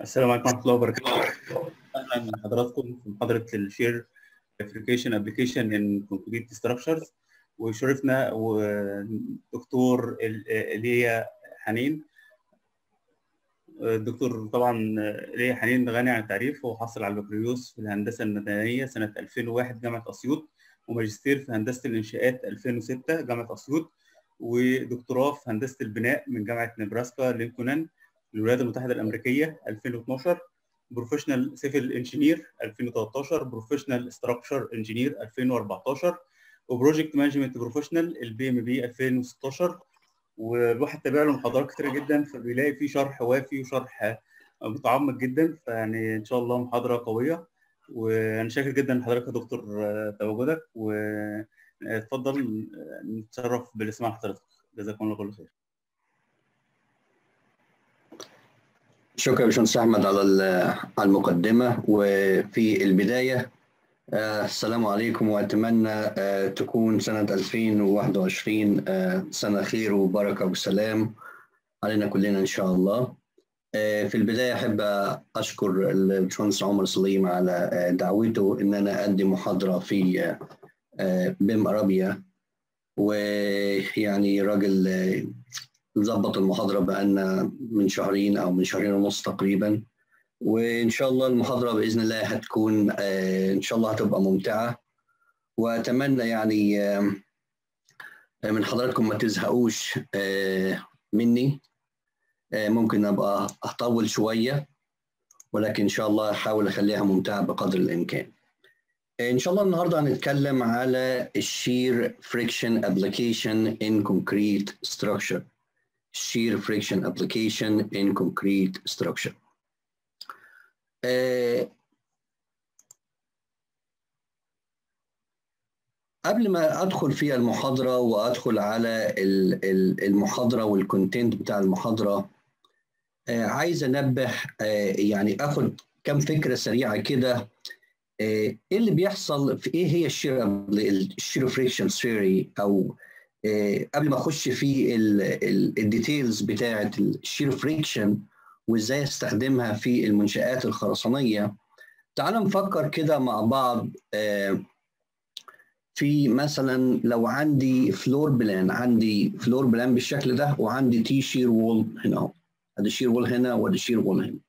السلام عليكم ورحمة الله وبركاته. أهلا بحضراتكم في محاضرة الشير ابلكيشن ابلكيشن ان كونكريت ستراكشرز ويشرفنا دكتور ايليا حنين الدكتور طبعا ايليا حنين غني عن التعريف هو حصل على البكالوريوس في الهندسة المدنية سنة 2001 جامعة أسيوط وماجستير في هندسة الإنشاءات 2006 جامعة أسيوط ودكتوراه في هندسة البناء من جامعة نبراسكا لينكولن الولايات المتحدة الأمريكية 2012 بروفيشنال سيفل انجينير 2013 بروفيشنال ستراكشر انجينير 2014 وبروجكت مانجمنت بروفيشنال البي ام بي 2016 والواحد تابع له محاضرات كتيره جدا فبيلاقي فيه شرح وافي وشرح متعمق جدا فيعني ان شاء الله محاضره قويه وانا شاكر جدا لحضرتك يا دكتور تواجدك واتفضل نتشرف بالاستماع لحضرتك جزاكم الله كل خير شكرا يا باشمهندس احمد على على المقدمه وفي البدايه السلام عليكم واتمنى تكون سنه 2021 سنه خير وبركه وسلام علينا كلنا ان شاء الله في البدايه احب اشكر الباشمهندس عمر سليم على دعوته ان انا اقدم محاضره في بيم ارابيا ويعني راجل نظبط المحاضرة بقالنا من شهرين أو من شهرين ونص تقريبا وإن شاء الله المحاضرة بإذن الله هتكون إن شاء الله هتبقى ممتعة وأتمنى يعني من حضراتكم ما تزهقوش مني ممكن أبقى أطول شوية ولكن إن شاء الله أحاول أخليها ممتعة بقدر الإمكان إن شاء الله النهاردة هنتكلم على الشير فريكشن ابلكيشن in concrete structure shear friction application in concrete structure. Uh, قبل ما ادخل في المحاضره وادخل على المحاضره والكونتنت بتاع المحاضره uh, عايز انبه uh, يعني اخد كم فكره سريعه كده ايه اللي بيحصل في ايه هي الشير الشير فريكشن ثيوري او قبل ما اخش في الديتيلز بتاعه الشير فريكشن وازاي استخدمها في المنشآت الخرسانيه تعال نفكر كده مع بعض في مثلا لو عندي فلور بلان عندي فلور بلان بالشكل ده وعندي تي شير وول هنا اهو ادي شير وول هنا وادي شير وول هنا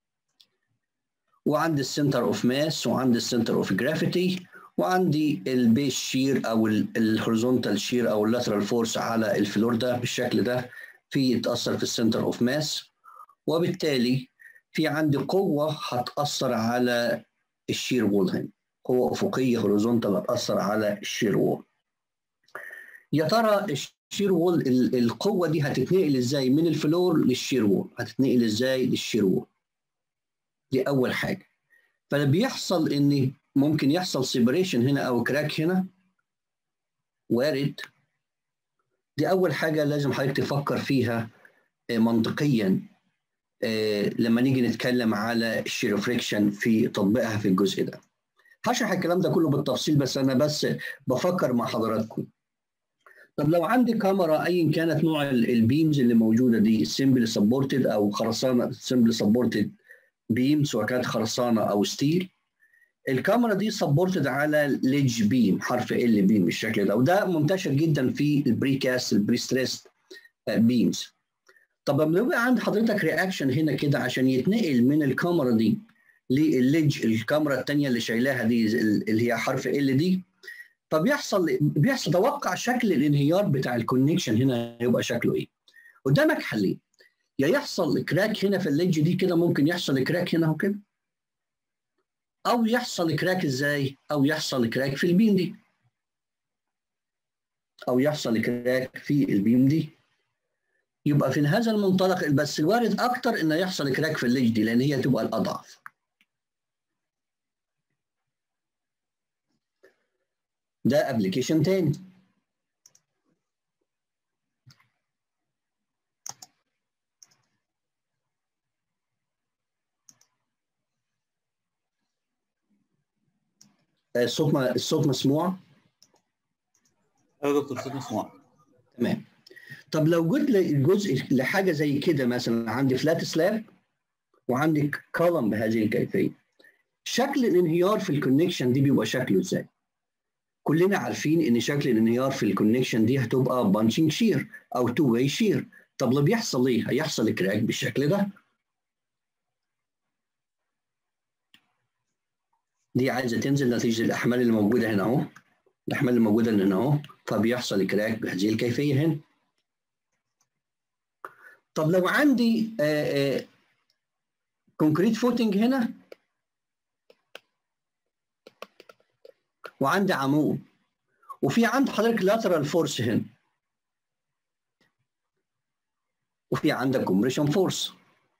وعندي السنتر اوف ماس وعندي السنتر اوف جرافيتي وعندي البيس شير او الهوريزونتال شير او اللاترال فورس على الفلور ده بالشكل ده في يتاثر في السنتر اوف ماس وبالتالي في عندي قوه هتاثر على الشير وول هنا قوه افقيه هوريزونتال هتاثر على الشير وول يا ترى الشير وول القوه دي هتتنقل ازاي من الفلور للشير وول هتتنقل ازاي للشير وول دي اول حاجه فاللي بيحصل ان ممكن يحصل سيبريشن هنا او كراك هنا وارد دي اول حاجه لازم حضرتك تفكر فيها منطقيا لما نيجي نتكلم على الشير فريكشن في تطبيقها في الجزء ده هشرح الكلام ده كله بالتفصيل بس انا بس بفكر مع حضراتكم طب لو عندي كاميرا ايا كانت نوع البيمز اللي موجوده دي سمبل سبورتد او خرسانه سمبل سبورتد بيم سواء كانت خرسانه او ستيل الكاميرا دي سبورتد على ليدج بيم حرف ال بيم بالشكل ده وده منتشر جدا في البريكاست البري ستريس بيمز طب لما يبقى عند حضرتك رياكشن هنا كده عشان يتنقل من الكاميرا دي للليدج الكاميرا الثانيه اللي شايلاها دي اللي هي حرف ال دي فبيحصل بيحصل توقع شكل الانهيار بتاع الكونكشن هنا هيبقى شكله ايه قدامك حلين يا يحصل كراك هنا في الليدج دي كده ممكن يحصل كراك هنا وكده او يحصل كراك ازاي او يحصل كراك في البيم دي او يحصل كراك في البيم دي يبقى في هذا المنطلق بس الوارد اكتر انه يحصل كراك في الليج دي لان هي تبقى الاضعف ده ابلكيشن تاني الصوت ما الصوت مسموع؟ ايوه دكتور الصوت مسموع تمام طب لو جيت لجزء لحاجه زي كده مثلا عندي فلات سلاب وعندك كولم بهذه الكيفيه شكل الانهيار في الكونكشن دي بيبقى شكله ازاي كلنا عارفين ان شكل الانهيار في الكونكشن دي هتبقى بانشنج شير او تو واي شير طب اللي بيحصل ايه هيحصل كراك بالشكل ده دي عايزه تنزل نتيجه الاحمال اللي موجوده هنا اهو الاحمال اللي موجوده هنا اهو فبيحصل كراك بهذه الكيفيه هنا طب لو عندي آآ آآ كونكريت فوتنج هنا وعندي عمود وفي عند حضرتك لاترال فورس هنا وفي عندك كومبريشن فورس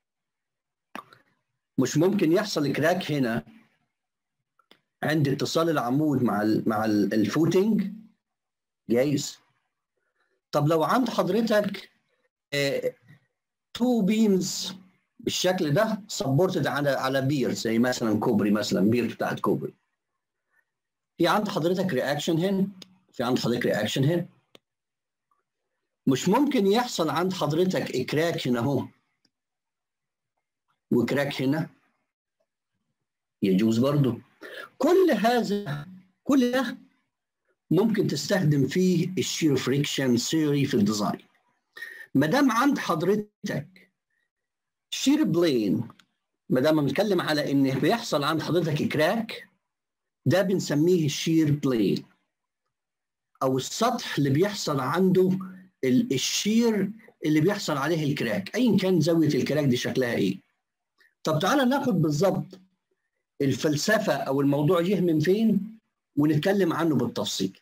مش ممكن يحصل كراك هنا عند اتصال العمود مع ال مع ال الفوتنج جايز طب لو عند حضرتك تو بيمز بالشكل ده سبورتد على على بير زي مثلا كوبري مثلا بير بتاعت كوبري في عند حضرتك رياكشن هنا في عند حضرتك رياكشن هنا مش ممكن يحصل عند حضرتك اكراك هنا اهو وكراك هنا يجوز برضه كل هذا كل ده ممكن تستخدم فيه الشير فريكشن ثيوري في الديزاين ما دام عند حضرتك شير بلين ما دام بنتكلم على ان بيحصل عند حضرتك كراك ده بنسميه الشير بلين او السطح اللي بيحصل عنده الشير اللي بيحصل عليه الكراك ايا كان زاويه الكراك دي شكلها ايه طب تعالى ناخد بالظبط الفلسفه او الموضوع جه من فين ونتكلم عنه بالتفصيل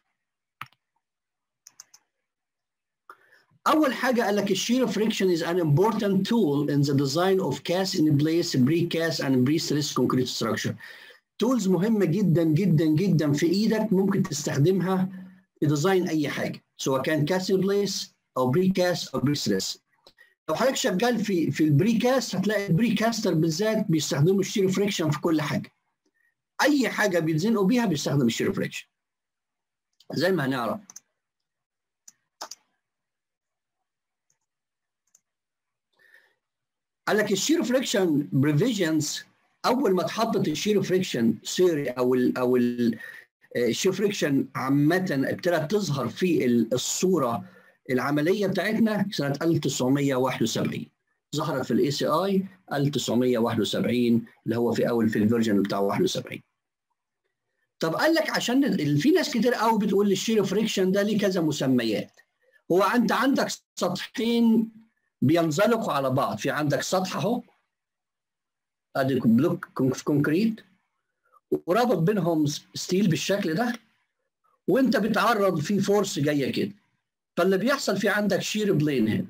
اول حاجه قال لك الشير فريكشن is an important tool in the design of cast in place precast and pre-stressed concrete structure تولز مهمه جدا جدا جدا في ايدك ممكن تستخدمها في ديزاين اي حاجه سواء كان كاست ان بليس او بري كاست او بري ستريس لو حضرتك شغال في في البري كاست هتلاقي البري كاستر بالذات بيستخدموا الشير فريكشن في كل حاجه اي حاجه بيتزنقوا بيها بيستخدم الشير فريكشن زي ما هنعرف قال لك الشير فريكشن بريفيجنز اول ما اتحطت الشير فريكشن ثيوري او ال او الشير فريكشن عامه ابتدت تظهر في الصوره العمليه بتاعتنا سنه 1971 ظهرت في الاي سي اي 1971 اللي هو في اول في الفيرجن بتاع 71 طب قال لك عشان في ناس كتير قوي بتقول الشير فريكشن ده ليه كذا مسميات هو انت عندك سطحين بينزلقوا على بعض في عندك سطح اهو ادي بلوك كونكريت ورابط بينهم ستيل بالشكل ده وانت بتعرض فيه فورس جايه كده فاللي بيحصل في عندك شير بلين هنا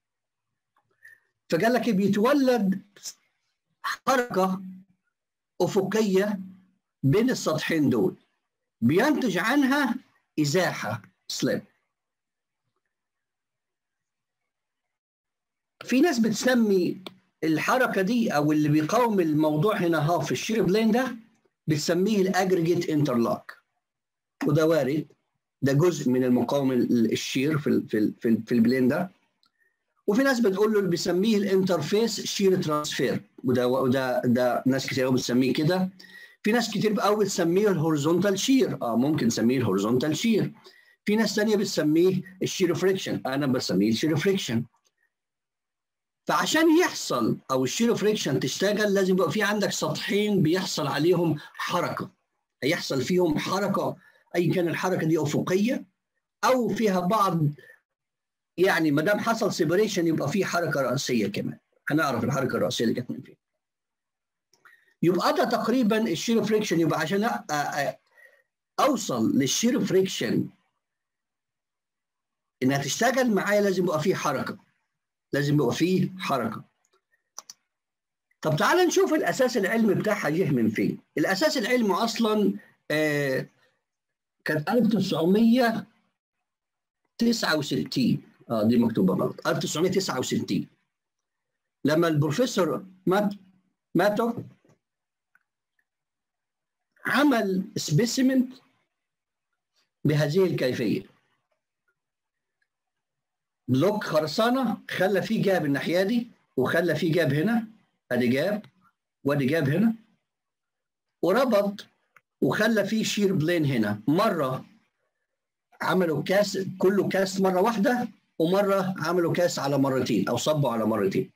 فقال لك بيتولد حركه افقيه بين السطحين دول بينتج عنها ازاحه سليب في ناس بتسمي الحركه دي او اللي بيقاوم الموضوع هنا ها في الشير بلين ده بتسميه الاجريجيت انترلوك وده وارد ده جزء من المقاومه الشير في ال في ال في, ال في البلين ده وفي ناس بتقول له بيسميه الانترفيس شير ترانسفير وده وده ده ناس كتير قوي بتسميه كده في ناس كتير قوي بتسميه الهوريزونتال شير اه ممكن نسميه الهوريزونتال شير في ناس ثانيه بتسميه الشير فريكشن انا بسميه الشير فريكشن فعشان يحصل او الشير فريكشن تشتغل لازم يبقى في عندك سطحين بيحصل عليهم حركه هيحصل فيهم حركه اي كان الحركه دي افقيه او فيها بعض يعني ما دام حصل سيبريشن يبقى في حركه راسيه كمان هنعرف الحركه الراسيه اللي جت من فين يبقى ده تقريبا الشير فريكشن يبقى عشان اوصل للشير فريكشن انها تشتغل معايا لازم يبقى في حركه لازم يبقى فيه حركه طب تعال نشوف الاساس العلمي بتاعها جه من فين الاساس العلمي اصلا آه كانت 1969 اه دي مكتوبه غلط 1969 لما البروفيسور مات ماتو عمل سبيسيمنت بهذه الكيفيه بلوك خرسانه خلى فيه جاب الناحيه دي وخلى فيه جاب هنا ادي جاب وادي جاب هنا وربط وخلى فيه شير بلين هنا مره عملوا كاس كله كاس مره واحده ومره عملوا كاس على مرتين او صبوا على مرتين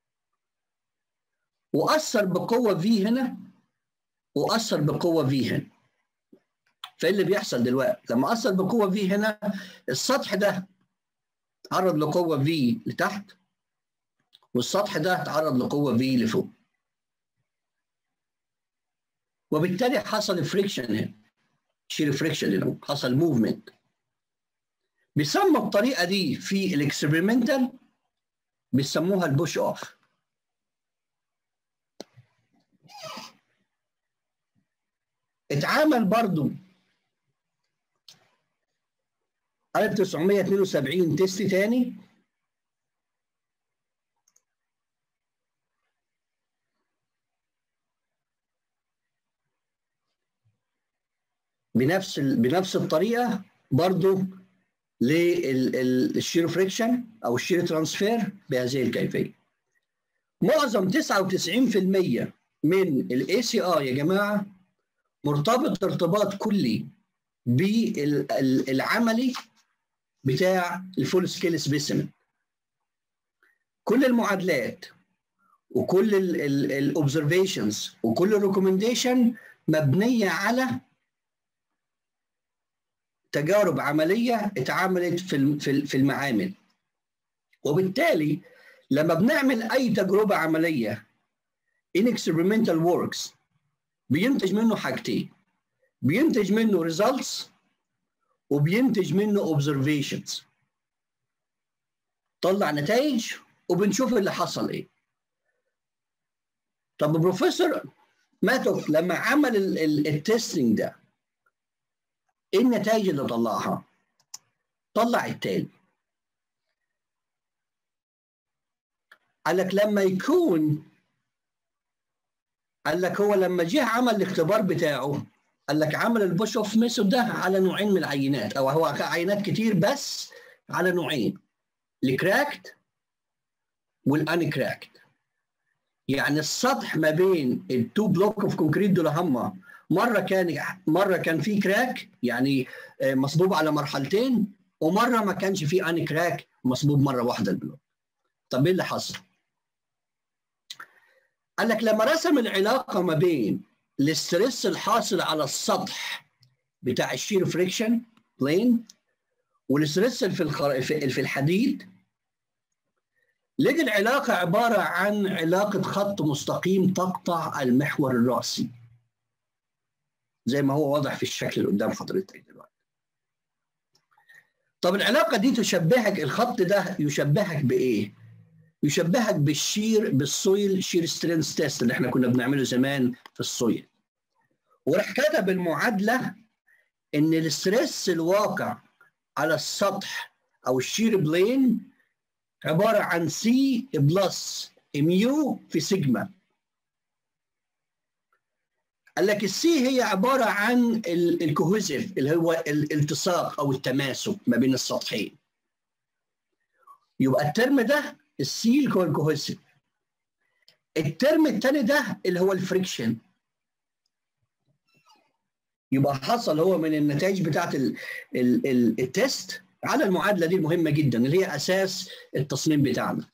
واثر بقوه في هنا واثر بقوه في هنا فايه اللي بيحصل دلوقتي لما اثر بقوه في هنا السطح ده تعرض لقوه في لتحت والسطح ده تعرض لقوه في لفوق وبالتالي حصل فريكشن هنا شير فريكشن هنا حصل موفمنت بيسموا الطريقه دي في الاكسبيرمنتال بيسموها البوش اوف اتعمل برضو 1972 تيست تاني بنفس بنفس الطريقه برضو للشير فريكشن او الشير ترانسفير بهذه الكيفيه. معظم 99% من الاي سي اي يا جماعه مرتبط ارتباط كلي بالعملي بتاع الفول سكيل سبيسيمن. كل المعادلات وكل الاوبزرفيشنز وكل الريكومنديشن مبنيه على تجارب عمليه اتعملت في في المعامل وبالتالي لما بنعمل اي تجربه عمليه in experimental works بينتج منه حاجتين بينتج منه results وبينتج منه observations طلع نتائج وبنشوف اللي حصل ايه طب بروفيسور ماتوف لما عمل التستنج ده ايه النتائج اللي طلعها؟ طلع التالي قال لك لما يكون قال لك هو لما جه عمل الاختبار بتاعه قال لك عمل البوش اوف ميثود ده على نوعين من العينات او هو عينات كتير بس على نوعين الكراكت والان كراكت يعني السطح ما بين التو بلوك اوف كونكريت دول هما مره كان مره كان في كراك يعني مصبوب على مرحلتين ومره ما كانش في ان كراك مصبوب مره واحده البلوك طب ايه اللي حصل قال لك لما رسم العلاقه ما بين الاسترس الحاصل على السطح بتاع الشير فريكشن بلين والاسترس في الخر... في الحديد لقى العلاقه عباره عن علاقه خط مستقيم تقطع المحور الراسي زي ما هو واضح في الشكل اللي قدام حضرتك دلوقتي. طب العلاقة دي تشبهك الخط ده يشبهك بإيه؟ يشبهك بالشير بالسويل شير سترينث تيست اللي احنا كنا بنعمله زمان في السويل. وراح كتب المعادلة إن الستريس الواقع على السطح أو الشير بلين عبارة عن سي بلس ميو في سيجما قال لك السي هي عباره عن الكوهيزيف اللي هو الالتصاق او التماسك ما بين السطحين يبقى الترم ده السي اللي هو الكوهيزيف الترم الثاني ده اللي هو الفريكشن يبقى حصل هو من النتائج بتاعت ال ال ال التست على المعادله دي المهمه جدا اللي هي اساس التصميم بتاعنا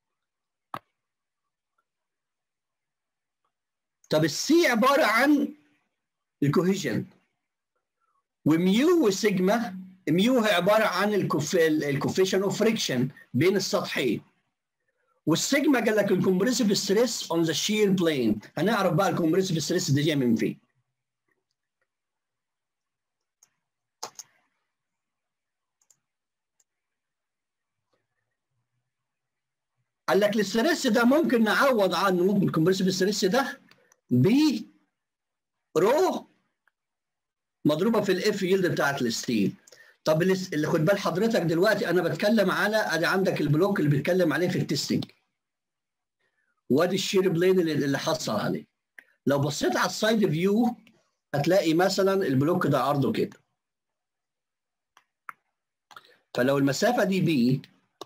طب السي عباره عن الكوهيجن وميو وسيجما ميو هي عباره عن الكوفيشن اوف فريكشن بين السطحين والسيجما قال لك الكومبريسيف ستريس اون ذا شير بلين هنعرف بقى الكومبريسيف ستريس ده جاي من فين قال لك الستريس ده ممكن نعوض عنه ممكن الكومبريسيف ستريس ده ب رو مضروبه في الاف يلد بتاعت الستيل طب اللي خد بال حضرتك دلوقتي انا بتكلم على ادي عندك البلوك اللي بيتكلم عليه في التستنج وادي الشير بلين اللي, اللي حصل عليه لو بصيت على السايد فيو هتلاقي مثلا البلوك ده عرضه كده فلو المسافه دي بي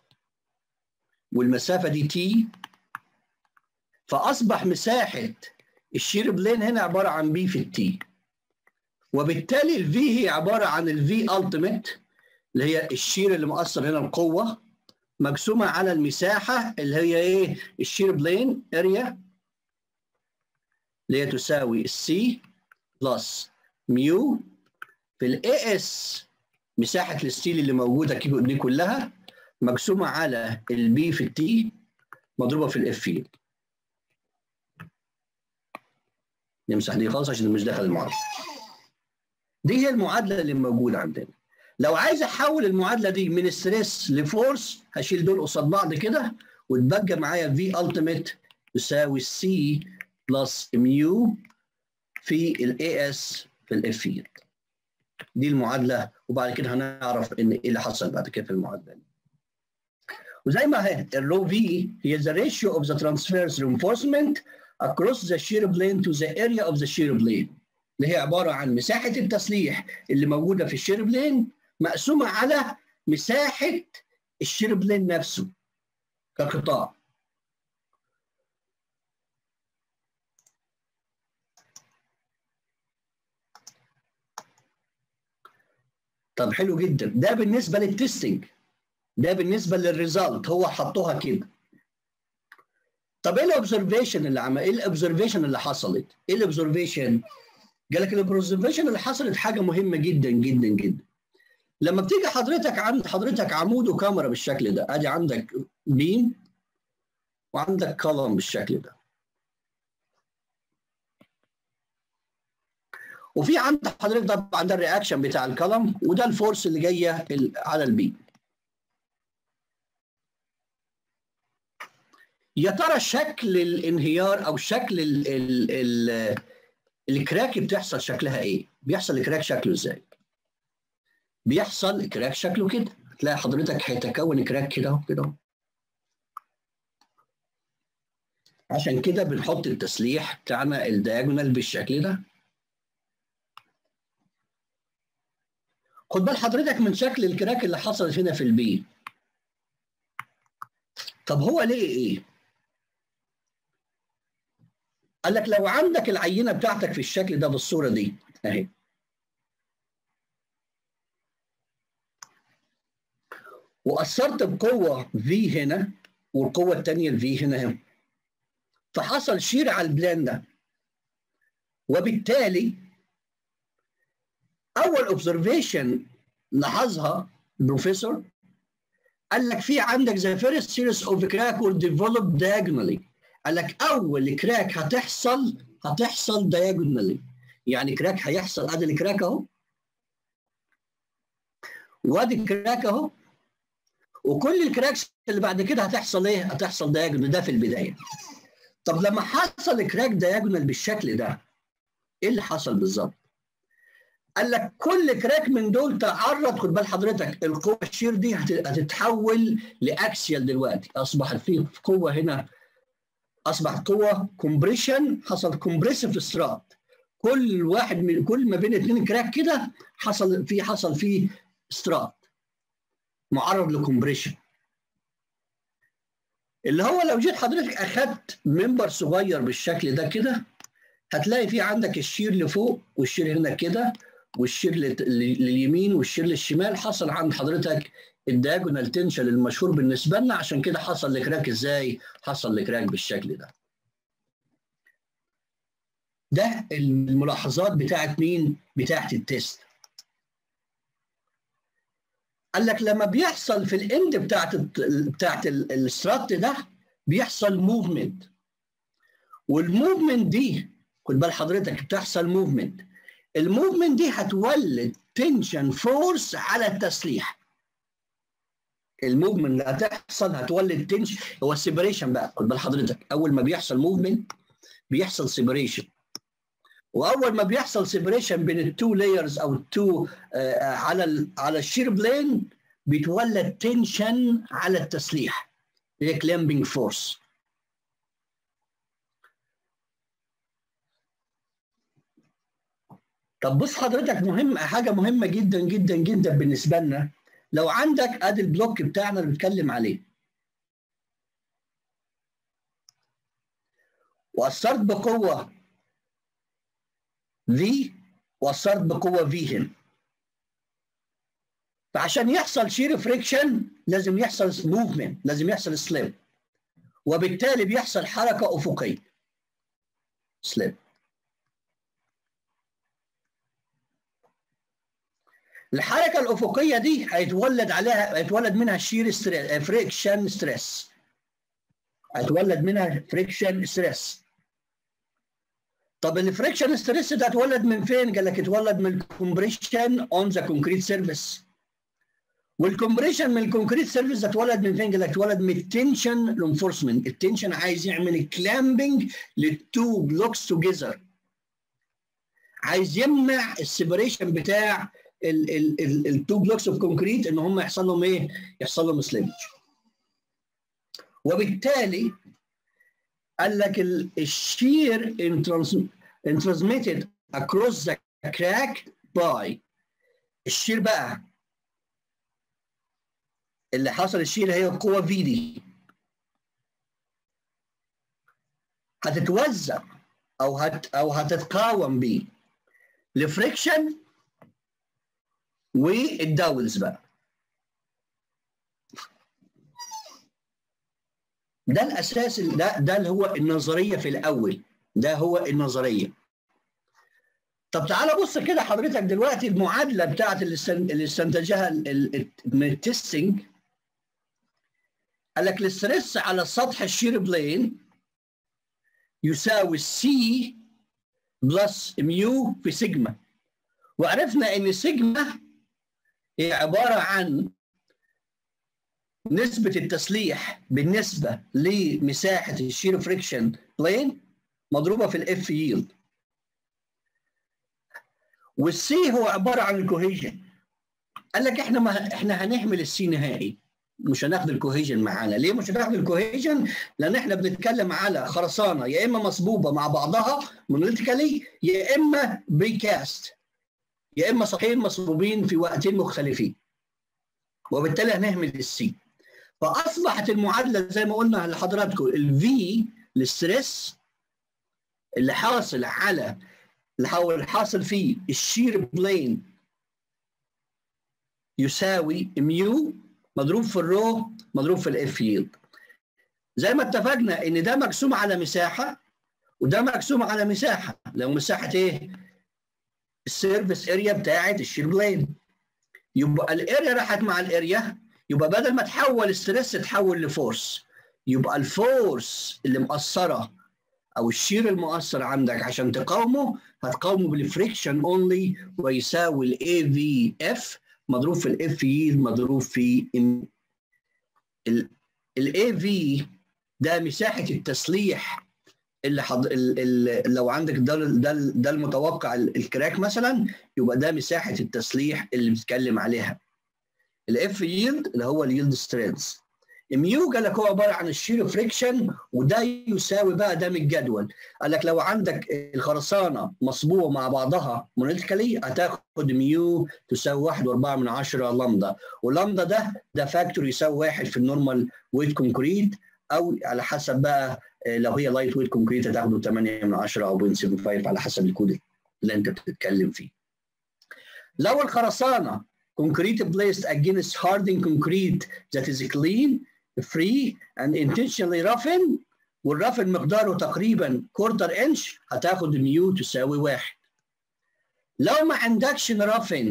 والمسافه دي تي فاصبح مساحه الشير بلين هنا عباره عن بي في التي وبالتالي الفي هي عباره عن الفي التيميت اللي هي الشير اللي مؤثر هنا القوه مقسومه على المساحه اللي هي ايه الشير بلين اريا اللي هي تساوي السي بلس ميو في الاي اس مساحه الستيل اللي موجوده دي كلها مقسومه على البي في التي مضروبه في الاف نمسح دي خالص عشان مش داخل المعادله دي هي المعادله اللي موجوده عندنا لو عايز احول المعادله دي من ستريس لفورس هشيل دول قصاد بعض كده وتبقى معايا في التيميت تساوي سي بلس ميو في الاي اس في الاف دي المعادله وبعد كده هنعرف ان ايه اللي حصل بعد كده في المعادله دي وزي ما هي الرو في هي the ratio of the transverse reinforcement across the shear plane to the area of the shear plane اللي هي عباره عن مساحه التسليح اللي موجوده في الشير بلين مقسومه على مساحه الشير بلين نفسه كقطاع طب حلو جدا ده بالنسبه للتستنج ده بالنسبه للريزلت هو حطوها كده طب ايه الاوبزرفيشن اللي عمل ايه الاوبزرفيشن اللي حصلت ايه الاوبزرفيشن قال لك الاوبزرفيشن اللي حصلت حاجه مهمه جدا جدا جدا لما بتيجي حضرتك عند حضرتك عمود وكاميرا بالشكل ده ادي عندك بيم وعندك كولوم بالشكل ده وفي عند حضرتك طبعا ده الرياكشن بتاع الكولوم وده الفورس اللي جايه على البيم يا ترى شكل الانهيار او شكل ال ال ال الكراك بتحصل شكلها ايه؟ بيحصل الكراك شكله ازاي؟ بيحصل كراك شكله كده تلاقي حضرتك هيتكون كراك كده اهو كده عشان كده بنحط التسليح بتاعنا الدياجونال بالشكل ده خد بال حضرتك من شكل الكراك اللي حصلت هنا في البي طب هو ليه ايه؟ قال لك لو عندك العينه بتاعتك في الشكل ده بالصوره دي اهي واثرت بقوه في هنا والقوه الثانيه الفي هنا هنا فحصل شير على البلان ده وبالتالي اول اوبزرفيشن لاحظها البروفيسور قال لك في عندك the first series of crack will develop diagonally قال لك اول كراك هتحصل هتحصل diagonally يعني كراك هيحصل ادي الكراك اهو وادي الكراك اهو وكل الكراكس اللي بعد كده هتحصل ايه؟ هتحصل دايجونال ده في البدايه. طب لما حصل كراك دايجونال بالشكل ده ايه اللي حصل بالظبط؟ قال لك كل كراك من دول تعرض خد بال حضرتك القوه الشير دي هتتحول لاكسيال دلوقتي اصبحت في قوه هنا اصبحت قوه كومبريشن حصل كومبريسيف سترات كل واحد من كل ما بين اثنين كراك كده حصل في حصل فيه سترات معرض لكمبريشن اللي هو لو جيت حضرتك اخدت منبر صغير بالشكل ده كده هتلاقي في عندك الشير لفوق والشير هنا كده والشير لليمين والشير للشمال حصل عند حضرتك الدياجونال تنشن المشهور بالنسبه لنا عشان كده حصل لكراك ازاي؟ حصل لكراك بالشكل ده. ده الملاحظات بتاعت مين؟ بتاعت التيست. قال لك لما بيحصل في الاند بتاعت بتاعت السترات ده بيحصل موفمنت والموفمنت دي خد بال حضرتك بتحصل موفمنت الموفمنت دي هتولد تنشن فورس على التسليح الموفمنت اللي هتحصل هتولد تنشن هو السيبريشن بقى خد بال حضرتك اول ما بيحصل موفمنت بيحصل سيبريشن واول ما بيحصل سيبريشن بين التو لايرز او التو آه على ال على الشير بلين بيتولد تنشن على التسليح هي كلامبنج فورس طب بص حضرتك مهم حاجه مهمه جدا جدا جدا بالنسبه لنا لو عندك ادي البلوك بتاعنا اللي بنتكلم عليه واثرت بقوه في واثرت بقوه في هنا فعشان يحصل شير فريكشن لازم يحصل موفمنت لازم يحصل سليب وبالتالي بيحصل حركه افقيه سليب الحركه الافقيه دي هيتولد عليها هيتولد منها الشير ستريس فريكشن ستريس هيتولد منها فريكشن ستريس طب الفريكشن ستريس ده اتولد من فين؟ قال لك اتولد من الكومبريشن اون ذا كونكريت سيرفيس والكومبريشن من الكونكريت سيرفيس ده اتولد من فين؟ قال لك اتولد من التنشن رينفورسمنت التنشن عايز يعمل كلامبنج للتو بلوكس توجذر عايز يمنع السيبريشن بتاع التو بلوكس اوف كونكريت ان هم يحصل لهم ايه؟ يحصل لهم سليمج وبالتالي قال لك الشير in transmitted across the crack by الشير بقى اللي حصل الشير هي القوة في دي هتتوزع او هت او هتتقاوم بيه الفريكشن والداونز بقى ده الاساس ده ده اللي هو النظريه في الاول ده هو النظريه طب تعالى بص كده حضرتك دلوقتي المعادله بتاعت اللي استنتجها من التستنج قال لك الاسترس على سطح الشير بلين يساوي سي بلس ميو في سيجما وعرفنا ان سيجما هي عباره عن نسبة التسليح بالنسبة لمساحة الشير فريكشن بلين مضروبة في الاف ييلد والسي هو عبارة عن الكوهيجن قال لك احنا ما احنا هنحمل السي نهائي مش هناخد الكوهيجن معانا ليه مش هناخد الكوهيجن لان احنا بنتكلم على خرسانه يا اما مصبوبه مع بعضها مونوليتيكالي يا اما بريكاست يا اما سطحين مصبوبين في وقتين مختلفين وبالتالي هنهمل السي فاصبحت المعادله زي ما قلنا لحضراتكم الفي الستريس اللي حاصل على اللي حاصل فيه الشير بلين يساوي ميو مضروب في الرو مضروب في الاف ييلد زي ما اتفقنا ان ده مقسوم على مساحه وده مقسوم على مساحه لو مساحه ايه السيرفيس اريا بتاعت الشير بلين يبقى الاريا راحت مع الاريا يبقى بدل ما تحول ستريس تحول لفورس يبقى الفورس اللي مأثرة أو الشير المؤثر عندك عشان تقاومه هتقاومه بالفريكشن اونلي ويساوي الاي في اف مضروب في الاف ييلد مضروب في الاي في ده مساحة التسليح اللي, حض... اللي لو عندك ده ده ده المتوقع الكراك مثلا يبقى ده مساحة التسليح اللي بنتكلم عليها الاف ييلد اللي هو الييلد سترينث ميو قال لك هو عباره عن الشير فريكشن وده يساوي بقى ده من الجدول قال لك لو عندك الخرسانه مصبوغه مع بعضها مونوليتيكالي هتاخد ميو تساوي 1.4 من 10 لامدا ولامدا ده ده فاكتور يساوي واحد في النورمال ويت كونكريت او على حسب بقى لو هي لايت ويت كونكريت هتاخده 8 من 10 او 0.75 على حسب الكود اللي انت بتتكلم فيه. لو الخرسانه concrete placed against hardened concrete that is clean, free and intentionally roughened والرفن مقداره تقريبا كورتر انش هتاخد ميو تساوي واحد. لو ما عندكش رفن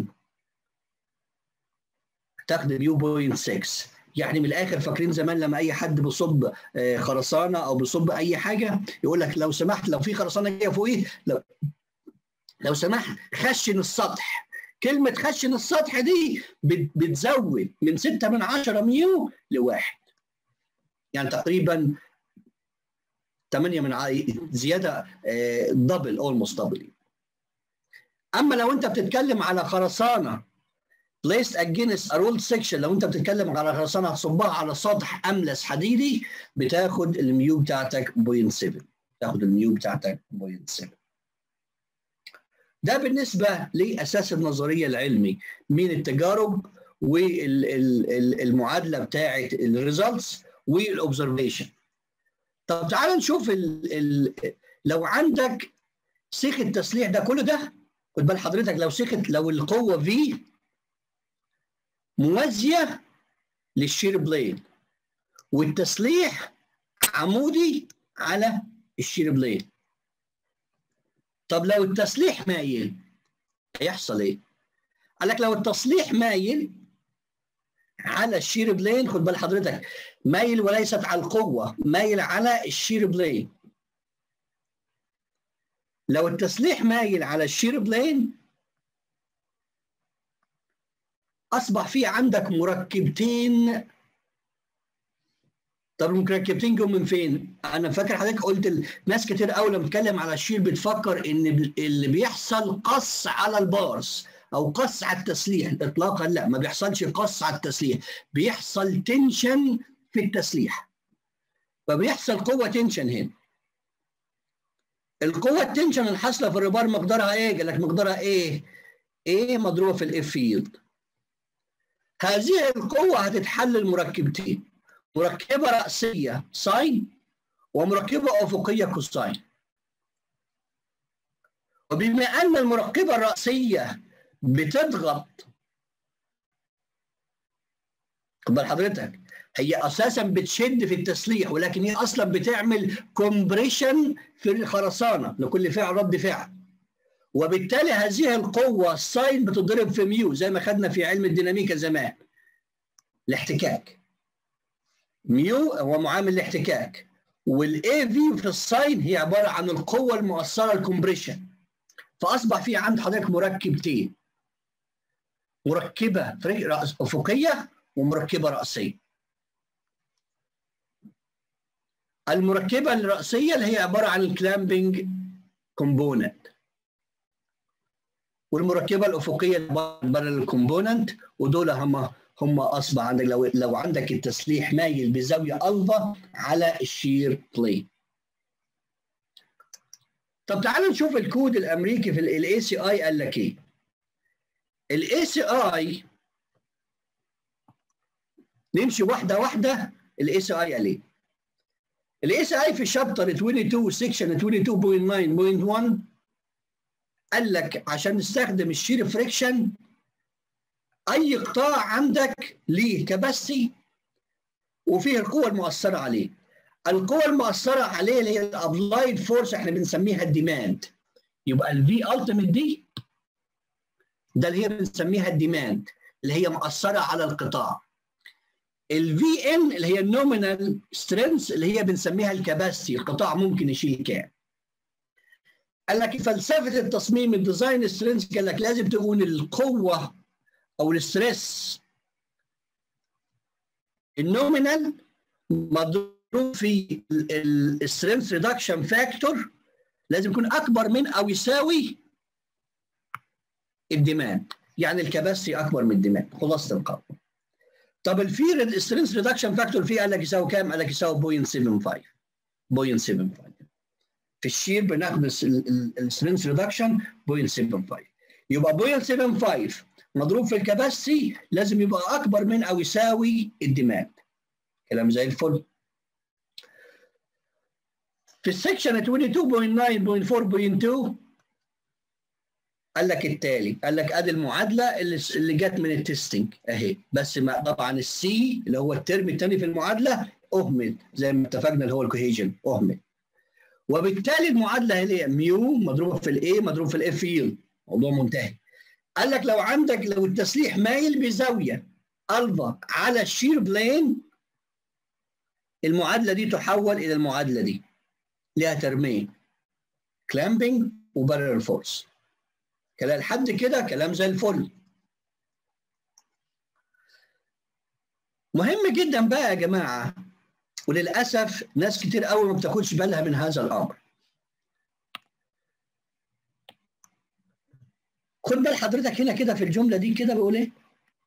هتاخد ميو 0.6 يعني من الاخر فاكرين زمان لما اي حد بيصب خرسانه او بيصب اي حاجه يقول لك لو سمحت لو في خرسانه جايه فوقيه لو لو سمحت خشن السطح كلمة خشن السطح دي بتزود من 6 من 10 ميو لواحد يعني تقريبا 8 من ع... زيادة دبل اولموست دبل أما لو أنت بتتكلم على خرسانة placed against a rolled section لو أنت بتتكلم على خرسانة هتصبها على سطح أملس حديدي بتاخد الميو بتاعتك 0.7 تاخد الميو بتاعتك 0.7 ده بالنسبة لأساس النظرية العلمي من التجارب والمعادلة بتاعة الريزلتس والأوبزرفيشن طب تعال نشوف ال ال لو عندك سيخ التسليح ده كله ده خد بال حضرتك لو سيخت لو القوه في موازيه للشير بلين والتسليح عمودي على الشير بلين طب لو التسليح مايل هيحصل ايه؟ قال لك لو التصليح مايل على الشير بلين خد بال حضرتك مايل وليست على القوه مايل على الشير بلين لو التسليح مايل على الشير بلين اصبح في عندك مركبتين طب المركبتين جم من فين؟ انا فاكر حضرتك قلت ال... ناس كتير قوي لما بتكلم على الشير بتفكر ان اللي بيحصل قص على البارس او قص على التسليح اطلاقا لا ما بيحصلش قص على التسليح بيحصل تنشن في التسليح فبيحصل قوه تنشن هنا القوه التنشن الحاصله في الربار مقدارها ايه؟ قال لك مقدارها ايه؟ ايه مضروبه في الاف فيلد هذه القوه هتتحل المركبتين مركبه راسيه ساين ومركبه افقيه كوساين وبما ان المركبه الراسيه بتضغط خد بال حضرتك هي اساسا بتشد في التسليح ولكن هي اصلا بتعمل كومبريشن في الخرسانه لكل فعل رد فعل وبالتالي هذه القوه الساين بتضرب في ميو زي ما خدنا في علم الديناميكا زمان الاحتكاك ميو هو معامل الاحتكاك والاي في في الساين هي عباره عن القوه المؤثره الكومبريشن فاصبح في عند حضرتك مركبتين مركبه افقيه ومركبه راسيه المركبه الراسيه اللي هي عباره عن الكلامبنج كومبوننت والمركبه الافقيه اللي الكومبوننت ودول هم هم اصبح عندك لو لو عندك التسليح مايل بزاويه الفا على الشير بلين طب تعالوا نشوف الكود الامريكي في الاي سي اي قال لك ايه الاي سي اي نمشي واحده واحده الاي سي اي قال ايه الاي سي اي في شابتر 22 سيكشن 22.9.1 قال لك عشان نستخدم الشير فريكشن اي قطاع عندك ليه كباسي وفيه القوه المؤثره عليه القوه المؤثره عليه اللي هي الابلايد فورس احنا بنسميها الديماند يبقى الفي التيميت دي ده اللي هي بنسميها الديماند اللي هي مؤثره على القطاع الفي ان اللي هي النومينال سترينث اللي هي بنسميها الكباسيتي القطاع ممكن يشيل كام قال لك فلسفه التصميم الديزاين سترينث قال لك لازم تكون القوه او الستريس النومينال مضروب في السترينث ريدكشن فاكتور لازم يكون اكبر من او يساوي الديماند يعني الكباسيتي اكبر من الديماند خلاصه القول طب الفي السترينث ريدكشن فاكتور فيه قال لك يساوي كام؟ قال لك يساوي 0.75 0.75 في الشير بناخد السترينث ريدكشن 0.75 يبقى 0.75 مضروب في الكباسي لازم يبقى اكبر من او يساوي الديماند كلام زي الفل في السكشن 22.9.4.2 قال لك التالي قال لك ادي المعادله اللي اللي جت من التستنج اهي بس ما طبعا السي اللي هو الترم الثاني في المعادله اهمل زي ما اتفقنا اللي هو الكوهيجن اهمل وبالتالي المعادله هي ميو مضروبه في الاي مضروب في الاف يل موضوع منتهي قال لك لو عندك لو التسليح مايل بزاويه الفا على الشير بلين المعادله دي تحول الى المعادله دي ليها ترمين كلامبنج وبارل فورس كلام لحد كده كلام زي الفل مهم جدا بقى يا جماعه وللاسف ناس كتير قوي ما بتاخدش بالها من هذا الامر خد بال حضرتك هنا كده في الجمله دي كده بيقول ايه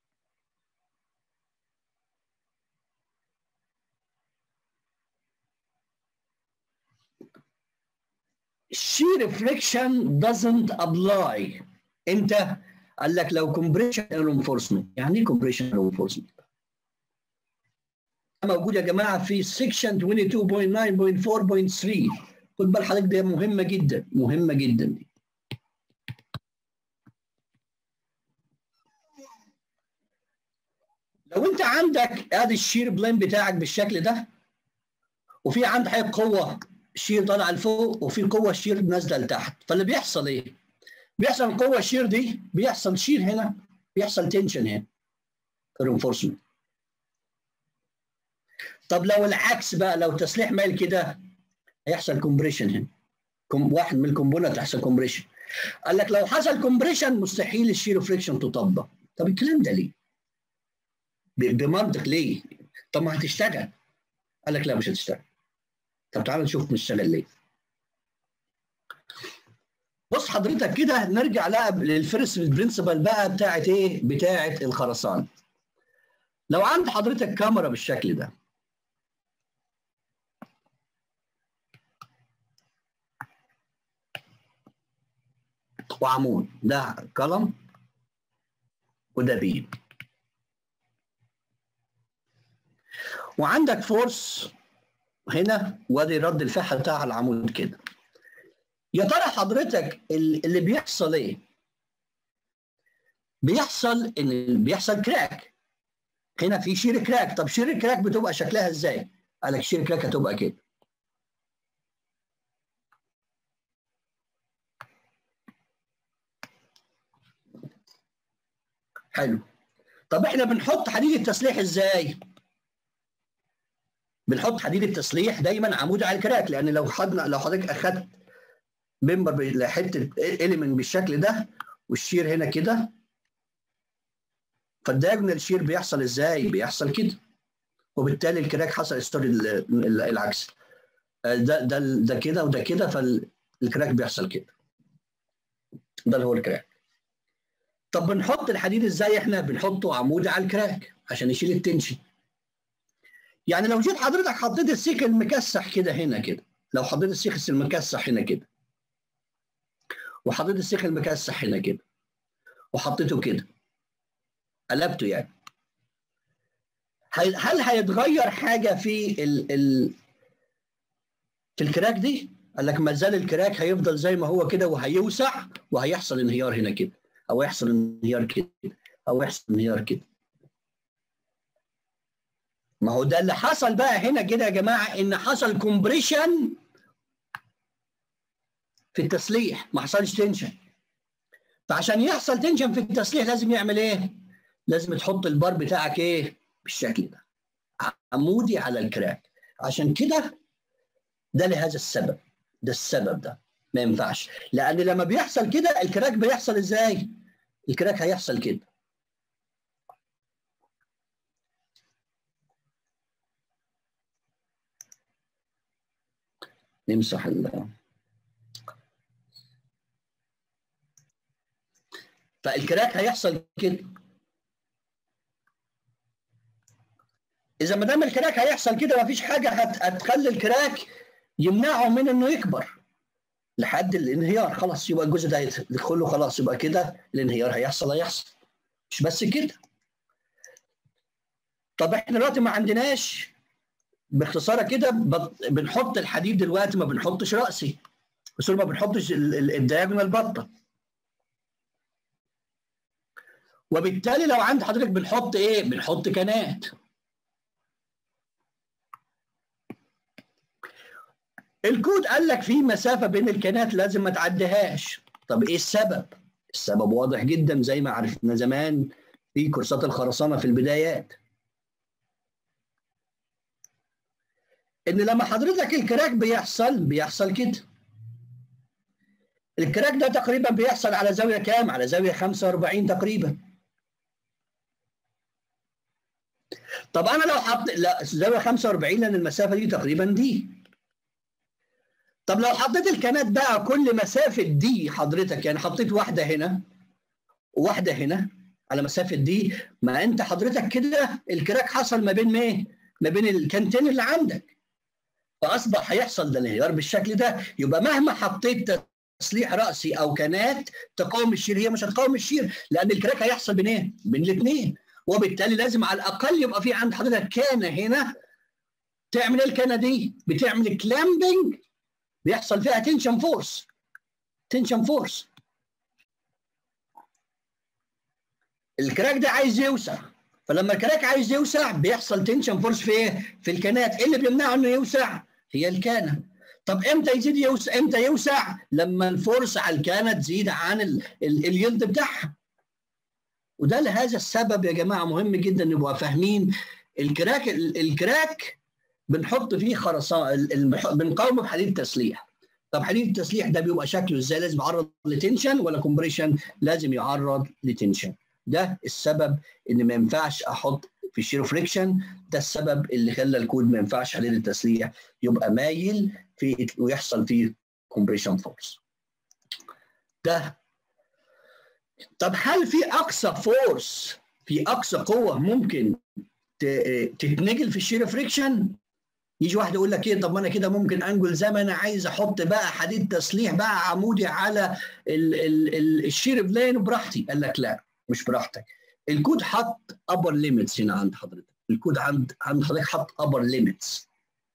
shear friction doesn't apply امتى؟ قال لك لو compression reinforcement يعني ايه compression reinforcement؟ موجود يا جماعه في section 22.9.4.3 خد بال حضرتك دي مهمه جدا مهمه جدا دي لو انت عندك ادي الشير بلين بتاعك بالشكل ده وفي عندك حاجه قوه الشير طالع لفوق وفي قوه الشير نازله لتحت فاللي بيحصل ايه؟ بيحصل القوه الشير دي بيحصل شير هنا بيحصل تنشن هنا رينفورسمنت طب لو العكس بقى لو تسليح مايل كده هيحصل كومبريشن هنا كم واحد من الكومبوننت هيحصل كومبريشن قال لك لو حصل كومبريشن مستحيل الشير فريكشن تطبق طب الكلام ده ليه؟ بمنطق ليه؟ طب ما هتشتغل قال لك لا مش هتشتغل طب تعال نشوف نشتغل ليه بص حضرتك كده نرجع بقى للفيرست برنسبل بقى بتاعت ايه؟ بتاعت الخرسانه لو عند حضرتك كاميرا بالشكل ده وعمود ده قلم وده بيم وعندك فورس هنا وادي رد الفعل بتاع العمود كده يا ترى حضرتك اللي بيحصل ايه بيحصل ان بيحصل كراك هنا في شير كراك طب شير الكراك بتبقى شكلها ازاي قال لك شير كراك هتبقى كده حلو طب احنا بنحط حديد التسليح ازاي بنحط حديد التسليح دايما عمودي على الكراك لان لو خدنا لو حضرتك اخدت ممبر حته اليمنت بالشكل ده والشير هنا كده فالدايجونال شير بيحصل ازاي؟ بيحصل كده وبالتالي الكراك حصل ستوري العكس ده ده ده كده وده كده فالكراك بيحصل كده ده اللي هو الكراك طب بنحط الحديد ازاي احنا بنحطه عمودي على الكراك عشان يشيل التنشن يعني لو جيت حضرتك حطيت السيخ المكسح كده هنا كده لو حطيت السيخ المكسح هنا كده وحطيت السيخ المكسح هنا كده وحطيته كده قلبته يعني هل هيتغير حاجه في ال ال في الكراك دي؟ قال لك ما زال الكراك هيفضل زي ما هو كده وهيوسع وهيحصل انهيار هنا كده او يحصل انهيار كده او يحصل انهيار كده ما هو ده اللي حصل بقى هنا كده يا جماعه ان حصل كومبريشن في التسليح ما حصلش تنشن فعشان يحصل تنشن في التسليح لازم يعمل ايه؟ لازم تحط البار بتاعك ايه؟ بالشكل ده عمودي على الكراك عشان كده ده لهذا السبب ده السبب ده ما ينفعش لان لما بيحصل كده الكراك بيحصل ازاي؟ الكراك هيحصل كده نمسح ال فالكراك هيحصل كده اذا ما دام الكراك هيحصل كده مفيش حاجه هت... هتخلي الكراك يمنعه من انه يكبر لحد الانهيار خلاص يبقى الجزء ده يدخل له خلاص يبقى كده الانهيار هيحصل هيحصل مش بس كده طب احنا دلوقتي ما عندناش باختصار كده بنحط الحديد دلوقتي ما بنحطش راسي بس ما بنحطش الدياجونال بطه وبالتالي لو عند حضرتك بنحط ايه؟ بنحط كنات الكود قال لك في مسافه بين الكنات لازم ما تعديهاش طب ايه السبب؟ السبب واضح جدا زي ما عرفنا زمان في كورسات الخرسانه في البدايات ان لما حضرتك الكراك بيحصل بيحصل كده الكراك ده تقريبا بيحصل على زاويه كام؟ على زاويه 45 تقريبا طب انا لو حط لا زاويه 45 لان المسافه دي تقريبا دي طب لو حطيت الكنات بقى كل مسافه دي حضرتك يعني حطيت واحده هنا وواحده هنا على مسافه دي ما انت حضرتك كده الكراك حصل ما بين ايه؟ ما بين الكنتين اللي عندك فاصبح هيحصل ده الانهيار بالشكل ده يبقى مهما حطيت تسليح راسي او كنات تقاوم الشير هي مش هتقاوم الشير لان الكراك هيحصل بين ايه؟ بين الاثنين وبالتالي لازم على الاقل يبقى في عند حضرتك كانه هنا تعمل الكنه دي بتعمل كلامبنج بيحصل فيها تنشن فورس تنشن فورس الكراك ده عايز يوسع فلما الكراك عايز يوسع بيحصل تنشن فورس في ايه؟ في الكانات ايه اللي بيمنعه انه يوسع؟ هي الكانه طب امتى يزيد يوسع امتى يوسع؟ لما الفورس على الكانه تزيد عن ال... ال... اليلد بتاعها وده لهذا السبب يا جماعه مهم جدا نبقى فاهمين الكراك الكراك بنحط فيه خرسان بنقاومه بحديد تسليح طب حديد التسليح ده بيبقى شكله ازاي لازم يعرض لتنشن ولا كومبريشن لازم يعرض لتنشن ده السبب ان ما ينفعش احط في الشيرو فريكشن ده السبب اللي خلى الكود ما ينفعش حديد التسليح يبقى مايل في ويحصل فيه كومبريشن فورس ده طب هل في اقصى فورس في اقصى قوه ممكن تتنقل في الشير فريكشن يجي واحد يقول لك ايه طب ما انا كده ممكن انجل زي ما انا عايز احط بقى حديد تسليح بقى عمودي على ال ال ال الشير بلين براحتي قال لك لا مش براحتك الكود حط ابر ليميتس هنا عند حضرتك الكود عند عند حضرتك حط ابر ليميتس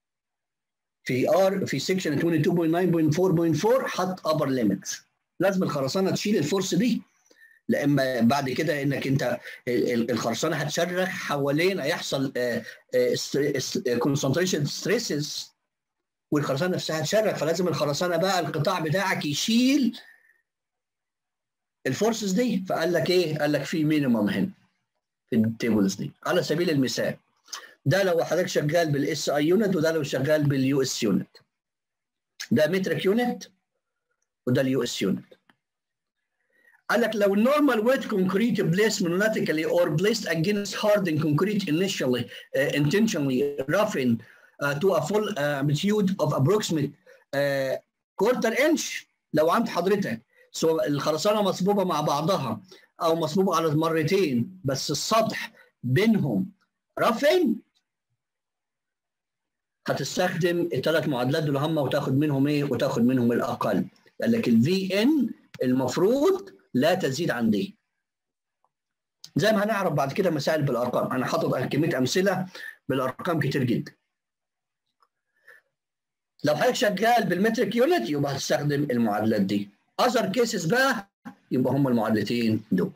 في ار في سيكشن 22.9.4.4 حط ابر ليميتس لازم الخرسانه تشيل الفورس دي لأما بعد كده انك انت الخرسانه هتشرخ حوالين هيحصل كونسنتريشن ستريسز والخرسانه نفسها هتشرخ فلازم الخرسانه بقى القطاع بتاعك يشيل الفورسز دي فقال لك ايه؟ قال لك في مينيمم هنا في التيبلز دي على سبيل المثال ده لو حضرتك شغال بالاس اي يونت وده لو شغال باليو اس يونت ده مترك يونت وده اليو اس يونت قال لك لو normal wet concrete placed monotonically or placed against hardened concrete initially uh, intentionally roughened uh, to a full uh, amplitude of approximate uh, quarter inch لو عند حضرتك سو الخرسانه مصبوبه مع بعضها او مصبوبه على مرتين بس السطح بينهم رفن هتستخدم الثلاث معادلات دول هم وتاخد منهم ايه وتاخد منهم الاقل قال لك الفي ان المفروض لا تزيد عن دي زي ما هنعرف بعد كده مسائل بالارقام انا حاطط كميه امثله بالارقام كتير جدا لو حضرتك شغال بالمترك يونت يبقى هتستخدم المعادلات دي اذر كيسز بقى يبقى هم المعادلتين دول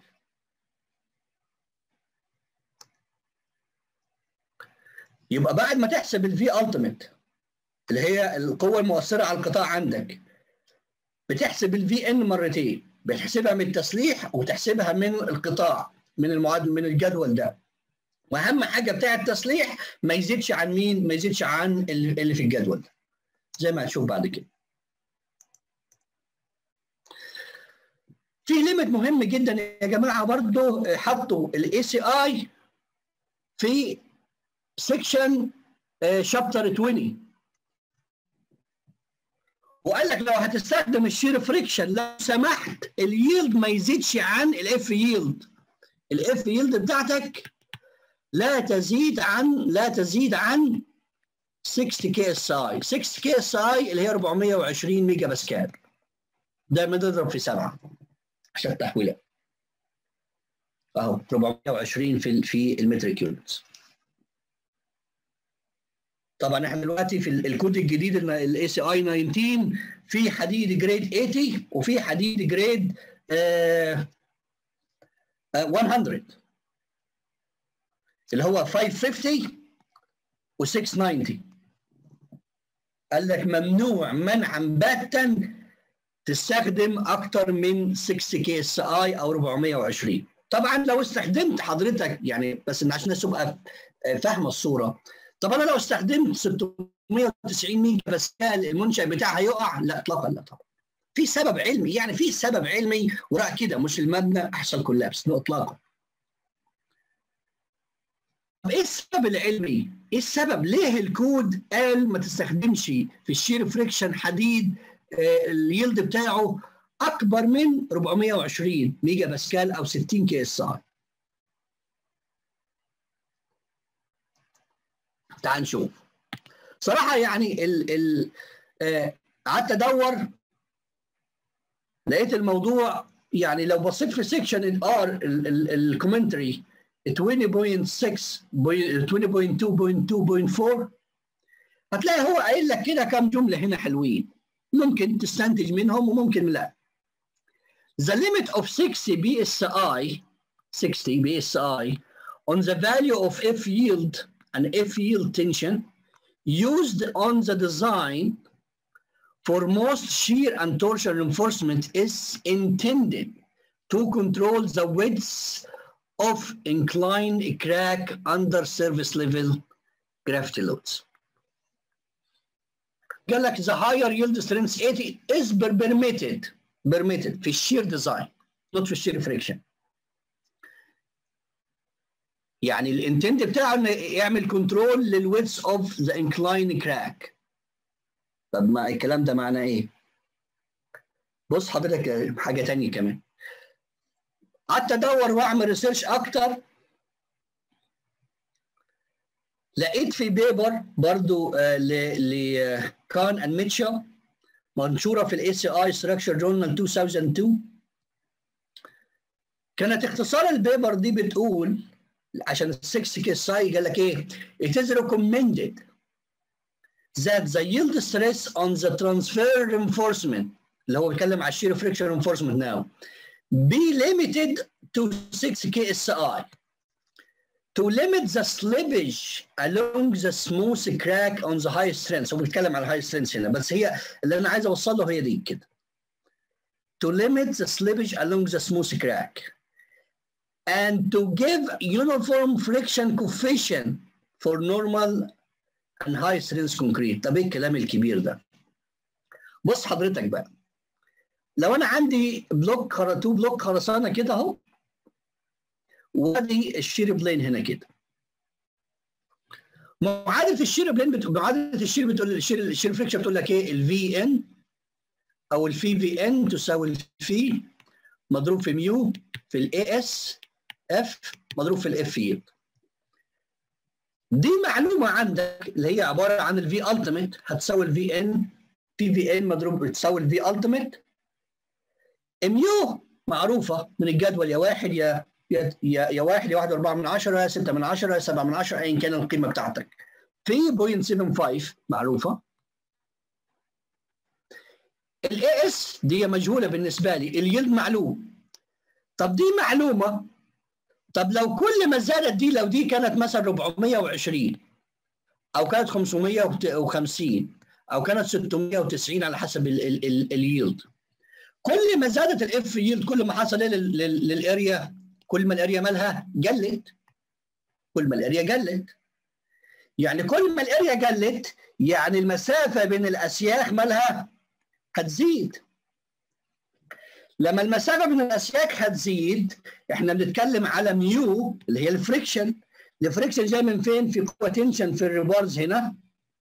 يبقى بعد ما تحسب الفي التيميت اللي هي القوه المؤثره على القطاع عندك بتحسب الفي ان مرتين بتحسبها من التسليح وتحسبها من القطاع من المعادل من الجدول ده واهم حاجه بتاع التسليح ما يزيدش عن مين ما يزيدش عن اللي في الجدول ده زي ما هتشوف بعد كده في ليميت مهم جدا يا جماعه برضه حطوا الاي سي اي في سيكشن شابتر 20 وقال لك لو هتستخدم الشير فريكشن لو سمحت اليلد ما يزيدش عن الاف ييلد الاف ييلد بتاعتك لا تزيد عن لا تزيد عن 60 كي اس اي 60 كي اس اي اللي هي 420 ميجا باسكال ده بنضرب في سبعه عشان التحويلات اهو 420 في في المتريك يونتس طبعا احنا دلوقتي في الكود الجديد الاي سي اي 19 في حديد جريد 80 وفي حديد جريد آه 100 اللي هو 550 و 690 قال لك ممنوع منعا باتا تستخدم اكتر من 6 كي اس اي او 420 طبعا لو استخدمت حضرتك يعني بس عشان الناس تبقى فاهمه الصوره طب انا لو استخدمت 690 ميجا باسكال المنشا بتاعها يقع لا اطلاقا لا طبعا في سبب علمي يعني في سبب علمي وراء كده مش المبنى احصل كولابس اطلاقا طب ايه السبب العلمي؟ ايه السبب؟ ليه الكود قال ما تستخدمش في الشير فريكشن حديد آه اليلد بتاعه اكبر من 420 ميجا باسكال او 60 كي اس اي تعال نشوف صراحه يعني ال ال قعدت آه ادور لقيت الموضوع يعني لو بصيت في سيكشن الار الكومنتري 20.6 20.2.2.4 هتلاقي هو قايل لك كده كام جمله هنا حلوين ممكن تستنتج منهم وممكن لا the limit of 60 BSI 60 BSI on the value of F yield and F yield tension used on the design for most shear and torsion reinforcement is intended to control the width of inclined crack under service level gravity loads. قال لك the higher yield strength 80 is permitted permitted في الشير ديزاين not في الشير فريكشن يعني الانتنت بتاعه انه يعمل كنترول للويدث اوف ذا انكلاين كراك طب ما الكلام ده معناه ايه؟ بص حضرتك حاجه تانية كمان قعدت ادور واعمل ريسيرش اكتر لقيت في بيبر برضو لكان اند ميتشل منشوره في الاي سي اي ستراكشر جورنال 2002 كانت اختصار البيبر دي بتقول عشان ال 6 كيس ساي قال لك ايه it is recommended that the yield stress on the transfer reinforcement اللي هو بيتكلم على الشير friction reinforcement now be limited to 6 KSI to limit the slippage along the smooth crack on the high strength هو بيتكلم على high strength هنا بس هي اللي انا عايز اوصله هي دي كده to limit the slippage along the smooth crack and to give uniform friction coefficient for normal and high strength concrete طب ايه الكلام الكبير ده بص حضرتك بقى لو انا عندي بلوك خرطوه بلوك خرسانه كده اهو وادي الشير بلين هنا كده معادله الشير بلين بت... معادله الشير بتقول الشير الشير فريكشن بتقول لك ايه الفي ان او الفي في ان تساوي الفي مضروب في ميو في الاي اس اف مضروب في الاف يلد دي معلومه عندك اللي هي عباره عن الفي التيميت هتساوي الفي ان في في ان مضروب بتساوي الفي التيميت ميو معروفه من الجدول يا واحد يا يا يا يا واحد يا واحد واربعة من عشرة يا ستة من عشرة يا سبعة من عشرة أيا كان القيمة بتاعتك. في 0.75 معروفة. الاي اس دي مجهولة بالنسبة لي، اليلد معلوم. طب دي معلومة طب لو كل ما زادت دي لو دي كانت مثلا 420 أو كانت 550 أو كانت 690 على حسب اليلد. كل ما زادت الاف يلد كل ما حصل ايه للاريا كل ما الاريا مالها قلت كل ما الاريا قلت يعني كل ما الاريا قلت يعني المسافه بين الاسياخ مالها هتزيد لما المسافه بين الاسياخ هتزيد احنا بنتكلم على ميو اللي هي الفريكشن الفريكشن جاي من فين في قوه تنشن في الريبارز هنا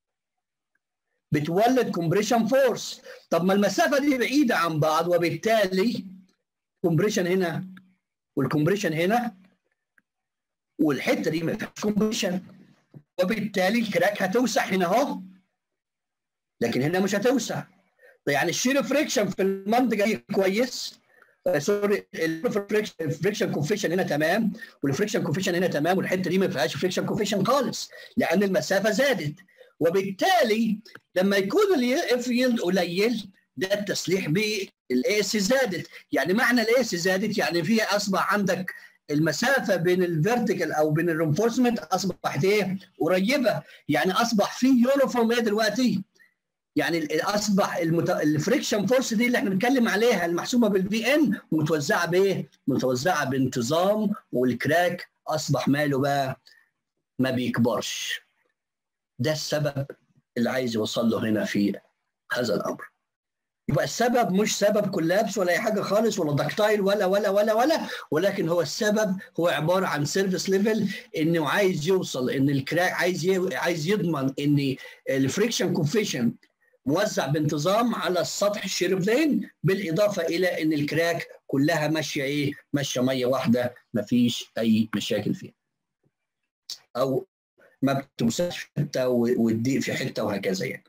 بتولد كومبريشن فورس طب ما المسافه دي بعيده عن بعض وبالتالي كومبريشن هنا والكومبريشن هنا والحته دي ما فيهاش كومبريشن وبالتالي الكراك هتوسع هنا اهو لكن هنا مش هتوسع يعني الشير فريكشن في المنطقه دي كويس سوري الفريكشن كوفيشن هنا تمام والفريكشن كوفيشن هنا تمام والحته دي ما فيهاش فريكشن كوفيشن خالص لان المسافه زادت وبالتالي لما يكون الاف يلد قليل ده التسليح بالاس زادت يعني معنى الاس زادت يعني في اصبح عندك المسافه بين الفيرتيكال او بين الرينفورسمنت اصبحت ايه قريبه يعني اصبح في يونيفورم ايه دلوقتي يعني اصبح المت... الفريكشن فورس دي اللي احنا بنتكلم عليها المحسوبه بالفي ان متوزعه بايه؟ متوزعه بانتظام والكراك اصبح ماله بقى ما بيكبرش ده السبب اللي عايز يوصل له هنا في هذا الامر يبقى السبب مش سبب كولابس ولا اي حاجه خالص ولا دكتايل ولا ولا ولا ولا ولكن هو السبب هو عباره عن سيرفيس ليفل انه عايز يوصل ان الكراك عايز ي... عايز يضمن ان الفريكشن كوفيشن موزع بانتظام على السطح الشير بلين بالاضافه الى ان الكراك كلها ماشيه ايه؟ ماشيه ميه واحده مفيش اي مشاكل فيها. او ما بتوسعش في حته والضيق في حته وهكذا يعني.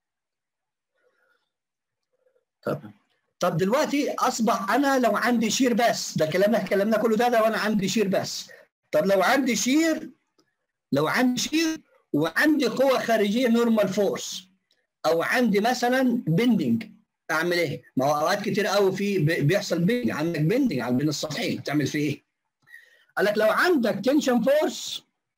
طب طب دلوقتي اصبح انا لو عندي شير بس ده كلامنا كلامنا كله ده لو انا عندي شير بس طب لو عندي شير لو عندي شير وعندي قوه خارجيه نورمال فورس او عندي مثلا بندنج اعمل ايه؟ ما هو اوقات كتير قوي في بيحصل بينج عندك بيندنج على بين السطحين تعمل فيه ايه؟ قال لك لو عندك تنشن فورس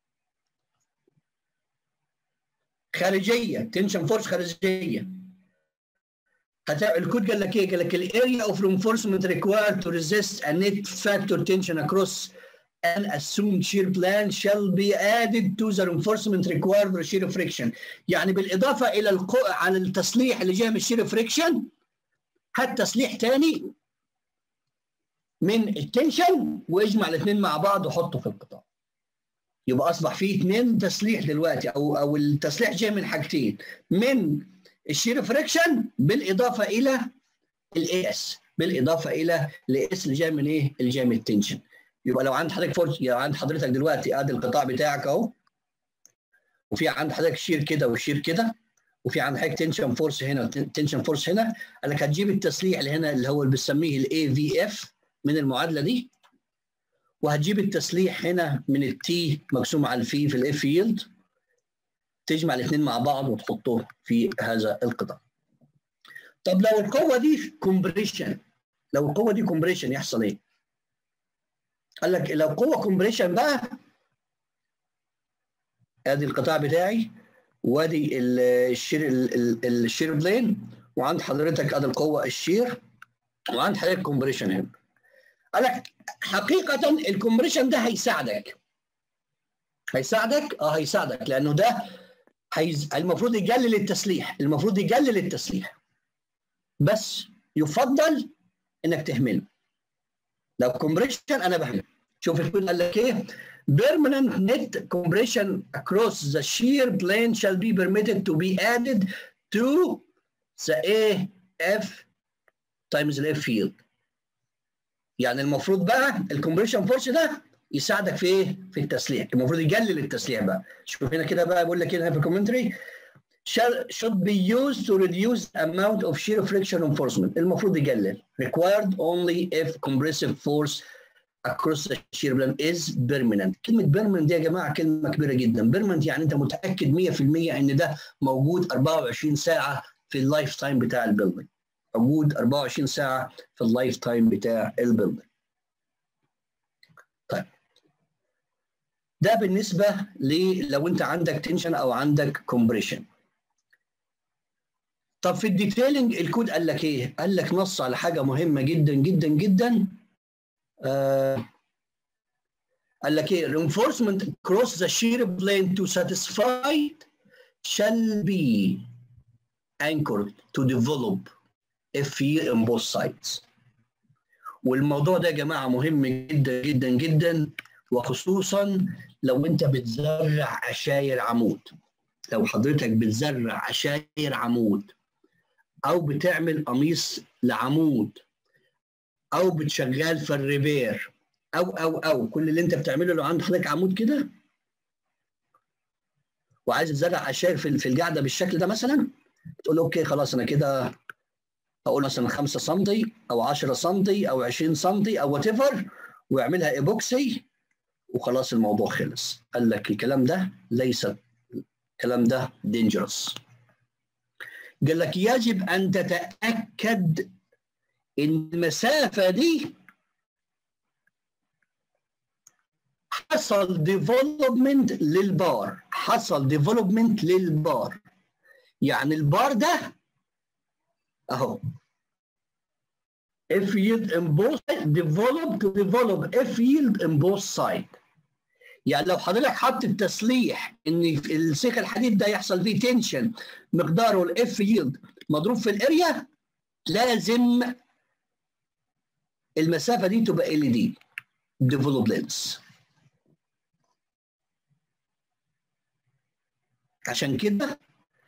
خارجيه تنشن فورس خارجيه هتعمل الكود قال لك ايه؟ قال لك الاريا اوف reinforcement required to resist a net factor tension across an assumed shear plan shall be added to the reinforcement required for shear friction يعني بالاضافه الى القو... على التسليح اللي جاي من الشير فريكشن هات تسليح تاني من التنشن واجمع الاثنين مع بعض وحطه في القطاع يبقى اصبح فيه اثنين تسليح دلوقتي او او التسليح جاي من حاجتين من الشير فريكشن بالاضافه الى الاي اس بالاضافه الى الاس اللي جاي من ايه؟ اللي جاي من التنشن يبقى لو عند حضرتك فورس لو عند حضرتك دلوقتي ادي القطاع بتاعك اهو وفي عند حضرتك شير كده وشير كده وفي عند حضرتك تنشن فورس هنا تنشن فورس هنا قال لك هتجيب التسليح اللي هنا اللي هو اللي بنسميه الاي في اف من المعادله دي وهتجيب التسليح هنا من التي مقسوم على الفي في الاف يلد تجمع الاثنين مع بعض وتحطه في هذا القطاع. طب لو القوه دي كومبريشن لو القوه دي كومبريشن يحصل ايه؟ قال لك لو قوه كومبريشن بقى ادي القطاع بتاعي وادي الشير الشير بلين وعند حضرتك ادي القوه الشير وعند حضرتك كومبريشن هنا. قال لك حقيقه الكومبريشن ده هيساعدك هيساعدك اه هيساعدك لانه ده هيز... المفروض يقلل التسليح المفروض يقلل التسليح بس يفضل انك تهمله لو كومبريشن انا بهمل شوف الكود قال لك ايه permanent net compression across the shear plane shall be permitted to be added to the AF times the F field يعني المفروض بقى الكومبريشن فورس ده يساعدك في ايه؟ في التسليح، المفروض يقلل التسليح بقى. شوف هنا كده بقى بيقول لك هنا في الكومنتري should be used to reduce amount of shear friction reinforcement. المفروض يقلل. Required only if compressive force across the shear plan is permanent. كلمة permanent دي يا جماعة كلمة كبيرة جدا. permanent يعني أنت متأكد 100% إن ده موجود 24 ساعة في اللايف تايم بتاع البيلدينج. موجود 24 ساعة في اللايف تايم بتاع البيلدينج. طيب ده بالنسبة ل لو أنت عندك تنشن أو عندك كومبريشن. طب في الديتيلنج الكود قال لك إيه؟ قال لك نص على حاجة مهمة جدا جدا جدا. آه قال لك إيه؟ reinforcement across the shear plane to satisfy shall be anchored to develop a fear on both sides. والموضوع ده يا جماعه مهم جدا جدا جدا وخصوصا لو انت بتزرع عشاير عمود لو حضرتك بتزرع عشاير عمود او بتعمل قميص لعمود او بتشغال في الريبير او او او كل اللي انت بتعمله لو عند حضرتك عمود كده وعايز تزرع عشاير في في القاعده بالشكل ده مثلا تقول اوكي خلاص انا كده اقول مثلا 5 سم او 10 سم او 20 سم او وات ايفر ويعملها ايبوكسي وخلاص الموضوع خلص قال لك الكلام ده ليس الكلام ده دينجرس قال لك يجب ان تتاكد ان المسافه دي حصل ديفلوبمنت للبار حصل ديفلوبمنت للبار يعني البار ده اهو if yield in both sides develop to develop if yield in both side يعني لو حضرتك حط التسليح ان السيخ الحديد ده يحصل فيه تنشن مقداره الاف ييلد مضروب في الاريا لازم المسافه دي تبقى ال دي ديفلوب لينس عشان كده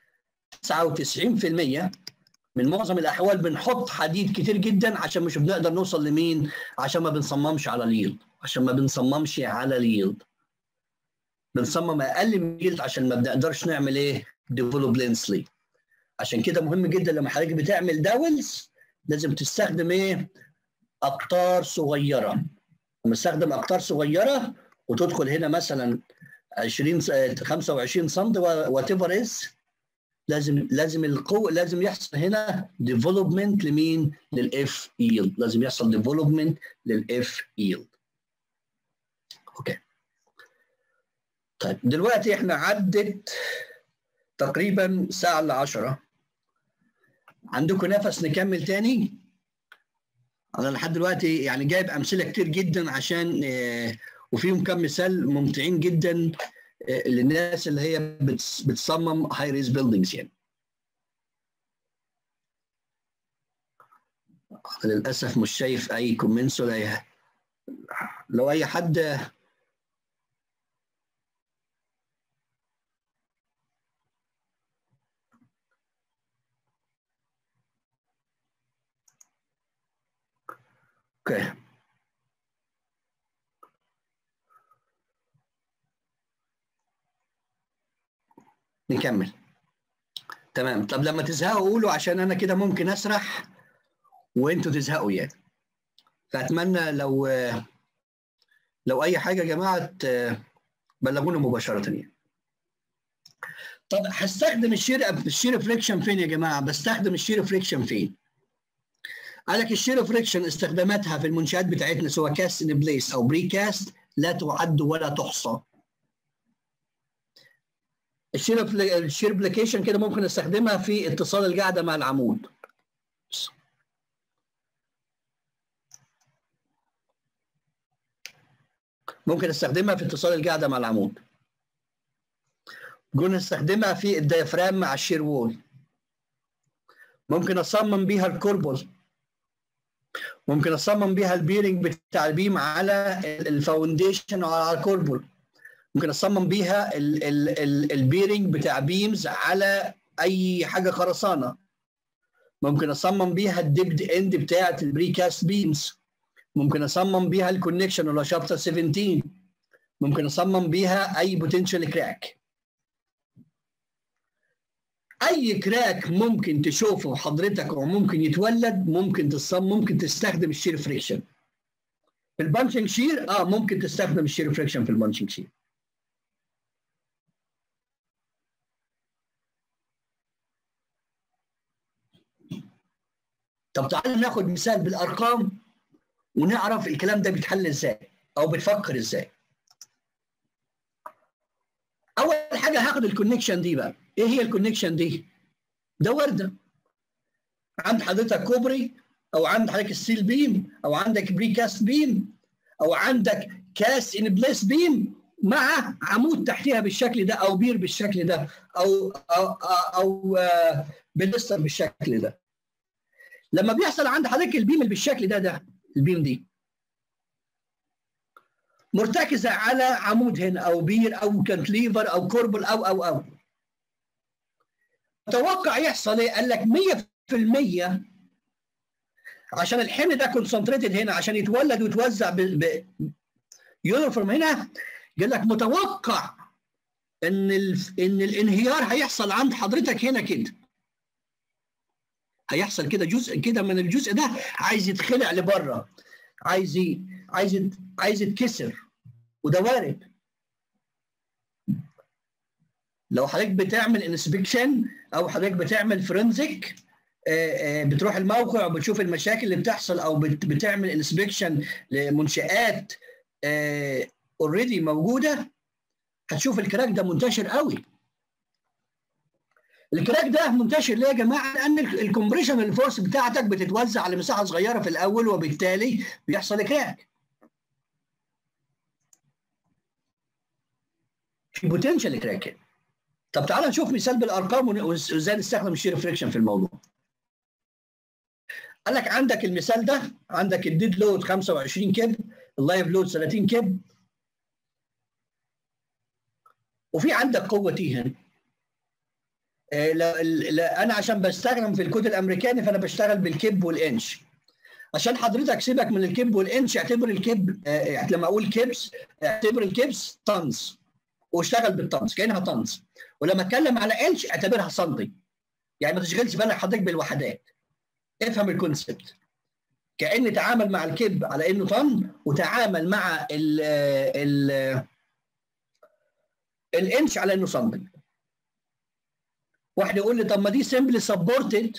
99% من معظم الاحوال بنحط حديد كتير جدا عشان مش بنقدر نوصل لمين عشان ما بنصممش على اليلد عشان ما بنصممش على اليلد بنصمم اقل من اليلد عشان ما بنقدرش نعمل ايه ديفلوب لينسلي عشان كده مهم جدا لما حضرتك بتعمل داولز لازم تستخدم ايه اقطار صغيره لما تستخدم اقطار صغيره وتدخل هنا مثلا 20 25 سم وات ايفر از لازم لازم القوه لازم يحصل هنا ديفلوبمنت لمين؟ للاف ييلد لازم يحصل ديفلوبمنت للاف ييلد اوكي طيب دلوقتي احنا عدت تقريبا ساعه الا 10 عندكم نفس نكمل تاني؟ انا لحد دلوقتي يعني جايب امثله كتير جدا عشان وفيهم كم مثال ممتعين جدا للناس اللي هي بتصمم هاي ريز بيلدينجز يعني للاسف مش شايف اي كومنتس ولا اي لو اي حد اوكي نكمل تمام طب لما تزهقوا قولوا عشان انا كده ممكن اسرح وانتوا تزهقوا يعني فاتمنى لو لو اي حاجه يا جماعه بلغونا مباشره يعني طب هستخدم الشير الشير فريكشن فين يا جماعه بستخدم الشير فريكشن فين قال لك الشير فريكشن استخداماتها في المنشات بتاعتنا سواء كاست ان بليس او بري كاست لا تعد ولا تحصى الشير الشير ابلكيشن كده ممكن استخدمها في اتصال القاعده مع العمود ممكن استخدمها في اتصال القاعده مع العمود ممكن استخدمها في الديافرام مع الشير وول ممكن اصمم بيها الكوربل ممكن اصمم بيها البيرنج بتاع البيم على الفاونديشن وعلى الكوربل ممكن اصمم بيها ال ال ال البيرنج بتاع بيمز على اي حاجه خرسانه ممكن اصمم بيها الديبد اند بتاعه البريكاست بيمز ممكن اصمم بيها الكونكشن ولا شابتر 17 ممكن اصمم بيها اي بوتنشال كراك اي كراك ممكن تشوفه حضرتك وممكن يتولد ممكن تصمم ممكن تستخدم الشير فريكشن في البانشنج شير اه ممكن تستخدم الشير فريكشن في البانشنج شير طب تعالى ناخد مثال بالارقام ونعرف الكلام ده بيتحل ازاي او بتفكر ازاي اول حاجه هاخد الكونكشن دي بقى ايه هي الكونكشن دي ده ورده عند حضرتك كوبري او عند حضرتك ستيل بيم او عندك بري كاست بيم او عندك كاست ان بليس بيم مع عمود تحتها بالشكل ده او بير بالشكل ده او او او, أو بلستر بالشكل ده لما بيحصل عند حضرتك البيم اللي بالشكل ده ده البيم دي مرتكزه على عمود هنا او بير او كانتليفر او كوربل او او او اتوقع يحصل ايه؟ قال لك 100% عشان الحمل ده كونسنتريتد هنا عشان يتولد ويتوزع ب يونيفورم هنا قال لك متوقع ان ال... ان الانهيار هيحصل عند حضرتك هنا كده هيحصل كده جزء كده من الجزء ده عايز يتخلع لبره عايز ي... عايز يت... عايز يتكسر وده وارد لو حضرتك بتعمل انسبكشن او حضرتك بتعمل فرنزك بتروح الموقع وبتشوف المشاكل اللي بتحصل او بتعمل انسبكشن لمنشات اوريدي موجوده هتشوف الكراك ده منتشر قوي الكراك ده منتشر ليه يا جماعه؟ لان الكومبريشن الفورس بتاعتك بتتوزع على مساحه صغيره في الاول وبالتالي بيحصل كراك. في بوتنشال كراك طب تعالى نشوف مثال بالارقام وازاي نستخدم الشير فريكشن في الموضوع. قال لك عندك المثال ده عندك الديد لود 25 كب اللايف لود 30 كب وفي عندك قوه تي هنا لا لا انا عشان بستخدم في الكود الامريكاني فانا بشتغل بالكب والانش عشان حضرتك سيبك من الكب والانش اعتبر الكب اه لما اقول كبس اعتبر الكبس طنز واشتغل بالطنز كانها طنز ولما اتكلم على انش اعتبرها سنتي يعني ما تشغلش بالك حضرتك بالوحدات افهم الكونسبت كان تعامل مع الكب على انه طن وتعامل مع ال ال الانش على انه سنتي واحد يقول لي طب ما دي سمبلي سبورتد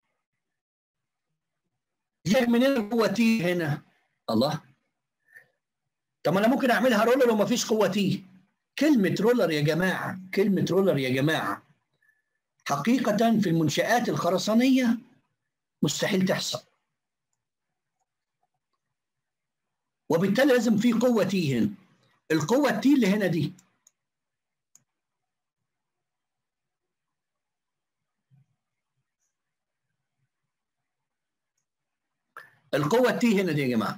جاي منين القوه تي هنا الله طب ما انا ممكن اعملها رولر وما فيش قوه تي كلمه رولر يا جماعه كلمه رولر يا جماعه حقيقه في المنشات الخرسانيه مستحيل تحصل وبالتالي لازم في قوه تي هنا القوه التي اللي هنا دي القوة التي هنا دي يا جماعة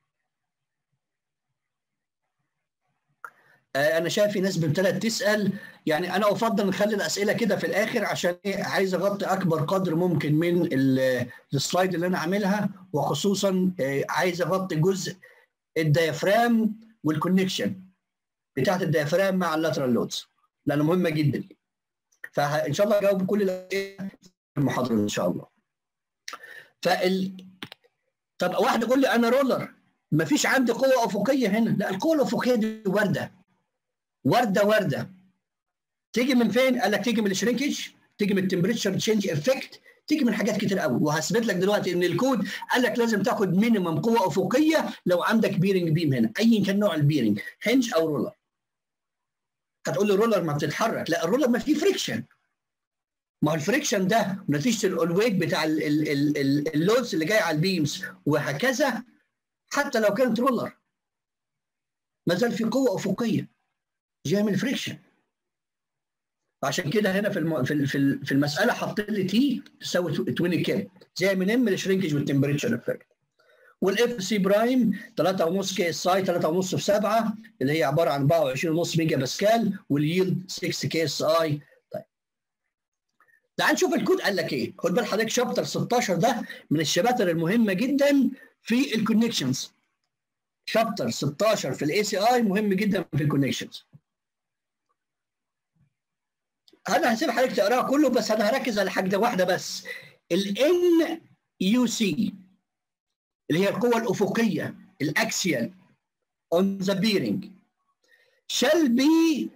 آه أنا شايف في ناس ابتدت تسأل يعني أنا أفضل نخلي الأسئلة كده في الآخر عشان إيه عايز أغطي أكبر قدر ممكن من السلايد اللي أنا عاملها وخصوصا آه عايز أغطي جزء الديافرام والكونكشن بتاعت الديافرام مع اللاترال لودز لأنه مهمة جدا فإن شاء الله أجاوب كل الأسئلة في المحاضرة إن شاء الله فال طب واحد يقول لي انا رولر ما فيش عندي قوه افقيه هنا لا القوه الافقيه دي ورده ورده ورده تيجي من فين قال لك تيجي من الشرينكج تيجي من التمبريتشر تشينج افكت تيجي من حاجات كتير قوي وهثبت لك دلوقتي ان الكود قال لك لازم تاخد مينيمم قوه افقيه لو عندك بيرنج بيم هنا ايا كان نوع البيرنج هنج او رولر هتقول لي رولر ما بتتحرك لا الرولر ما فيه فريكشن ما هو الفريكشن ده نتيجه الويت بتاع اللودز اللي جاي على البيمز وهكذا حتى لو كانت رولر ما زال في قوه افقيه جايه من الفريكشن عشان كده هنا في الم... في في المساله حاطين لي تي تساوي 20 كام جايه من ام الشرينكج والتمبريتشر افكت والاف سي برايم 3.5 كي اس اي 3.5 في 7 اللي هي عباره عن 24.5 ميجا باسكال واليلد 6 كي اس اي تعال نشوف الكود قال لك ايه خد بال حضرتك شابتر 16 ده من الشباتر المهمه جدا في الكونكشنز شابتر 16 في الاي سي اي مهم جدا في الكونكشنز انا هسيب حضرتك تقراها كله بس انا هركز على حاجه واحده بس الان يو سي اللي هي القوه الافقيه الاكسيال on the bearing shall be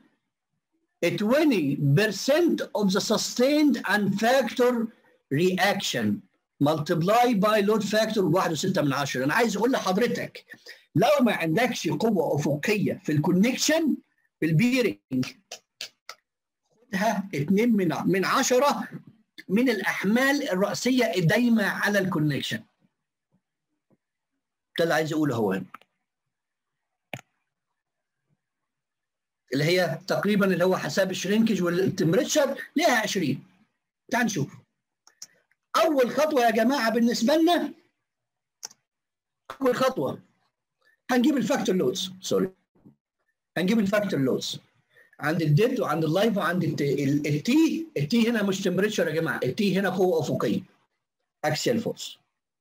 20% of the sustained and factor reaction multiply by load factor 1.6 من 10 انا عايز اقول لحضرتك لو ما عندكش قوه افقيه في الكونكشن في البيرنج خدها 2 من من 10 من الاحمال الراسيه الدايمه على الكونكشن ده اللي عايز اقوله هو هنا اللي هي تقريبا اللي هو حساب الشرينكج والتمبريتشر ليها 20 تعال نشوف اول خطوه يا جماعه بالنسبه لنا اول خطوه هنجيب الفاكتور لودز سوري هنجيب الفاكتور لودز عند الديد وعند اللايف وعند التي التي هنا مش تمبريتشر يا جماعه التي هنا قوه افقيه اكسيال فورس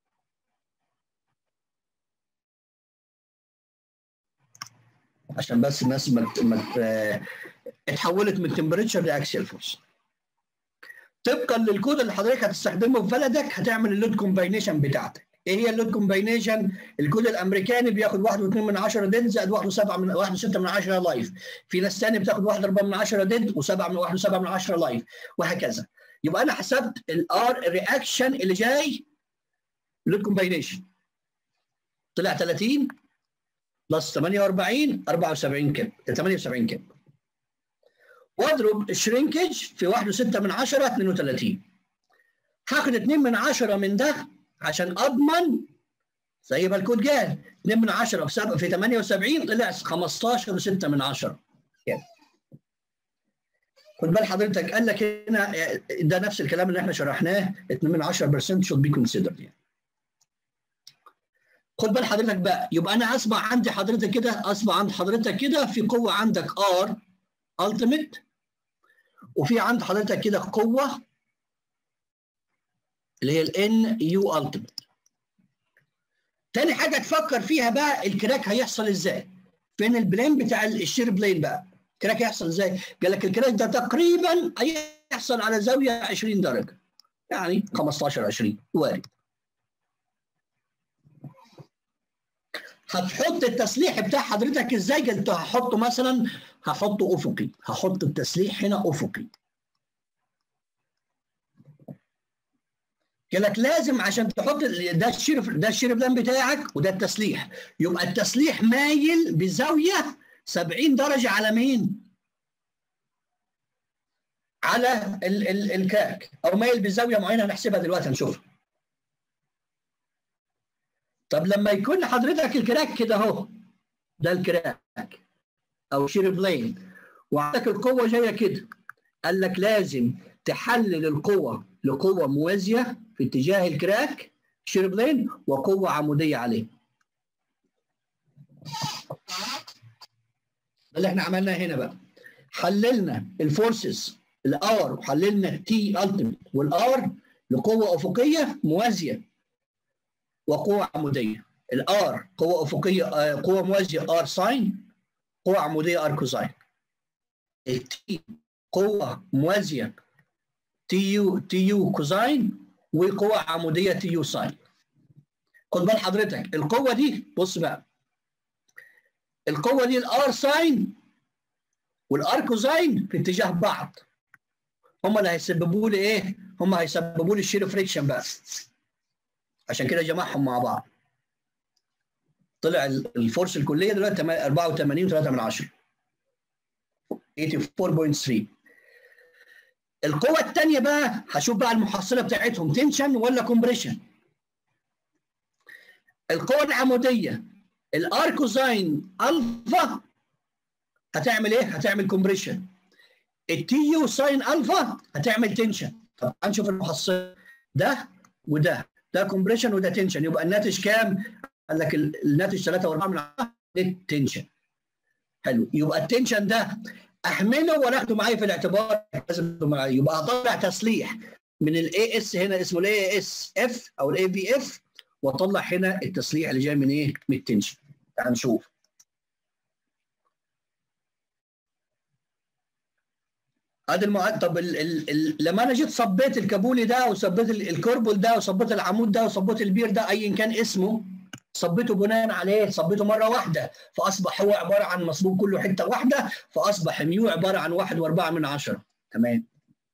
عشان بس الناس ما ما اتحولت من تمبريتشر لاكسيال فورس طبقا للكود اللي حضرتك هتستخدمه في بلدك هتعمل اللود كومباينيشن بتاعتك ايه هي اللود كومباينيشن الكود الامريكاني بياخد 1.2 من 10 ديد زائد 1.7 من 1.6 من 10 لايف في ناس ثانيه بتاخد 1.4 من 10 ديد و7 من 1.7 من 10 لايف وهكذا يبقى انا حسبت الار رياكشن اللي جاي لود كومباينيشن طلع 30 بلس 48 74 كم 78 كم واضرب الشرينكج في 1.6 من 10 32 هاخد 2 من 10 من ده عشان اضمن زي ما الكود قال 2 من 10 في 7 في 78 طلع 15 و6 من 10 كده خد بال حضرتك قال لك هنا ده نفس الكلام اللي احنا شرحناه 2 من 10% should be considered يعني خد بال حضرتك بقى يبقى انا اصبح عندي حضرتك كده اصبح عند حضرتك كده في قوه عندك ار التيميت وفي عند حضرتك كده قوه اللي هي الان يو التيميت تاني حاجه تفكر فيها بقى الكراك هيحصل ازاي فين البلين بتاع الشير بلين بقى الكراك هيحصل ازاي قال لك الكراك ده تقريبا هيحصل على زاويه 20 درجه يعني 15 20 وارد هتحط التسليح بتاع حضرتك ازاي قلت هحطه مثلا هحطه افقي هحط التسليح هنا افقي قال لك لازم عشان تحط ده الشير ده الشير بلان بتاعك وده التسليح يبقى التسليح مايل بزاويه 70 درجه على مين؟ على ال ال الكراك او مايل بزاويه معينه هنحسبها دلوقتي هنشوفها. طب لما يكون حضرتك الكراك كده اهو ده الكراك او شير بلين وعندك القوه جايه كده قال لك لازم تحلل القوه لقوه موازيه في اتجاه الكراك شير بلين وقوه عموديه عليه. ده اللي احنا عملناه هنا بقى. حللنا الفورسز الار وحللنا التي التيميت والار لقوه افقيه موازيه وقوه عموديه. الار قوه افقيه قوه موازيه ار ساين قوه عموديه ار كوزاين. التي قوه موازيه تي يو تي يو كوزاين وقوه عموديه تي يو ساين. خد بال حضرتك القوه دي بص بقى القوه دي الار ساين والار كوزاين في اتجاه بعض. هم اللي هيسببوا لي ايه؟ هم هيسببوا لي الشير فريكشن بقى. عشان كده جمعهم مع بعض. طلع الفورس الكليه دلوقتي 84 و3 من 10 84.3 القوة الثانية بقى هشوف بقى المحصلة بتاعتهم تنشن ولا كومبريشن القوة العمودية الاركوزاين الفا هتعمل ايه؟ هتعمل كومبريشن التي يو ساين الفا هتعمل تنشن طب هنشوف المحصلة ده وده ده كومبريشن وده تنشن يبقى الناتج كام؟ قال لك الناتج 3 و4 من 10 تنشن حلو يبقى التنشن ده احمله ولا اخده معايا في الاعتبار لازم معايا يبقى اطلع تسليح من الاي اس هنا اسمه الاي اس اف او الاي في اف واطلع هنا التسليح اللي جاي من ايه؟ من التنشن تعال نشوف ادي المعد طب ال ال ال لما انا جيت صبيت الكابولي ده وصبيت الكربل ده وصبيت العمود ده وصبيت البير ده ايا كان اسمه صبيته بناء عليه صبيته مره واحده فاصبح هو عباره عن مصبوب كله حته واحده فاصبح ميو عباره عن واحد واربعه من عشره تمام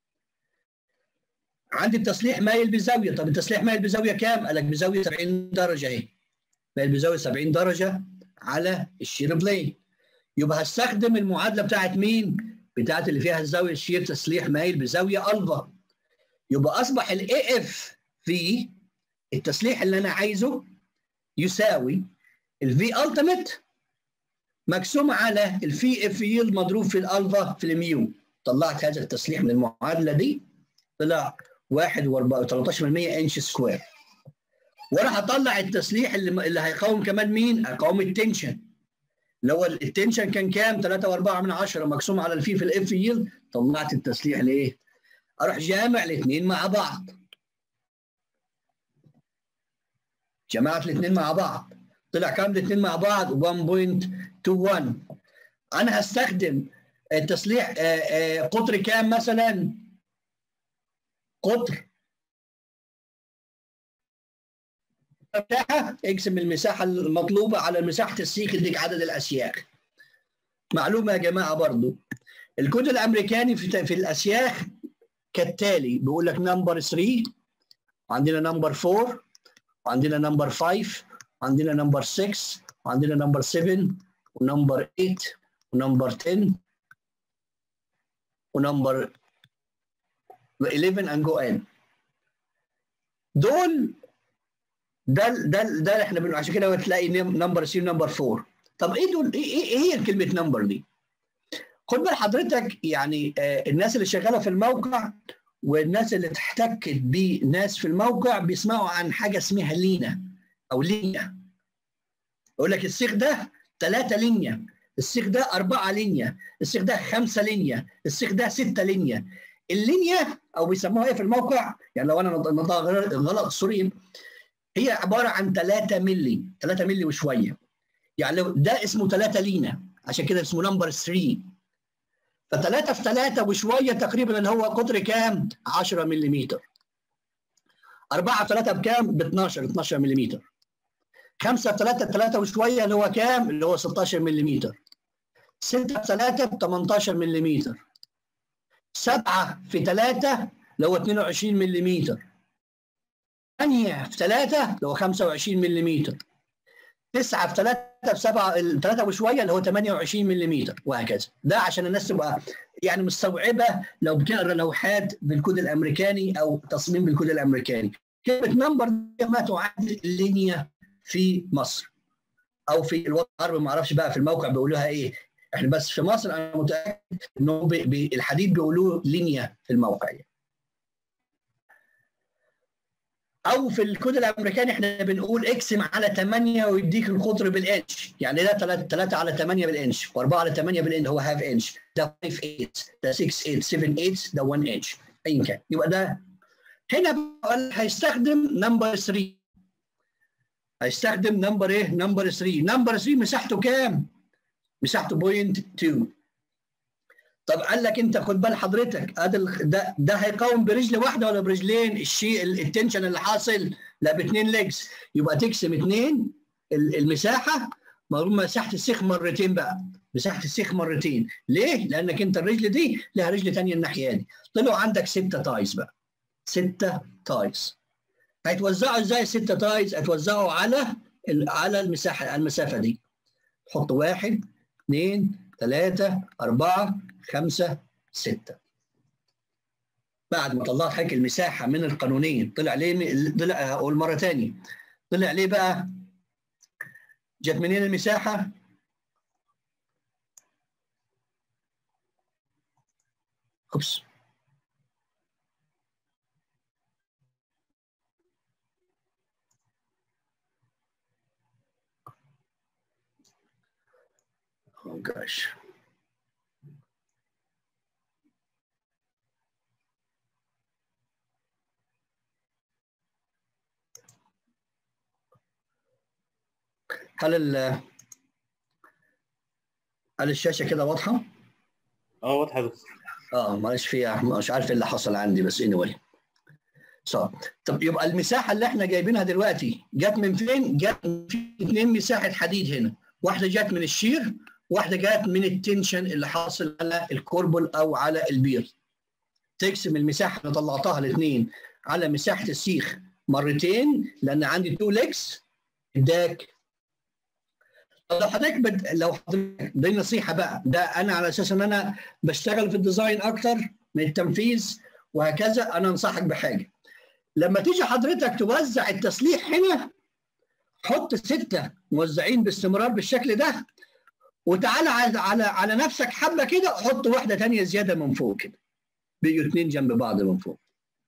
عندي التسليح مايل بزاويه طب التسليح مايل بزاويه كام؟ قال لك بزاويه 70 درجه اهي مايل بزاويه 70 درجه على الشير بلين يبقى هستخدم المعادله بتاعت مين؟ بتاعت اللي فيها الزاويه الشير تسليح مايل بزاويه الفا يبقى اصبح الاي اف في التسليح اللي انا عايزه يساوي الفي التيميت مقسوم على الفي اف يلد مضروب في الالفا في الميو طلعت هذا التسليح من المعادله دي طلع 1 و13% انش سكوير وانا هطلع التسليح اللي اللي هيقاوم كمان مين؟ هيقاوم التنشن اللي هو التنشن كان كام؟ 3 و4 من 10 مقسوم على الفي في الاف يلد طلعت التسليح لايه؟ اروح جامع الاثنين مع بعض جمعت الاثنين مع بعض طلع كام الاثنين مع بعض 1.21 انا هستخدم التسليح قطر كام مثلا قطر مساحه اقسم المساحه المطلوبه على مساحه السيخ يديك عدد الاسياخ معلومه يا جماعه برضو الكود الامريكاني في في الاسياخ كالتالي بيقول لك نمبر 3 وعندنا نمبر 4 وعندنا نمبر 5 وعندنا نمبر 6 وعندنا نمبر 7 ونمبر 8 ونمبر 10 ونمبر 11 and go in دول ده ده ده اللي احنا بنقول عشان كده تلاقي نمبر 3 ونمبر 4 طب ايه دول ايه, إيه هي كلمه نمبر دي؟ خد بال حضرتك يعني آه الناس اللي شغاله في الموقع والناس اللي احتكت بناس في الموقع بيسمعوا عن حاجه اسمها لينا او لينيا يقول لك السيخ ده ثلاثة لينيا السيخ ده أربعة لينيا السيخ ده خمسة لينيا السيخ ده ستة لينيا اللينيا أو بيسموها إيه في الموقع يعني لو أنا نطقها غلط سوري هي عبارة عن 3 مللي 3 مللي وشوية يعني لو ده اسمه 3 لينا عشان كده اسمه نمبر 3 فثلاثة في ثلاثة وشوية تقريبا اللي هو قطر كام؟ 10 ملم. أربعة في ثلاثة بكام؟ ب 12 12 ملم. خمسة في ثلاثة ثلاثة وشوية اللي هو كام؟ اللي هو 16 ملم. ستة في ثلاثة ب 18 ملم. سبعة في ثلاثة اللي هو 22 ملم. 8 في 3 اللي هو 25 ملم 9 في 3 في 7 3 وشويه اللي هو 28 ملم وهكذا ده عشان الناس تبقى يعني مستوعبه لو بتقرا لوحات بالكود الامريكاني او تصميم بالكود الامريكاني كلمه نمبر ما تعادل اللينيا في مصر او في الوطن العربي ما اعرفش بقى في الموقع بيقولوها ايه احنا بس في مصر انا متاكد انه بي بي الحديد بيقولوه لينيا في الموقع يعني. او في الكود الامريكاني احنا بنقول اقسم على 8 ويديك القطر بالانش يعني ده 3 3 على 8 بالانش و4 على 8 بالانش هو هاف انش ده 5 8 ده 6 8 7 8 ده 1 انش ايا كان يبقى ده هنا هيستخدم نمبر 3 هيستخدم نمبر ايه؟ نمبر 3 نمبر 3 مساحته كام؟ مساحته بوينت 2 طب قال لك انت خد بال حضرتك ادي ده ده هيقاوم برجل واحده ولا برجلين الشيء التنشن اللي حاصل لا باثنين ليجز يبقى تقسم اثنين المساحه مضروب مساحه السيخ مرتين بقى مساحه السيخ مرتين ليه؟ لانك انت الرجل دي لها رجل ثانيه الناحيه دي طلعوا عندك سته تايز بقى سته تايز هيتوزعوا ازاي السته تايز؟ هيتوزعوا على على المساحه المسافه دي حط واحد اثنين ثلاثة أربعة خمسة ستة بعد ما طلعت حضرتك المساحة من القانونين طلع ليه طلع أقول مرة تاني طلع ليه بقى جت منين المساحة أوبس Oh gosh. هل ال هل الشاشه كده واضحه؟ اه واضحه يا دكتور اه معلش فيها مش عارف ايه اللي حصل عندي بس اني anyway. صح طب يبقى المساحه اللي احنا جايبينها دلوقتي جت من فين؟ جت من في اثنين مساحه حديد هنا واحده جت من الشير واحده جت من التنشن اللي حاصل على الكوربل او على البير تقسم المساحه اللي طلعتها الاثنين على مساحه السيخ مرتين لان عندي تو ليكس اداك لو حضرتك بد... لو حضرتك دي نصيحه بقى ده انا على اساس ان انا بشتغل في الديزاين اكتر من التنفيذ وهكذا انا انصحك بحاجه لما تيجي حضرتك توزع التسليح هنا حط سته موزعين باستمرار بالشكل ده وتعالى على على على نفسك حبه كده حط واحده ثانيه زياده من فوق كده بيجوا اثنين جنب بعض من فوق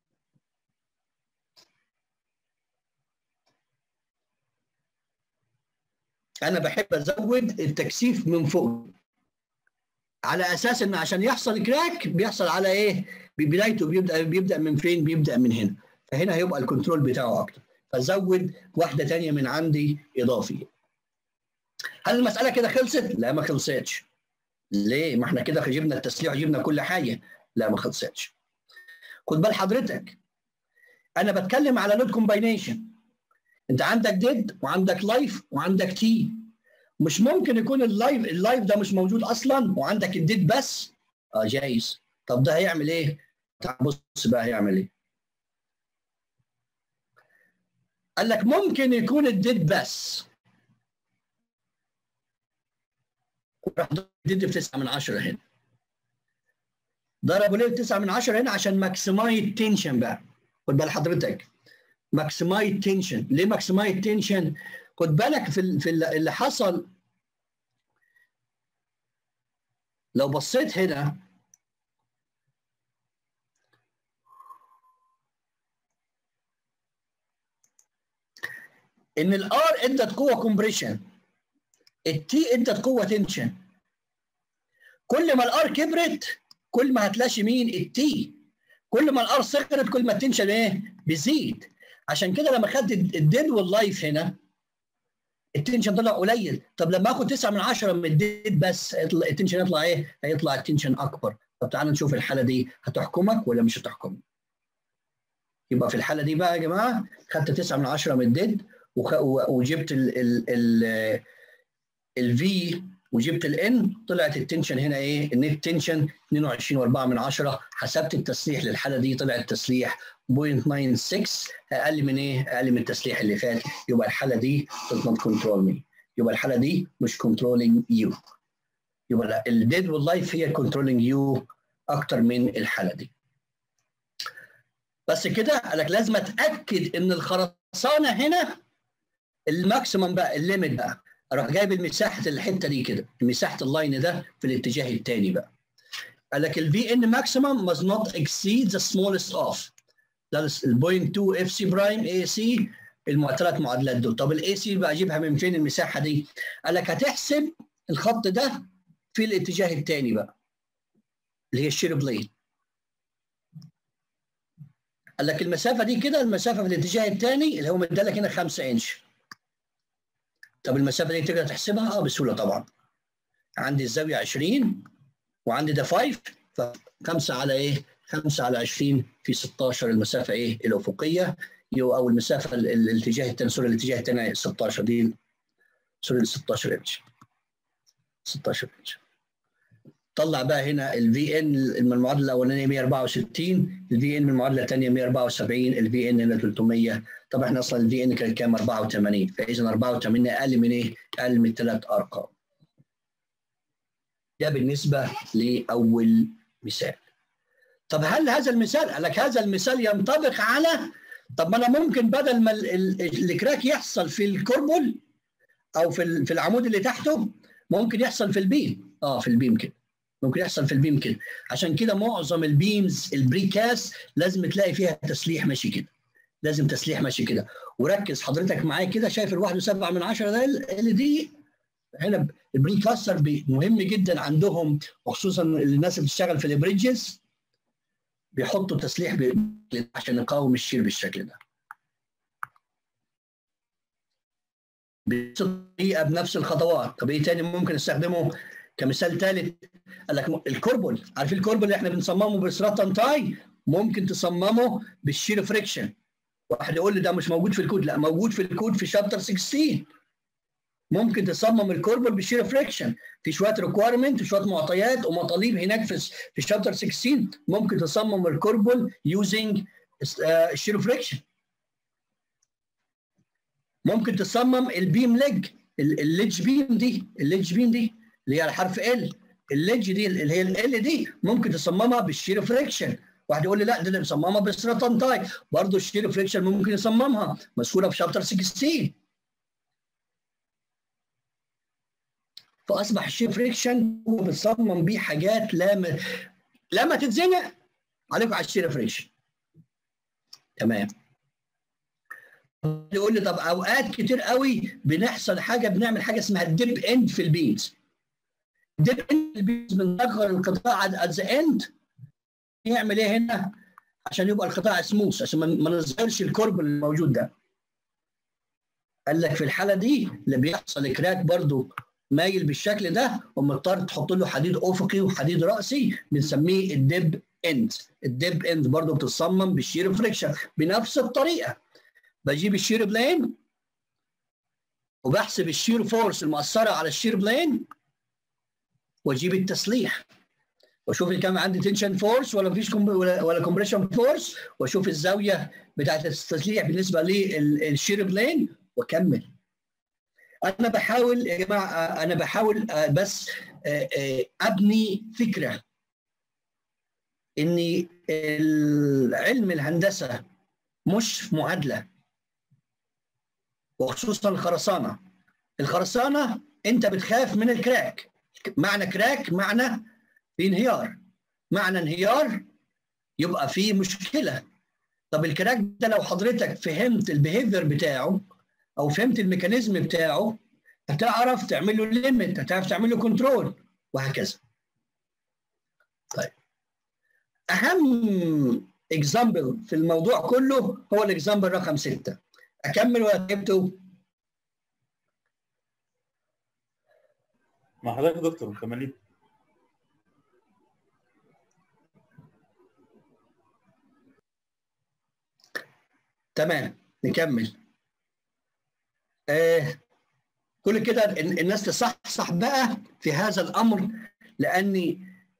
انا بحب ازود التكثيف من فوق على اساس ان عشان يحصل كراك بيحصل على ايه بدايته بيبدا بيبدا من فين بيبدا من هنا فهنا هيبقى الكنترول بتاعه اكتر فزود واحده ثانيه من عندي اضافي هل المساله كده خلصت لا ما خلصتش ليه ما احنا كده جبنا التسليح جبنا كل حاجه لا ما خلصتش خد بال حضرتك انا بتكلم على لود كومباينيشن انت عندك ديد وعندك لايف وعندك تي مش ممكن يكون اللايف اللايف ده مش موجود اصلا وعندك الديد بس اه جايز طب ده هيعمل ايه تعال بص بقى هيعمل ايه قال لك ممكن يكون الديد بس راح الديد في 9 من 10 هنا ضربوا ليه 9 من 10 هنا عشان ماكسمايز تنشن بقى خد بال حضرتك ماكسمايز تنشن ليه ماكسمايز تنشن خد بالك في في اللي حصل لو بصيت هنا ان الار ادت قوه كومبريشن التي ادت قوه تنشن كل ما الار كبرت كل ما هتلاقي مين التي كل ما الار صغرت كل ما التنشن ايه بيزيد عشان كده لما خدت الديد واللايف هنا التنشن طلع قليل طب لما اخد 9 من 10 من الديد بس التنشن يطلع ايه هيطلع التنشن اكبر طب تعال نشوف الحاله دي هتحكمك ولا مش هتحكمك يبقى في الحاله دي بقى يا جماعه خدت 9 من 10 من الديد وجبت ال ال ال الفي وجبت الان طلعت التنشن هنا ايه النت تنشن 22.4 من 10 حسبت التسليح للحاله دي طلع التسليح 0.96 اقل من ايه اقل من التسليح اللي فات يبقى الحاله دي does not control me يبقى الحاله دي مش controlling you يبقى الديد واللايف هي controlling you اكتر من الحاله دي بس كده قال لك لازم اتاكد ان الخرسانه هنا الماكسيمم بقى الليميت بقى اروح جايب المساحه الحته دي كده مساحه اللاين ده في الاتجاه الثاني بقى قال لك الفي ان ماكسيمم must not exceed the smallest of ده البوينت 2 اف سي برايم اي سي المعادلات معادلات دول طب الاي سي بقى اجيبها من فين المساحه دي قال لك هتحسب الخط ده في الاتجاه الثاني بقى اللي هي الشير بلين قال لك المسافه دي كده المسافه في الاتجاه الثاني اللي هو مدالك هنا 5 انش طب المسافه دي تقدر تحسبها اه بسهوله طبعا عندي الزاويه 20 وعندي ده 5 ف 5 على ايه 5 على 20 في 16 المسافه ايه الافقيه او المسافه الاتجاه الثاني سوري الاتجاه الثاني 16 دي سوري 16 انش 16 انش طلع بقى هنا الفي ان من المعادله الاولانيه 164 الفي ان من المعادله الثانيه 174 الفي ان هنا 300 طب احنا اصلا الفي ان كان كام 84 فاذا 84 اقل من ايه؟ اقل من ثلاث ارقام. ده بالنسبه لاول مثال. طب هل هذا المثال قال لك هذا المثال ينطبق على طب ما انا ممكن بدل ما الكراك يحصل في الكربل او في في العمود اللي تحته ممكن يحصل في البيم اه في البيم كده ممكن يحصل في البيم كده عشان كده معظم البيمز البريكاس لازم تلاقي فيها تسليح ماشي كده لازم تسليح ماشي كده وركز حضرتك معايا كده شايف الواحد وسبعة من عشرة ده اللي دي هنا البريكاستر مهم جدا عندهم وخصوصا الناس اللي بتشتغل في البريدجز بيحطوا تسليح عشان يقاوم الشير بالشكل ده بنفس الطريقه بنفس الخطوات طب ايه تاني ممكن استخدمه كمثال ثالث قال لك الكربل عارفين الكربل اللي احنا بنصممه بالسراتان تاي ممكن تصممه بالشير فريكشن واحد يقول لي ده مش موجود في الكود لا موجود في الكود في شابتر 16 ممكن تصمم الكوربل بالشير فريكشن في شويه ريكويرمنت وشويه معطيات ومطالب هناك في في شابتر 16 ممكن تصمم الكوربل يوزنج الشير فريكشن ممكن تصمم البيم ليج الليدج بيم دي الليدج بيم دي اللي هي على حرف ال الليدج دي اللي هي ال دي ممكن تصممها بالشير فريكشن واحد يقول لي لا ده مصممها بالسرطان تاي برضه الشير فريكشن ممكن يصممها مذكوره في شابتر 16 فاصبح الشير فريكشن هو بتصمم بيه حاجات لما لما تتزنق عليكم على الشير فريكشن تمام يقول لي طب اوقات كتير قوي بنحصل حاجه بنعمل حاجه اسمها الديب اند في البيمز الديب اند في البيمز بنصغر القطاع ات ذا اند يعمل ايه هنا عشان يبقى القطاع سموث عشان ما نظهرش الكرب الموجود ده قال لك في الحاله دي اللي بيحصل كراك برضو مايل بالشكل ده ومضطر تحط له حديد افقي وحديد راسي بنسميه الديب اند الديب اند برضو بتتصمم بالشير فريكشن بنفس الطريقه بجيب الشير بلين وبحسب الشير فورس المؤثره على الشير بلين واجيب التسليح واشوف كم عندي تنشن فورس ولا مفيش كم ولا, ولا كومبريشن فورس واشوف الزاويه بتاعت التسليح بالنسبه للشير بلين واكمل انا بحاول يا جماعه انا بحاول بس ابني فكره ان علم الهندسه مش معادله وخصوصا الخرسانه الخرسانه انت بتخاف من الكراك معنى كراك معنى في انهيار معنى انهيار يبقى في مشكله طب الكراك ده لو حضرتك فهمت البيهيفير بتاعه او فهمت الميكانيزم بتاعه هتعرف تعمل له ليميت هتعرف تعمل له كنترول وهكذا طيب اهم اكزامبل في الموضوع كله هو الاكزامبل رقم ستة اكمل ولا جبته مع حضرتك يا دكتور مكملين تمام نكمل آه كل كده الناس تصحصح بقى في هذا الامر لان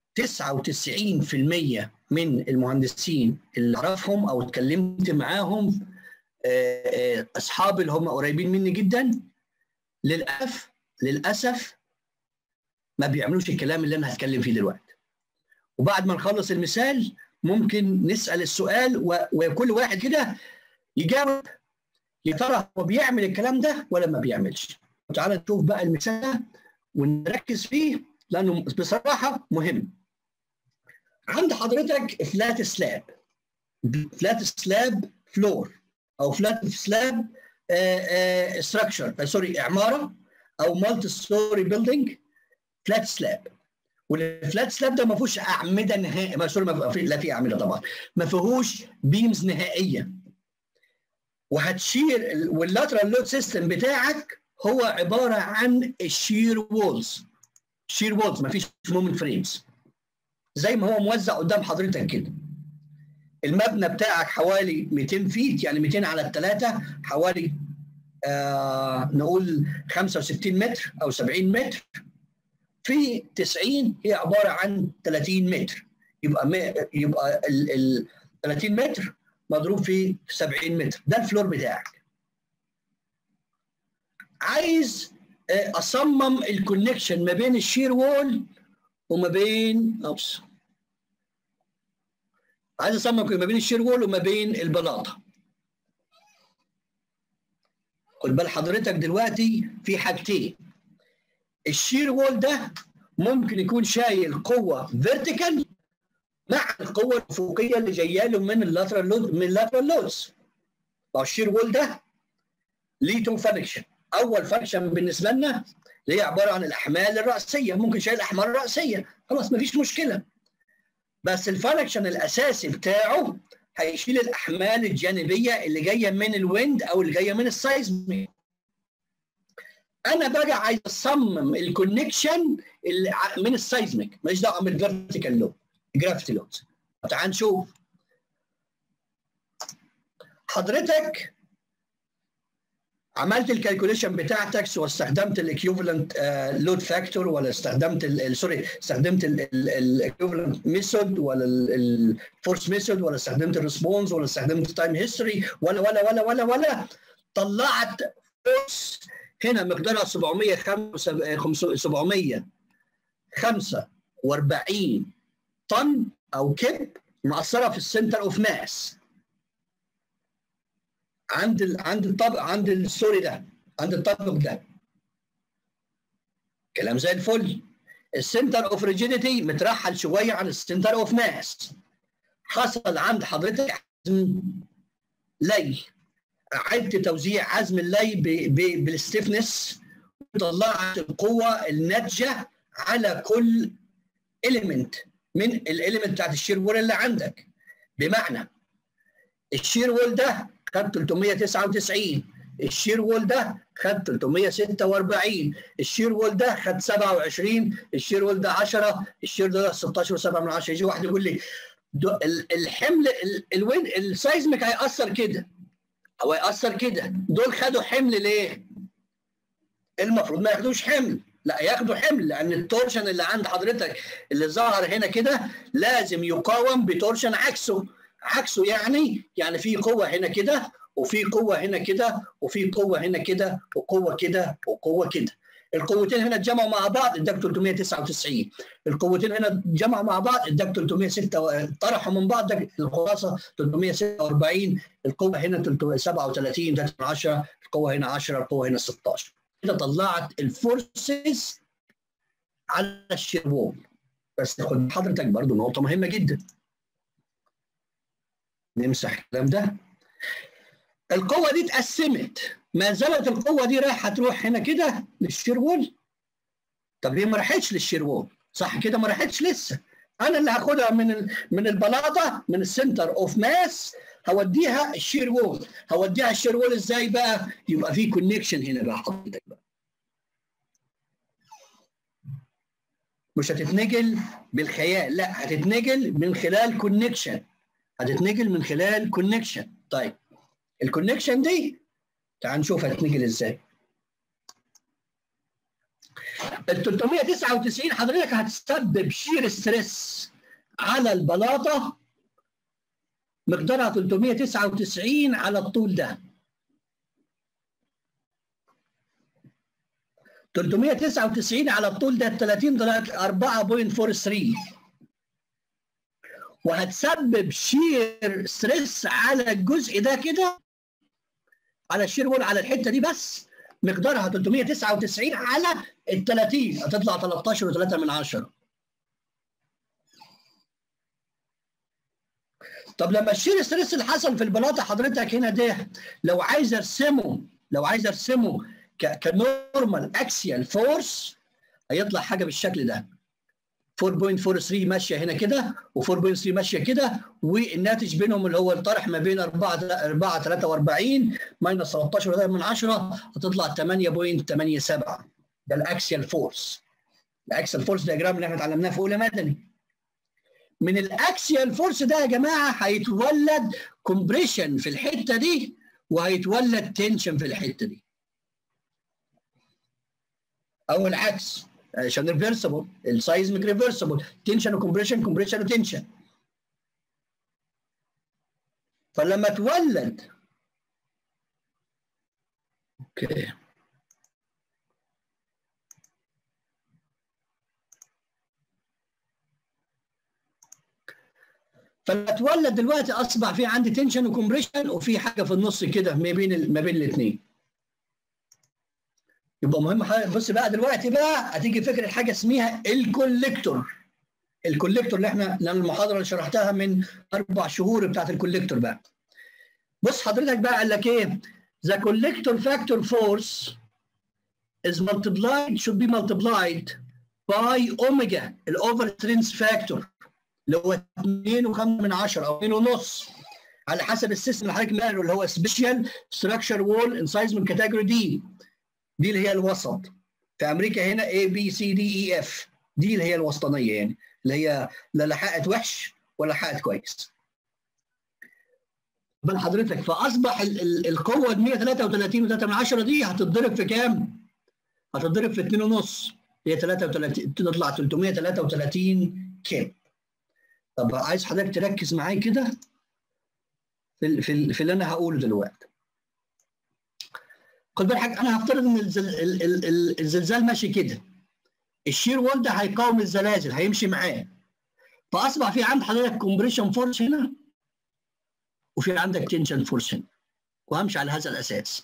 99% من المهندسين اللي اعرفهم او اتكلمت معاهم اصحابي اللي هم قريبين مني جدا للاسف للاسف ما بيعملوش الكلام اللي انا هتكلم فيه دلوقتي وبعد ما نخلص المثال ممكن نسال السؤال وكل واحد كده يجاوب يا ترى هو بيعمل الكلام ده ولا ما بيعملش تعال نشوف بقى المثال ده ونركز فيه لانه بصراحه مهم عند حضرتك فلات سلاب فلات سلاب فلور او فلات سلاب ستراكشر سوري عماره او مالتي ستوري بيلدينج فلات سلاب والفلات سلاب ده ما فيهوش اعمده نهائيه ما سوري ما في لا في اعمده طبعا ما فيهوش بيمز نهائيه وهتشير واللاترال لود سيستم بتاعك هو عباره عن الشير وولز شير وولز ما فيش مومنت فريمز زي ما هو موزع قدام حضرتك كده المبنى بتاعك حوالي 200 فيت يعني 200 على الثلاثه حوالي آه نقول 65 متر او 70 متر في 90 هي عباره عن 30 متر يبقى م... يبقى ال... ال 30 متر مضروب في 70 متر ده الفلور بتاعك عايز اصمم الكونكشن ما بين الشير وول وما بين اوبس عايز اصمم ما بين الشير وول وما بين البلاطه خد بال حضرتك دلوقتي في حاجتين الشير وول ده ممكن يكون شايل قوه فيرتيكال مع القوه الافقيه اللي جايه له من اللاترال لود من اللاترال لودز ما الشير وول ده ليه تو فانكشن اول فانكشن بالنسبه لنا اللي هي عباره عن الاحمال الراسيه ممكن شايل الاحمال الراسيه خلاص مفيش مشكله بس الفانكشن الاساسي بتاعه هيشيل الاحمال الجانبيه اللي جايه من الويند او اللي جايه من السايزميك انا بقى عايز اصمم الكونكشن من السايزميك ماليش دعوه بالفيرتيكال لود جرافيتي لود تعال نشوف حضرتك عملت الكالكوليشن بتاعتك واستخدمت الاكيوفالنت لود فاكتور ولا استخدمت سوري استخدمت الاكيوفالنت ميثود ولا الفورس ميثود ولا استخدمت الريسبونس ولا استخدمت التايم هيستوري ولا ولا ولا ولا ولا طلعت فورس هنا مقدارها 745 طن او كب مأثره في السنتر اوف ماس عند ال عند الطبق عند السوري ده عند الطبق ده كلام زي الفل السنتر اوف ريجيديتي مترحل شويه عن السنتر اوف ماس حصل عند حضرتك عزم لي عدت توزيع عزم اللي بالستيفنس وطلعت القوه الناتجه على كل اليمنت من الاليمنت بتاعت الشير وول اللي عندك بمعنى الشير وول ده خد 399 الشير وول ده خد 346 الشير وول ده خد 27 الشير وول ده 10 الشير ده 16 و7 من 10 يجي واحد يقول لي الحمل الوين السايزمك هيأثر كده او هيأثر كده دول خدوا حمل ليه؟ المفروض ما ياخدوش حمل لا ياخدوا حمل لان التورشن اللي عند حضرتك اللي ظهر هنا كده لازم يقاوم بتورشن عكسه عكسه يعني يعني في قوه هنا كده وفي قوه هنا كده وفي قوه هنا كده وقوه كده وقوه كده القوتين هنا اتجمعوا مع بعض اداك 399 القوتين هنا اتجمعوا مع بعض اداك 306 طرحوا من بعض الخلاصه 346 القوه هنا 37 ده 10 القوه هنا 10 القوه هنا 16 كده طلعت الفورسز على الشير بس خد حضرتك برضو نقطه مهمه جدا نمسح الكلام ده القوه دي اتقسمت ما زالت القوه دي رايحه تروح هنا كده للشير وول طب ليه ما راحتش للشير وول صح كده ما راحتش لسه انا اللي هاخدها من من البلاطه من السنتر اوف ماس هوديها الشير وول هوديها الشير وول ازاي بقى يبقى في كونكشن هنا بقى حضرتك بقى مش هتتنقل بالخيال لا هتتنقل من خلال كونكشن هتتنقل من خلال كونكشن طيب الكونكشن دي تعال نشوف هتتنقل ازاي ال 399 حضرتك هتسبب شير ستريس على البلاطه مقدارها 399 على الطول ده 399 على الطول ده 30 درجه 4.43 وهتسبب شير ستريس على الجزء ده كده على الشير وول على الحته دي بس مقدارها 399 على ال 30 هتطلع 13 و3 من 10 طب لما الشير ستريس اللي حصل في البلاطه حضرتك هنا ده لو عايز ارسمه لو عايز ارسمه كنورمال اكسيال فورس هيطلع حاجه بالشكل ده 4.43 ماشيه هنا كده و4.3 ماشيه كده والناتج بينهم اللي هو الطرح ما بين 4 4 43 ماينس 13 من 10 هتطلع 8.87 ده الاكسيال فورس الاكسيال فورس دياجرام اللي احنا اتعلمناه في اولى مدني من الاكسيال فورس ده يا جماعه هيتولد كومبريشن في الحته دي وهيتولد تنشن في الحته دي او العكس عشان ريفرسبل السايزميك ريفرسبل تنشن وكمبريشن كومبريشن وتنشن فلما تولد اوكي فلما تولد دلوقتي اصبح في عندي تنشن وكمبريشن وفي حاجه في النص كده ما بين ما بين الاثنين يبقى مهم حاجه بص بقى دلوقتي بقى هتيجي فكره حاجه اسمها الكوليكتور الكوليكتور اللي احنا المحاضره اللي شرحتها من اربع شهور بتاعت الكوليكتور بقى بص حضرتك بقى قال لك ايه the collector factor force is multiplied should be multiplied by omega الاوفر strength factor اللي هو 2 و5 من 10 او 2 ونص على حسب السيستم اللي حضرتك ماله اللي هو سبيشال ستراكشر وول ان سايز من كاتيجوري دي دي اللي هي الوسط في امريكا هنا A B C D E F دي اللي هي الوسطانيه يعني اللي هي لا لحقت وحش ولا لحقت كويس بل حضرتك فاصبح ال ال القوه 133 و3 من 10 دي هتتضرب في كام؟ هتتضرب في 2 ونص هي 33 تطلع 333 كام طب عايز حضرتك تركز معايا كده في في, في اللي انا هقوله دلوقتي خد بالك انا هفترض ان الزلزال ماشي كده الشير وول ده هيقاوم الزلازل هيمشي معاه فاصبح في عند حضرتك كومبريشن فورس هنا وفي عندك تنشن فورس هنا وهمشي على هذا الاساس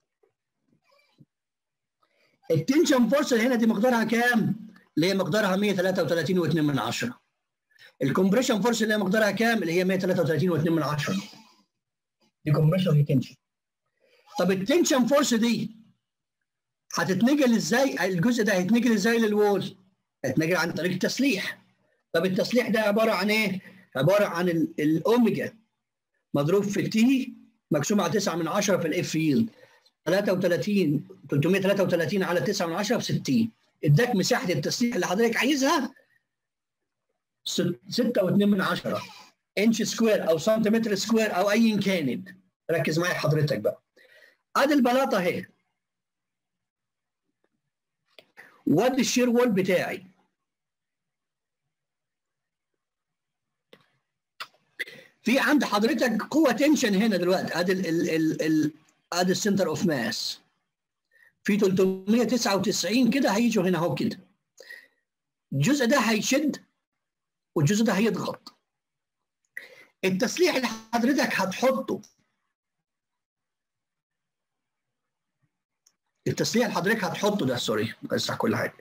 التنشن فورس اللي هنا دي مقدارها كام؟ اللي هي مقدارها 133 و2 من 10 الكومبريشن فورس اللي هي مقدارها كام؟ اللي هي 133 و2 من 10 دي كومبريشن ودي تنشن طب التنشن فورس دي هتتنقل ازاي؟ الجزء ده هيتنقل ازاي للوول؟ هيتنقل عن طريق التسليح. طب التسليح ده عباره عن ايه؟ عباره عن الاوميجا مضروب في التي مقسوم على 9 من 10 في الاف يلد 33 333 على 9 من 10 في 60 اداك مساحه التسليح اللي حضرتك عايزها 6 و2 من 10 انش سكوير او سنتيمتر سكوير او ايا كانت ركز معايا حضرتك بقى ادي البلاطه اهي وادي الشير وول بتاعي في عند حضرتك قوه تنشن هنا دلوقتي ادي ال ال ال ال ادي السنتر اوف ماس في 399 كده هيجوا هنا اهو كده الجزء ده هيشد والجزء ده هيضغط التسليح اللي حضرتك هتحطه التسليح اللي حضرتك هتحطه ده سوري بمسح كل حاجه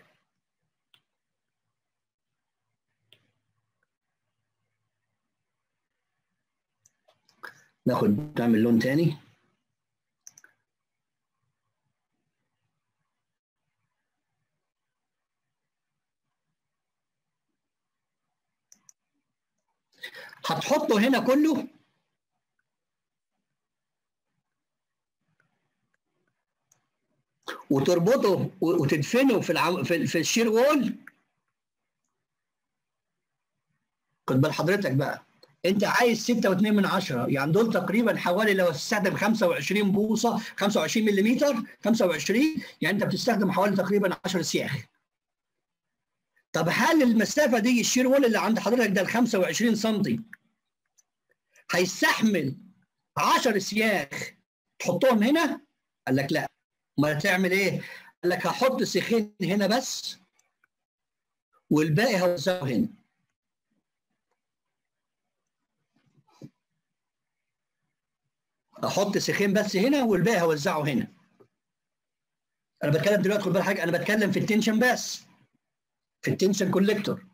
ناخد نعمل لون تاني هتحطه هنا كله وتربطه وتدفنه في العم... في, في الشير وول خد بال حضرتك بقى انت عايز 6.2 من 10 يعني دول تقريبا حوالي لو تستخدم 25 بوصه 25 ملم 25 يعني انت بتستخدم حوالي تقريبا 10 سياخ طب هل المسافه دي الشير وول اللي عند حضرتك ده ال 25 سم هيستحمل 10 سياخ تحطهم هنا؟ قال لك لا امال هتعمل ايه؟ قال لك هحط سيخين هنا بس والباقي هوزعه هنا احط سيخين بس هنا والباقي هوزعه هنا انا بتكلم دلوقتي خد بالك حاجه انا بتكلم في التنشن بس في التنشن كوليكتور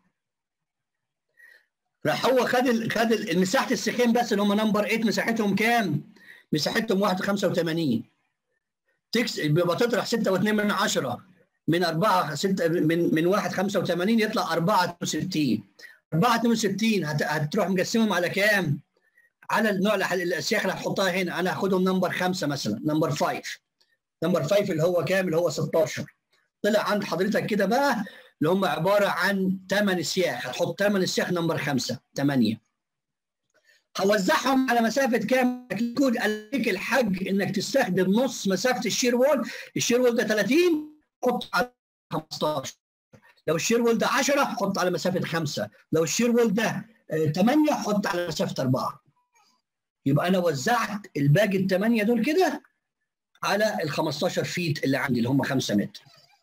راح هو خد ال خد ال مساحه السيخين بس اللي هم نمبر 8 مساحتهم كام؟ مساحتهم 1.85 تكس يبقى تطرح 6.2 من 10 من 4 6 من من 1.85 يطلع 4.62 4.62 هت... هتروح مقسمهم على كام؟ على النوع الاسياخ اللي هتحطها هنا انا هاخدهم نمبر 5 مثلا نمبر 5 نمبر 5 اللي هو كام؟ اللي هو 16 طلع عند حضرتك كده بقى اللي هم عباره عن 8 سياخ هتحط 8 سياخ نمبر 5 8 هوزعهم على مسافه كام؟ يكون قال لك الحج انك تستخدم نص مسافه الشير وول، الشير وول ده 30 حط على 15 لو الشير وول ده 10 حط على مسافه 5 لو الشير وول ده 8 حط على مسافه 4 يبقى انا وزعت الباقي الثمانيه دول كده على ال 15 فيت اللي عندي اللي هم 5 متر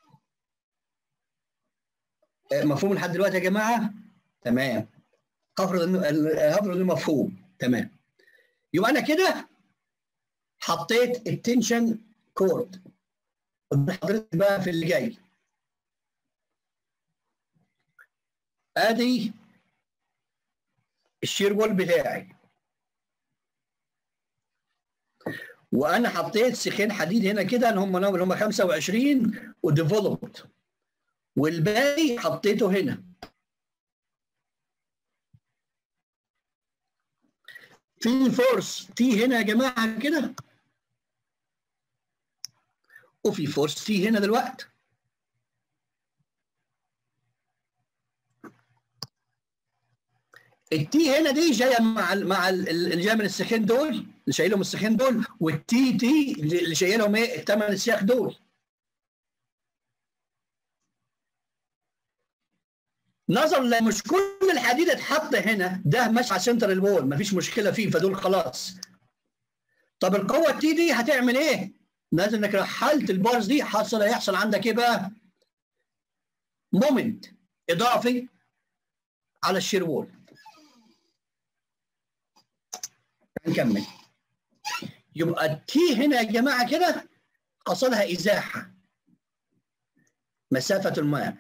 مفهوم لحد دلوقتي يا جماعه؟ تمام هفرض انه هفرض انه مفهوم تمام يبقى انا كده حطيت التنشن كورد حضرتك بقى في اللي جاي ادي الشير وول بتاعي وانا حطيت سيخين حديد هنا كده اللي هم اللي هم 25 وديفلوبد والباقي حطيته هنا في فورس تي هنا يا جماعه كده وفي فورس تي هنا دلوقتي التي هنا دي جايه مع ال مع ال اللي جايه من السخين دول اللي شايلهم السخين دول والتي تي اللي شايلهم ايه الثمان السياخ دول نظرا لمش كل الحديد اتحط هنا ده ماشي على سنتر البول مفيش مشكله فيه فدول خلاص طب القوه التي دي هتعمل ايه؟ لازم انك رحلت البارز دي حصل هيحصل عندك ايه بقى؟ مومنت اضافي على الشير وول نكمل يبقى التي هنا يا جماعه كده حصلها ازاحه مسافه الماء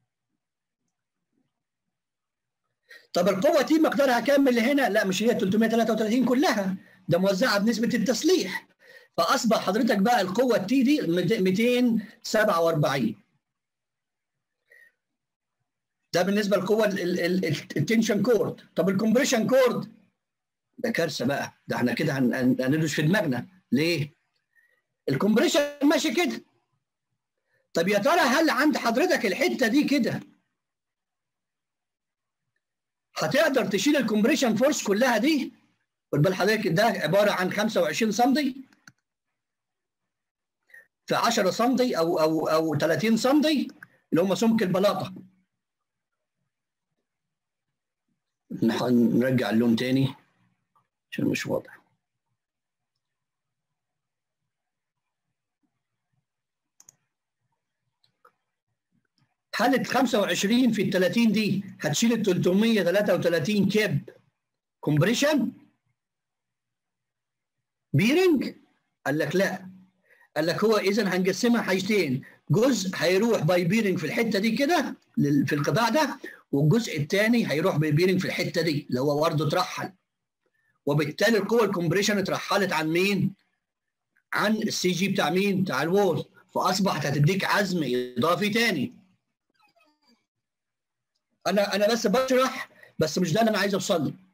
طب القوه تي مقدارها كام اللي هنا؟ لا مش هي 333 كلها ده موزعه بنسبه التسليح فاصبح حضرتك بقى القوه التي دي 247 ده بالنسبه للقوه التنشن كورد طب الكمبريشن كورد ده كارثه بقى ده احنا كده هندوش في دماغنا ليه؟ الكمبريشن ماشي كده طب يا ترى هل عند حضرتك الحته دي كده هتقدر تشيل الكمبريشن فورس كلها دي خد بال حضرتك ده عباره عن 25 سم في 10 سم او او او 30 سم اللي هم سمك البلاطه نرجع اللون تاني عشان مش واضح حالة 25 في ال 30 دي هتشيل ال 333 كيب كومبريشن بيرنج قال لك لا قال لك هو اذا هنقسمها حاجتين جزء هيروح باي بيرنج في الحته دي كده في القطاع ده والجزء الثاني هيروح باي بيرنج في الحته دي اللي هو برضه اترحل وبالتالي القوه الكومبريشن اترحلت عن مين؟ عن السي جي بتاع مين؟ بتاع الوول فاصبحت هتديك عزم اضافي ثاني انا انا بس بشرح بس مش ده اللي انا عايز اوصل له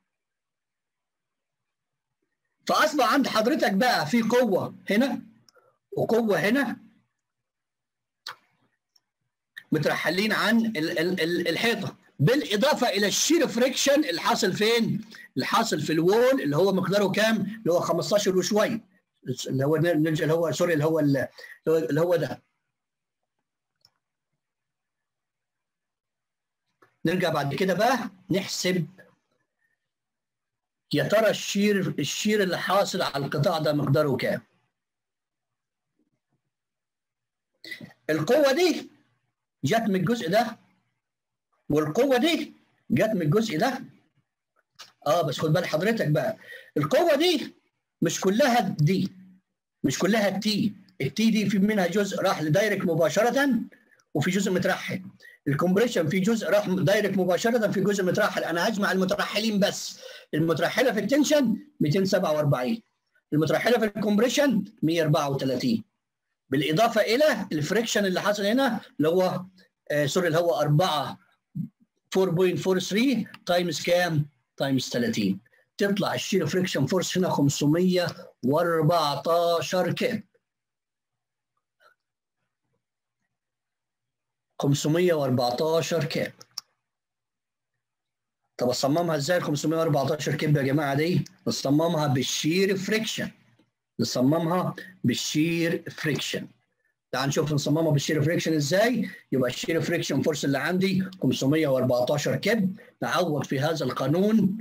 فاصبح عند حضرتك بقى في قوه هنا وقوه هنا مترحلين عن ال ال ال الحيطه بالاضافه الى الشير فريكشن اللي حاصل فين؟ اللي حاصل في الوول اللي هو مقداره كام؟ اللي هو 15 وشويه اللي هو اللي هو سوري اللي هو اللي هو ده نرجع بعد كده بقى نحسب يا ترى الشير الشير اللي حاصل على القطاع ده مقداره كام؟ القوة دي جت من الجزء ده والقوة دي جت من الجزء ده اه بس خد بال حضرتك بقى القوة دي مش كلها دي مش كلها التي التي دي في منها جزء راح لدايركت مباشرة وفي جزء مترحل الكومبريشن في جزء راح دايركت مباشرة في جزء مترحل انا هجمع المترحلين بس المترحلة في التنشن 247 المترحلة في الكومبريشن 134 بالاضافه الى الفريكشن اللي حصل هنا اللي هو آه سوري اللي هو 4 4.43 تايمز كام؟ تايمز 30 تطلع الشير فريكشن فورس هنا 514 كيب 514 كيب طب اصممها ازاي ال 514 كيب يا جماعه دي؟ نصممها بالشير فريكشن نصممها بالشير فريكشن تعال نشوف نصممها بالشير فريكشن ازاي يبقى الشير فريكشن فورس اللي عندي 514 كب نعوض في هذا القانون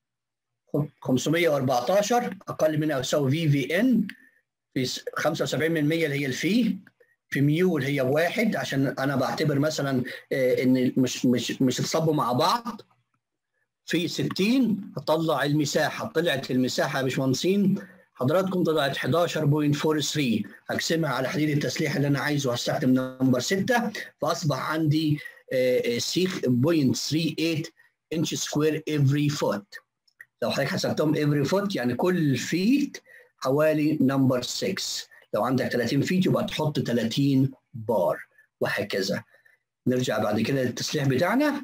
514 اقل من او يساوي في في ان في 75% اللي هي الفي في ميو اللي هي واحد عشان انا بعتبر مثلا ان مش مش مش اتصبوا مع بعض في 60 اطلع المساحه طلعت المساحه يا باشمهندسين حضراتكم طلعت 11.43 هقسمها على حديد التسليح اللي انا عايزه هستخدم نمبر 6 فاصبح عندي سيخ 0.38 انش سكوير افري فوت لو حضرتك حسبتهم افري فوت يعني كل فيت حوالي نمبر 6 لو عندك 30 فيت يبقى تحط 30 بار وهكذا نرجع بعد كده للتسليح بتاعنا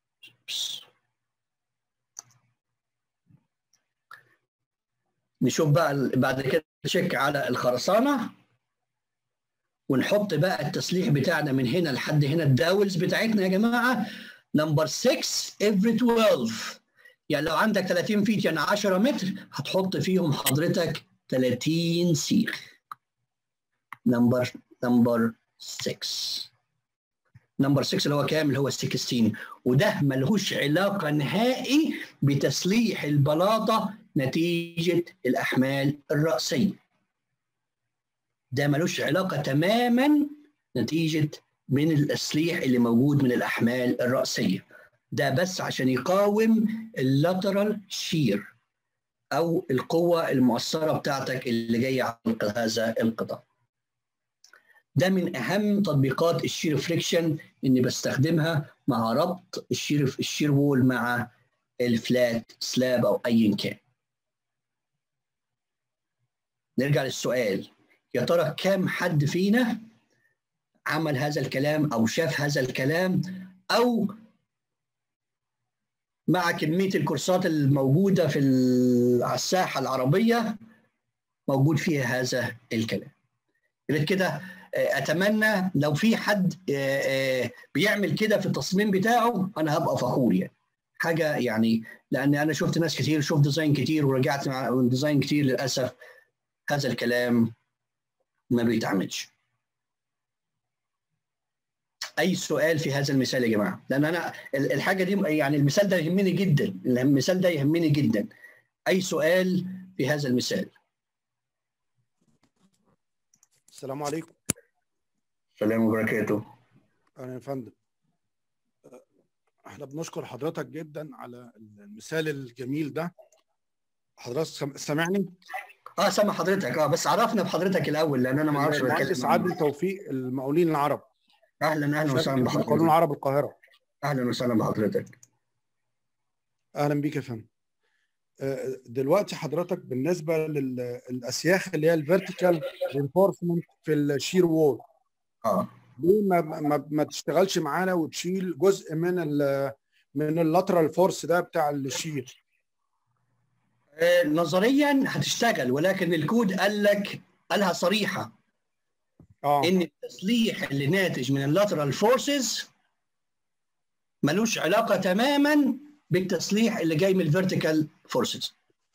نشوف بقى بعد كده تشيك على الخرسانه ونحط بقى التسليح بتاعنا من هنا لحد هنا الداولز بتاعتنا يا جماعه نمبر 6 افري 12 يعني لو عندك 30 فيت يعني 10 متر هتحط فيهم حضرتك 30 سيخ نمبر نمبر 6 نمبر 6 اللي هو كام اللي هو 16 وده ملهوش علاقه نهائي بتسليح البلاطه نتيجه الاحمال الراسيه ده ملوش علاقه تماما نتيجه من التسليح اللي موجود من الاحمال الراسيه ده بس عشان يقاوم اللاترال شير او القوه المؤثره بتاعتك اللي جايه على هذا القطاع ده من اهم تطبيقات الشير فريكشن اني بستخدمها مع ربط الشير الشير وول مع الفلات سلاب او ايا كان نرجع للسؤال يا ترى كم حد فينا عمل هذا الكلام او شاف هذا الكلام او مع كميه الكورسات الموجوده في على الساحه العربيه موجود فيها هذا الكلام غير كده اتمنى لو في حد بيعمل كده في التصميم بتاعه انا هبقى فخور يعني حاجه يعني لان انا شفت ناس كتير شفت ديزاين كتير ورجعت مع ديزاين كتير للاسف هذا الكلام ما بيتعملش اي سؤال في هذا المثال يا جماعه لان انا الحاجه دي يعني المثال ده يهمني جدا المثال ده يهمني جدا اي سؤال في هذا المثال السلام عليكم السلام وبركاته اهلا يا فندم احنا بنشكر حضرتك جدا على المثال الجميل ده حضرتك سامعني اه سامع حضرتك اه بس عرفنا بحضرتك الاول لان انا ما اعرفش المهندس عادل توفيق المقاولين العرب اهلا اهلا وسهلا بحضرتك المقاولون العرب القاهره اهلا وسهلا بحضرتك اهلا بيك يا فندم دلوقتي حضرتك بالنسبه للاسياخ اللي هي الفيرتيكال رينفورسمنت في الشير وول اه ليه ما ما, ما تشتغلش معانا وتشيل جزء من ال من اللاترال فورس ده بتاع الشير آه نظريا هتشتغل ولكن الكود قال لك قالها صريحه اه ان التسليح اللي ناتج من اللاترال فورسز ملوش علاقه تماما بالتسليح اللي جاي من الفيرتيكال فورسز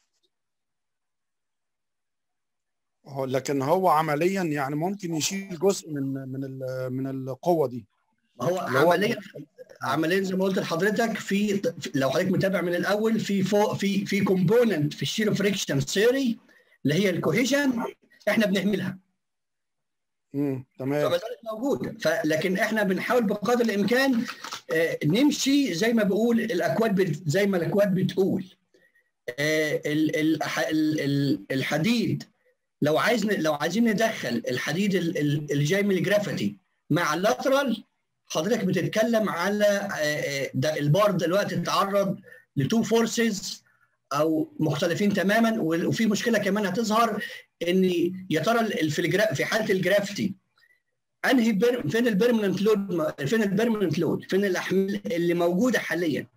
لكن هو عمليا يعني ممكن يشيل جزء من من من القوه دي هو عمليا عمليا زي ما قلت لحضرتك في لو حضرتك متابع من الاول في فوق في في كومبوننت في الشير فريكشن ثيوري اللي هي الكوهيجن احنا بنهملها امم تمام فما زالت موجوده لكن احنا بنحاول بقدر الامكان آه نمشي زي ما بقول الاكواد بت زي ما الاكواد بتقول آه ال ال ال الحديد لو عايز لو عايزين ندخل الحديد اللي جاي من الجرافيتي مع اللاترال حضرتك بتتكلم على ده البار دلوقتي اتعرض لتو فورسز او مختلفين تماما وفي مشكله كمان هتظهر ان يا ترى في في حاله الجرافتي انهي بر... فين البيرمننت لود فين البيرمننت لود فين الاحمال اللي موجوده حاليا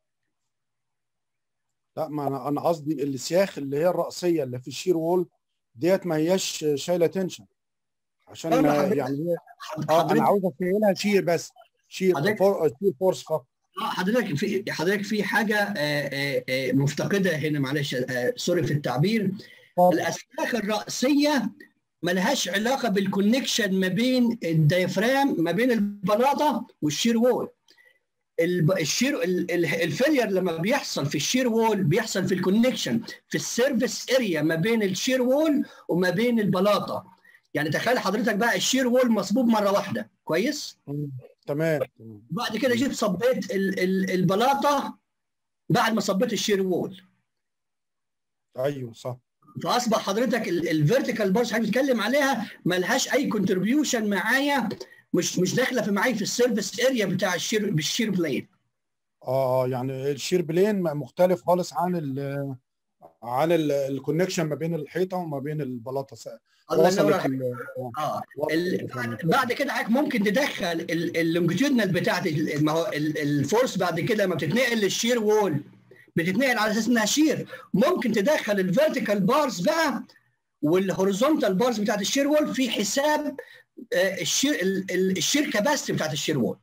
لا ما انا انا قصدي السياخ اللي هي الراسيه اللي في الشير وول ديت ما هياش شايله تنشن عشان يعني اه انا عاوز اشيلها شير بس شير فور شير فورس فقط اه حضرتك في حضرتك في حاجه آآ آآ مفتقده هنا معلش سوري في التعبير طبعا. الاسلاك الراسيه ما لهاش علاقه بالكونكشن ما بين الديافرام ما بين البلاطه والشير وول الشير الفيلير لما بيحصل في الشير وول بيحصل في الكونكشن في السيرفيس اريا ما بين الشير وول وما بين البلاطه يعني تخيل حضرتك بقى الشير وول مصبوب مره واحده كويس تمام بعد كده جيت صبيت ال ال البلاطه بعد ما صبيت الشير وول ايوه صح فاصبح حضرتك الفيرتيكال بارز اللي بتتكلم عليها ملهاش اي كونتريبيوشن معايا مش مش داخله في معايا في السيرفيس اريا بتاع الشير بالشير بلين اه يعني الشير بلين مختلف خالص عن ال عن الكونكشن ما بين الحيطه وما بين البلاطه الله ينور اه بعد كده حضرتك ممكن تدخل اللونجيتيودنال بتاعت ما هو الفورس بعد كده لما بتتنقل للشير وول بتتنقل على اساس انها شير ممكن تدخل الفيرتيكال بارز بقى والهوريزونتال بارز بتاعت الشير وول في حساب الشير الشير كاباستي بتاعت الشير وول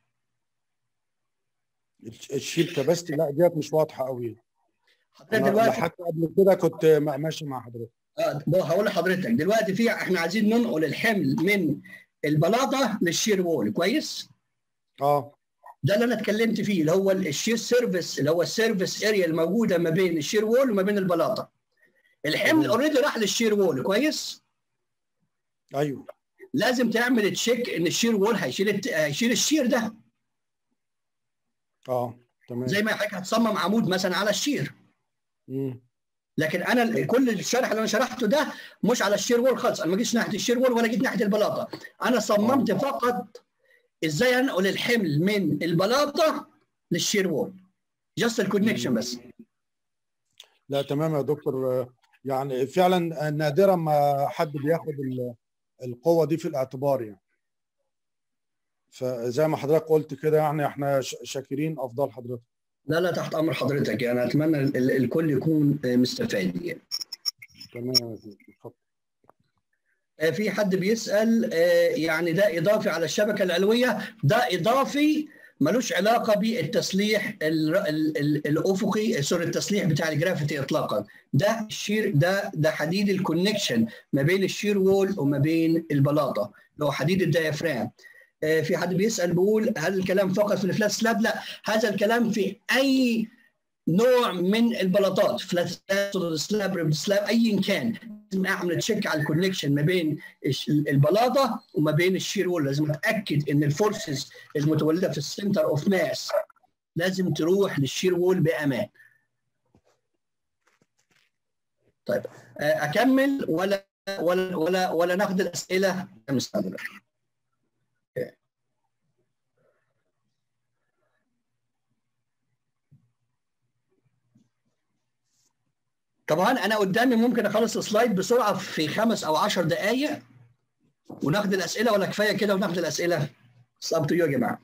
الشير كاباستي لا ديت مش واضحه قوي دلوقتي حتى قبل كده كنت ماشي مع حضرتك اه هقول لحضرتك دلوقتي في احنا عايزين ننقل الحمل من البلاطه للشير وول كويس؟ اه ده اللي انا اتكلمت فيه اللي هو الشير سيرفيس اللي هو السيرفيس اريا الموجوده ما بين الشير وول وما بين البلاطه. الحمل اوريدي راح للشير وول كويس؟ ايوه لازم تعمل تشيك ان الشير وول هيشيل هيشيل الشير ده. اه تمام زي ما حضرتك هتصمم عمود مثلا على الشير. امم لكن انا كل الشرح اللي انا شرحته ده مش على الشير وول خالص انا ما جيتش ناحيه الشير وول ولا جيت ناحيه البلاطه انا صممت فقط ازاي انقل الحمل من البلاطه للشير وول جاست الكونكشن بس لا تمام يا دكتور يعني فعلا نادرا ما حد بياخد القوه دي في الاعتبار يعني فزي ما حضرتك قلت كده يعني احنا شاكرين افضل حضرتك لا لا تحت امر حضرتك يعني اتمنى الكل يكون مستفاد يعني تمام في حد بيسال يعني ده اضافي على الشبكه العلويه ده اضافي ملوش علاقه بالتسليح الافقي سوري التسليح بتاع الجرافيتي اطلاقا ده الشير ده ده حديد الكونكشن ما بين الشير وول وما بين البلاطه اللي هو حديد الديافرام في حد بيسال بيقول هل الكلام فقط في الفلات سلاب؟ لا هذا الكلام في اي نوع من البلاطات فلات سلاب ريب سلاب ايا كان لازم اعمل تشيك على الكونكشن ما بين البلاطه وما بين الشير وول لازم اتاكد ان الفورسز المتولده في السنتر اوف ماس لازم تروح للشير وول بامان. طيب اكمل ولا ولا ولا ولا ناخد الاسئله مستمره طبعا انا قدامي ممكن اخلص السلايد بسرعه في خمس او عشر دقائق وناخد الاسئله ولا كفايه كده وناخد الاسئله؟ اب يا جماعه.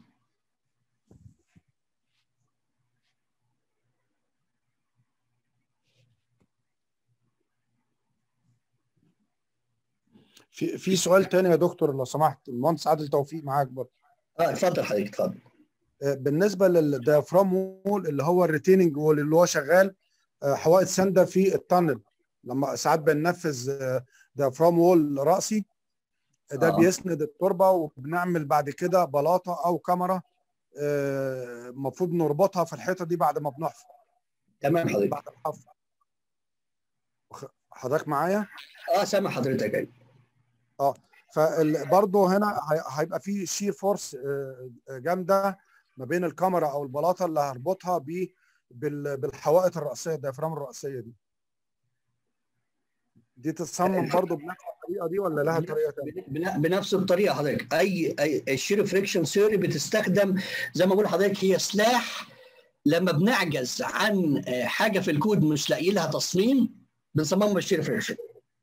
في في سؤال تاني يا دكتور لو سمحت المهندس عادل توفيق معاك برضه اه اتفضل حضرتك اتفضل بالنسبه للديافرام وول اللي هو الريتيننج وول اللي هو شغال حوائط سانده في التانل لما ساعات بننفذ ديافرام وول راسي ده آه. بيسند التربه وبنعمل بعد كده بلاطه او كاميرا المفروض نربطها في الحيطه دي بعد ما بنحفر تمام حضرتك بعد الحفر حضرتك معايا؟ اه سامع حضرتك ايوه اه فبرضه هنا هيبقى في شير فورس جامده ما بين الكاميرا او البلاطه اللي هربطها ب بالحوائط الراسيه الديافرام الراسيه دي دي تتصمم برضه بنفس الطريقه دي ولا لها طريقه ثانيه؟ بنفس الطريقه حضرتك اي اي الشير فريكشن ثيوري بتستخدم زي ما بقول لحضرتك هي سلاح لما بنعجز عن حاجه في الكود مش لاقي لها تصميم بنصممها بالشير فريكشن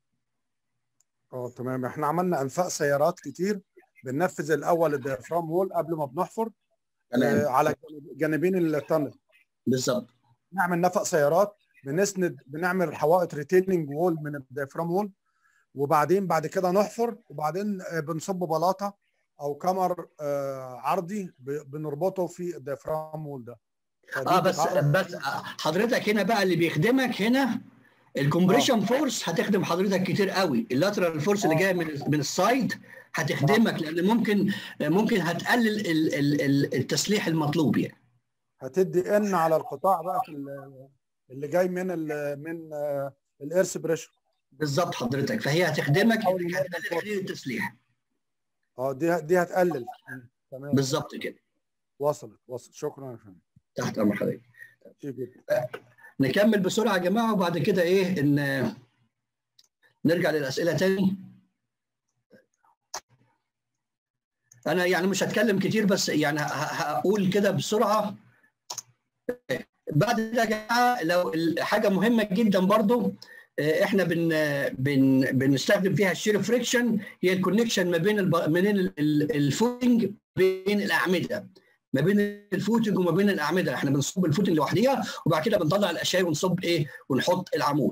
اه تمام احنا عملنا انفاق سيارات كتير بننفذ الاول الديافرام وول قبل ما بنحفر تمام آه على جانبين التنل بالظبط نعمل نفق سيارات بنسند بنعمل حوائط ريتيننج وول من الديافرام وول وبعدين بعد كده نحفر وبعدين بنصب بلاطه او كمر آه عرضي بنربطه في الديافرام وول ده اه بس بس حضرتك هنا بقى اللي بيخدمك هنا الكومبريشن فورس هتخدم حضرتك كتير قوي اللاترال فورس اللي جايه من من السايد هتخدمك لان ممكن ممكن هتقلل ال ال التسليح المطلوب يعني هتدي ان على القطاع بقى في اللي جاي من ال من الايرث بريشر بالظبط حضرتك فهي هتخدمك هتقلل التسليح اه دي دي هتقلل تمام بالظبط كده وصلت وصلت شكرا يا فندم تحت امر حضرتك جدا نكمل بسرعه يا جماعه وبعد كده ايه ان نرجع للاسئله تاني انا يعني مش هتكلم كتير بس يعني هقول كده بسرعه بعد ده يا جماعه لو حاجه مهمه جدا برضو احنا بن بن بنستخدم فيها الشير فريكشن هي الكونكشن ما بين الب... من الفوتنج بين الاعمده ما بين الفوتنج وما بين الاعمده احنا بنصب الفوتنج لوحدها وبعد كده بنطلع الاشياء ونصب ايه ونحط العمود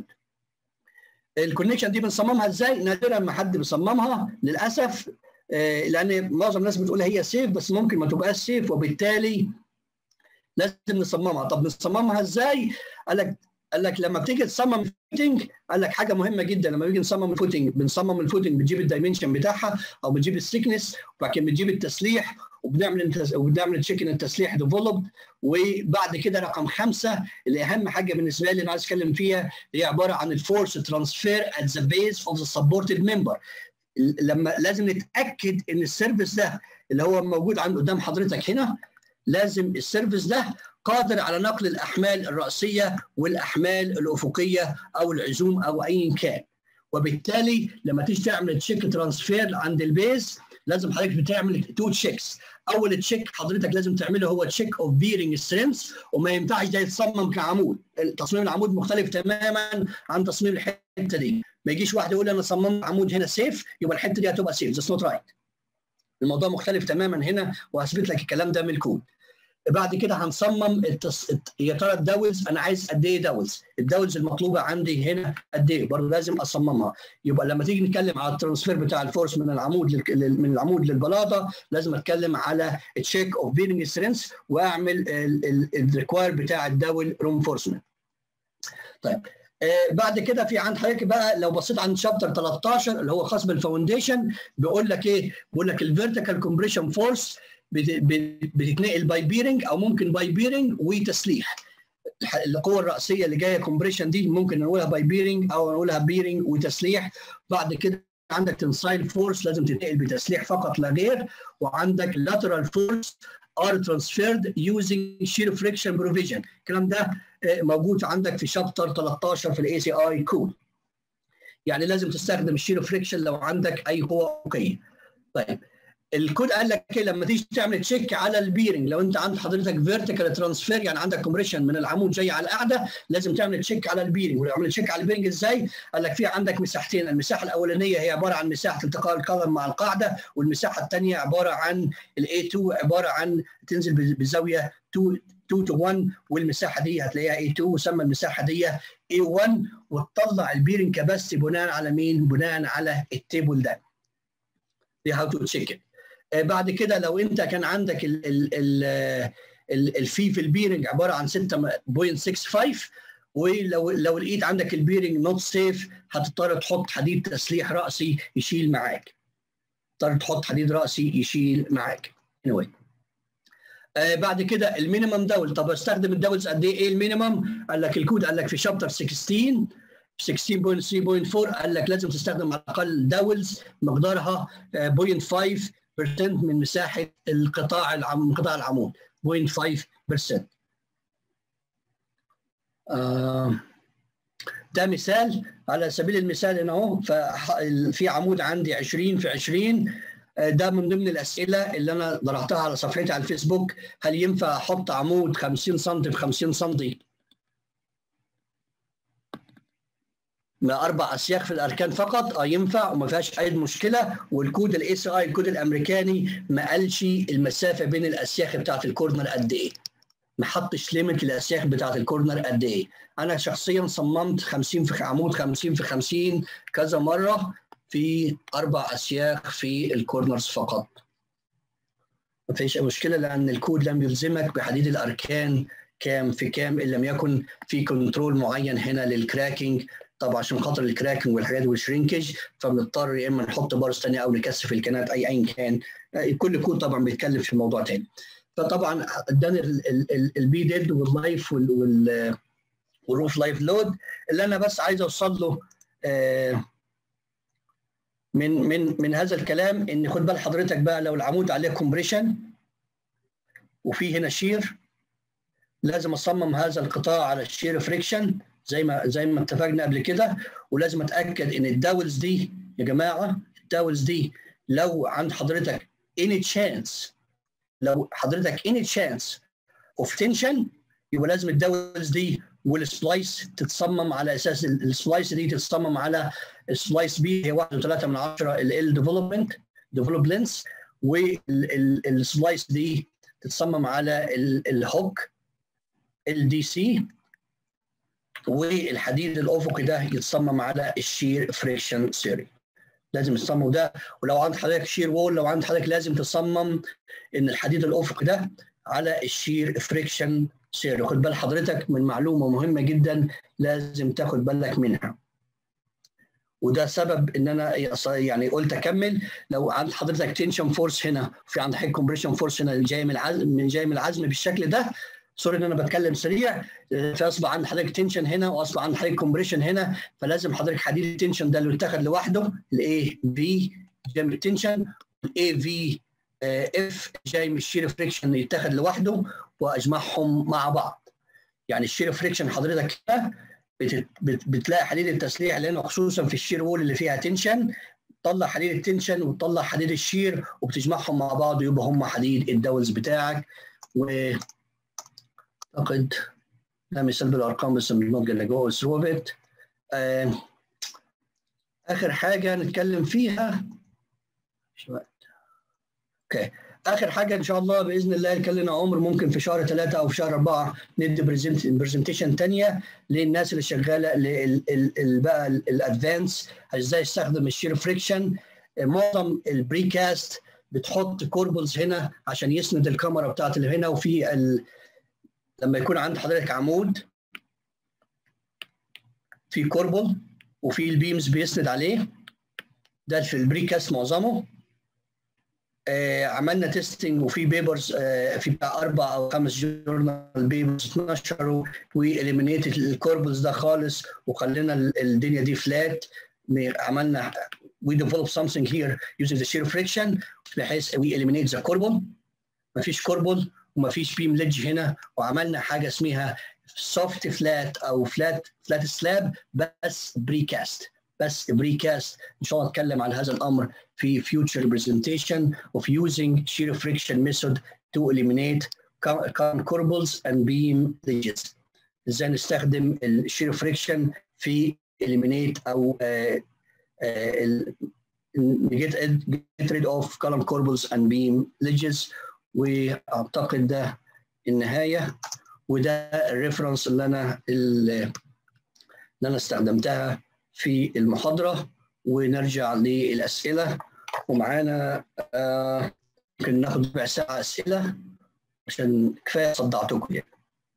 الكونكشن دي بنصممها ازاي نادرا ما حد بيصممها للاسف لان معظم الناس بتقول هي سيف بس ممكن ما تبقاش سيف وبالتالي لازم نصممها طب نصممها ازاي قال لك قال لك لما بتيجي تصمم الفوتنج قال لك حاجه مهمه جدا لما بيجي نصمم الفوتنج بنصمم الفوتنج بتجيب الدايمنشن بتاعها او بتجيب السيكنس وبعد كده بتجيب التسليح وبنعمل وبنعمل تشيك ان التسليح ديفلوبد وبعد كده رقم خمسه اللي اهم حاجه بالنسبه لي انا عايز اتكلم فيها هي عباره عن الفورس ترانسفير ات ذا بيز اوف ذا سبورتد ممبر لما لازم نتاكد ان السيرفيس ده اللي هو موجود عند قدام حضرتك هنا لازم السيرفيس ده قادر على نقل الاحمال الراسيه والاحمال الافقيه او العزوم او ايا كان وبالتالي لما تيجي تعمل تشيك ترانسفير عند البيز لازم حضرتك بتعمل تو تشيكس اول تشيك حضرتك لازم تعمله هو تشيك اوف بيرنج سترينث وما ينفعش ده يتصمم كعمود تصميم العمود مختلف تماما عن تصميم الحته دي ما يجيش واحد يقول انا صممت عمود هنا سيف يبقى الحته دي هتبقى سيف ذاتس نوت رايت الموضوع مختلف تماما هنا وهثبت لك الكلام ده من الكود بعد كده هنصمم التص... يا ترى الداولز انا عايز قد ايه داولز الداولز المطلوبه عندي هنا قد ايه برضه لازم اصممها يبقى لما تيجي نتكلم على الترانسفير بتاع الفورس من العمود لل... من العمود للبلاطه لازم اتكلم على تشيك اوف بيرنج سترينث واعمل الريكواير بتاع الداول رونفورسمنت طيب آه بعد كده في عند حضرتك بقى لو بصيت عند شابتر 13 اللي هو خاص بالفاونديشن بيقول لك ايه؟ بيقول لك الفيرتيكال كومبريشن فورس بتتنقل باي بيرنج او ممكن باي بيرنج وتسليح القوه الراسيه اللي جايه كومبريشن دي ممكن نقولها باي بيرنج او نقولها بيرنج وتسليح بعد كده عندك تنسايل فورس لازم تتنقل بتسليح فقط لا غير وعندك lateral فورس are transferred using shear friction provision الكلام ده موجود عندك في شابتر 13 في الاي سي اي كود يعني لازم تستخدم الشير فريكشن لو عندك اي قوه افقيه طيب الكود قال لك ايه لما تيجي تعمل تشيك على البيرنج لو انت عند حضرتك فيرتيكال ترانسفير يعني عندك كومبريشن من العمود جاي على القاعده لازم تعمل تشيك على البيرنج ولو عملت تشيك على البيرنج ازاي؟ قال لك في عندك مساحتين المساحه الاولانيه هي عباره عن مساحه التقاء القدم مع القاعده والمساحه الثانيه عباره عن الاي 2 عباره عن تنزل بزاويه 2 2 تو 1 والمساحه دي هتلاقيها اي 2 وسمى المساحه دي اي 1 وتطلع البيرنج كباستي بناء على مين؟ بناء على التيبل ده. دي هاو تو تشيك بعد كده لو انت كان عندك ال ال ال الفي في البيرنج عباره عن 6.65 ولو لو لقيت عندك البيرنج نوت سيف هتضطر تحط حديد تسليح راسي يشيل معاك تضطر تحط حديد راسي يشيل معاك anyway. آه بعد كده المينيمم دول طب استخدم الدولز قد ايه ايه المينيمم قال لك الكود قال لك في شابتر 16 16.3.4 قال لك لازم تستخدم على الاقل دولز مقدارها 0.5% من مساحه القطاع العم... قطاع العمود 0.5% آه ده مثال على سبيل المثال هنا اهو في عمود عندي 20 في 20 ده من ضمن الاسئله اللي انا طرحتها على صفحتي على الفيسبوك هل ينفع احط عمود 50 سم في 50 سم ما اربع اسياخ في الاركان فقط اه ينفع وما فيهاش اي مشكله والكود الاي سي اي الكود الامريكاني ما قالش المسافه بين الاسياخ بتاعت الكورنر قد ايه ما حطش ليميت للاسياخ بتاعت الكورنر قد ايه انا شخصيا صممت 50 في عمود 50 في 50 كذا مره في اربع اسياخ في الكورنرز فقط ما فيش مشكله لان الكود لم يلزمك بحديد الاركان كام في كام ان لم يكن في كنترول معين هنا للكراكنج طبعا عشان خاطر الكراكنج والحاجات والشرينكج فبنضطر يا اما نحط بارز ثانيه او نكثف الكنات اي ايا كان كل كود طبعا بيتكلم في موضوع ثاني فطبعا اداني البي ديد واللايف والروف لايف لود اللي انا بس عايز اوصل له آه من من من هذا الكلام ان خد بال حضرتك بقى لو العمود عليه كومبريشن وفي هنا شير لازم اصمم هذا القطاع على الشير فريكشن زي ما زي ما اتفقنا قبل كده ولازم اتاكد ان الداولز دي يا جماعه الداولز دي لو عند حضرتك any chance لو حضرتك any chance of tension يبقى لازم الداولز دي والسلايس تتصمم على اساس السلايس دي تتصمم على السلايس بي هي 1.3 من 10 ال ديفلوبمنت ديفلوبمنتس والسلايس دي تتصمم على الهوك الدي سي والحديد الافقي ده يتصمم على الشير فريكشن سيري لازم تصمم ده ولو عند حضرتك شير وول لو عند حضرتك لازم تصمم ان الحديد الافقي ده على الشير فريكشن سيري خد بال حضرتك من معلومه مهمه جدا لازم تاخد بالك منها وده سبب ان انا يعني قلت اكمل لو عند حضرتك تنشن فورس هنا في عند حضرتك كومبريشن فورس هنا جاي من العزم من جاي من العزم بالشكل ده سوري ان انا بتكلم سريع فاصبح عند حضرتك تنشن هنا واصبح عند حضرتك كومبريشن هنا فلازم حضرتك حديد التنشن ده اللي اتاخد لوحده الاي في جاي من التنشن الاي في اف جاي من الشير فريكشن يتاخد لوحده واجمعهم مع بعض يعني الشير فريكشن حضرتك كده بتلاقي حديد التسليح لانه خصوصا في الشير وول اللي فيها تنشن تطلع حديد التنشن وتطلع حديد الشير وبتجمعهم مع بعض ويبقى هم حديد الدولز بتاعك و اعتقد ده مثال بالارقام بس مش اللي جوه ثروفت آه اخر حاجه نتكلم فيها شويه اوكي اخر حاجه ان شاء الله باذن الله كان لنا عمر ممكن في شهر ثلاثه او في شهر اربعه ندي برزنتيشن ثانيه للناس اللي شغاله بقى الادفانس ازاي يستخدم الشير فريكشن معظم البريكاست بتحط كوربلز هنا عشان يسند الكاميرا بتاعت اللي هنا وفي ال... لما يكون عند حضرتك عمود في كوربل وفي البيمز بيسند عليه ده في البريكاست معظمه آه عملنا تيستنج وفي بيبرز آه في بتاع اربع او خمس جورنال بيبرز اتنشروا واليمينيتد الكوربلز ده خالص وخلينا الدنيا دي فلات عملنا we develop something here using the shear friction بحيث we eliminate the corbel مفيش كوربل ومفيش بيم ليدج هنا وعملنا حاجه اسمها سوفت فلات او فلات فلات سلاب بس بريكاست بس بريكاست ان شاء الله نتكلم عن هذا الامر في future presentation of using shear friction method to eliminate corbels and beam ledges ازاي نستخدم الشير فريكشن في eliminate او uh, uh, get, get rid of column corbels and beam ledges واعتقد ده النهايه وده الريفرنس اللي انا اللي انا استخدمتها في المحاضره ونرجع للاسئله ومعانا آه ممكن ناخد ربع ساعه اسئله عشان كفايه صدعتكم يعني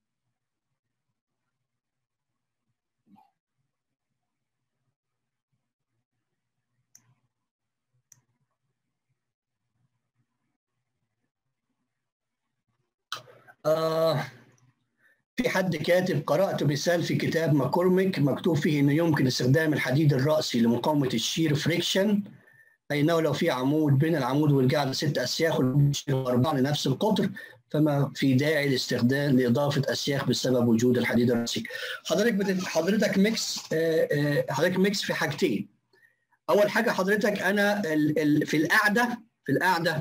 آه في حد كاتب قرأت مثال في كتاب ماكورميك مكتوب فيه انه يمكن استخدام الحديد الرأسي لمقاومة الشير فريكشن أي أنه لو في عمود بين العمود والقاعدة ست أسياخ والأربعة لنفس القطر فما في داعي لاستخدام لإضافة أسياخ بسبب وجود الحديد الرأسي. حضرتك بت... حضرتك ميكس حضرتك ميكس في حاجتين. أول حاجة حضرتك أنا ال... ال... في القاعدة في القاعدة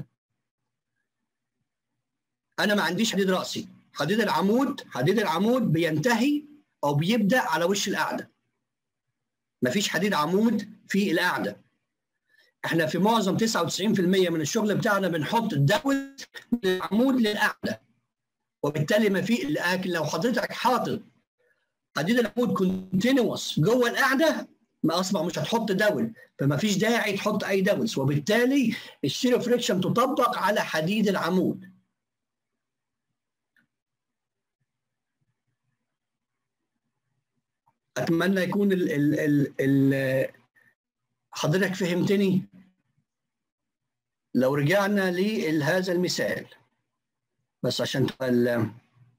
أنا ما عنديش حديد رأسي. حديد العمود حديد العمود بينتهي أو بيبدأ على وش القاعدة. مفيش حديد عمود في القاعده احنا في معظم 99% من الشغل بتاعنا بنحط دول من العمود للقاعده وبالتالي ما في لكن لو حضرتك حاطط حديد العمود كونتينوس جوه القاعده ما اصبح مش هتحط دول فما فيش داعي تحط اي دولز وبالتالي الشير فريكشن تطبق على حديد العمود اتمنى يكون ال ال ال ال حضرتك فهمتني لو رجعنا لهذا المثال بس عشان تبقى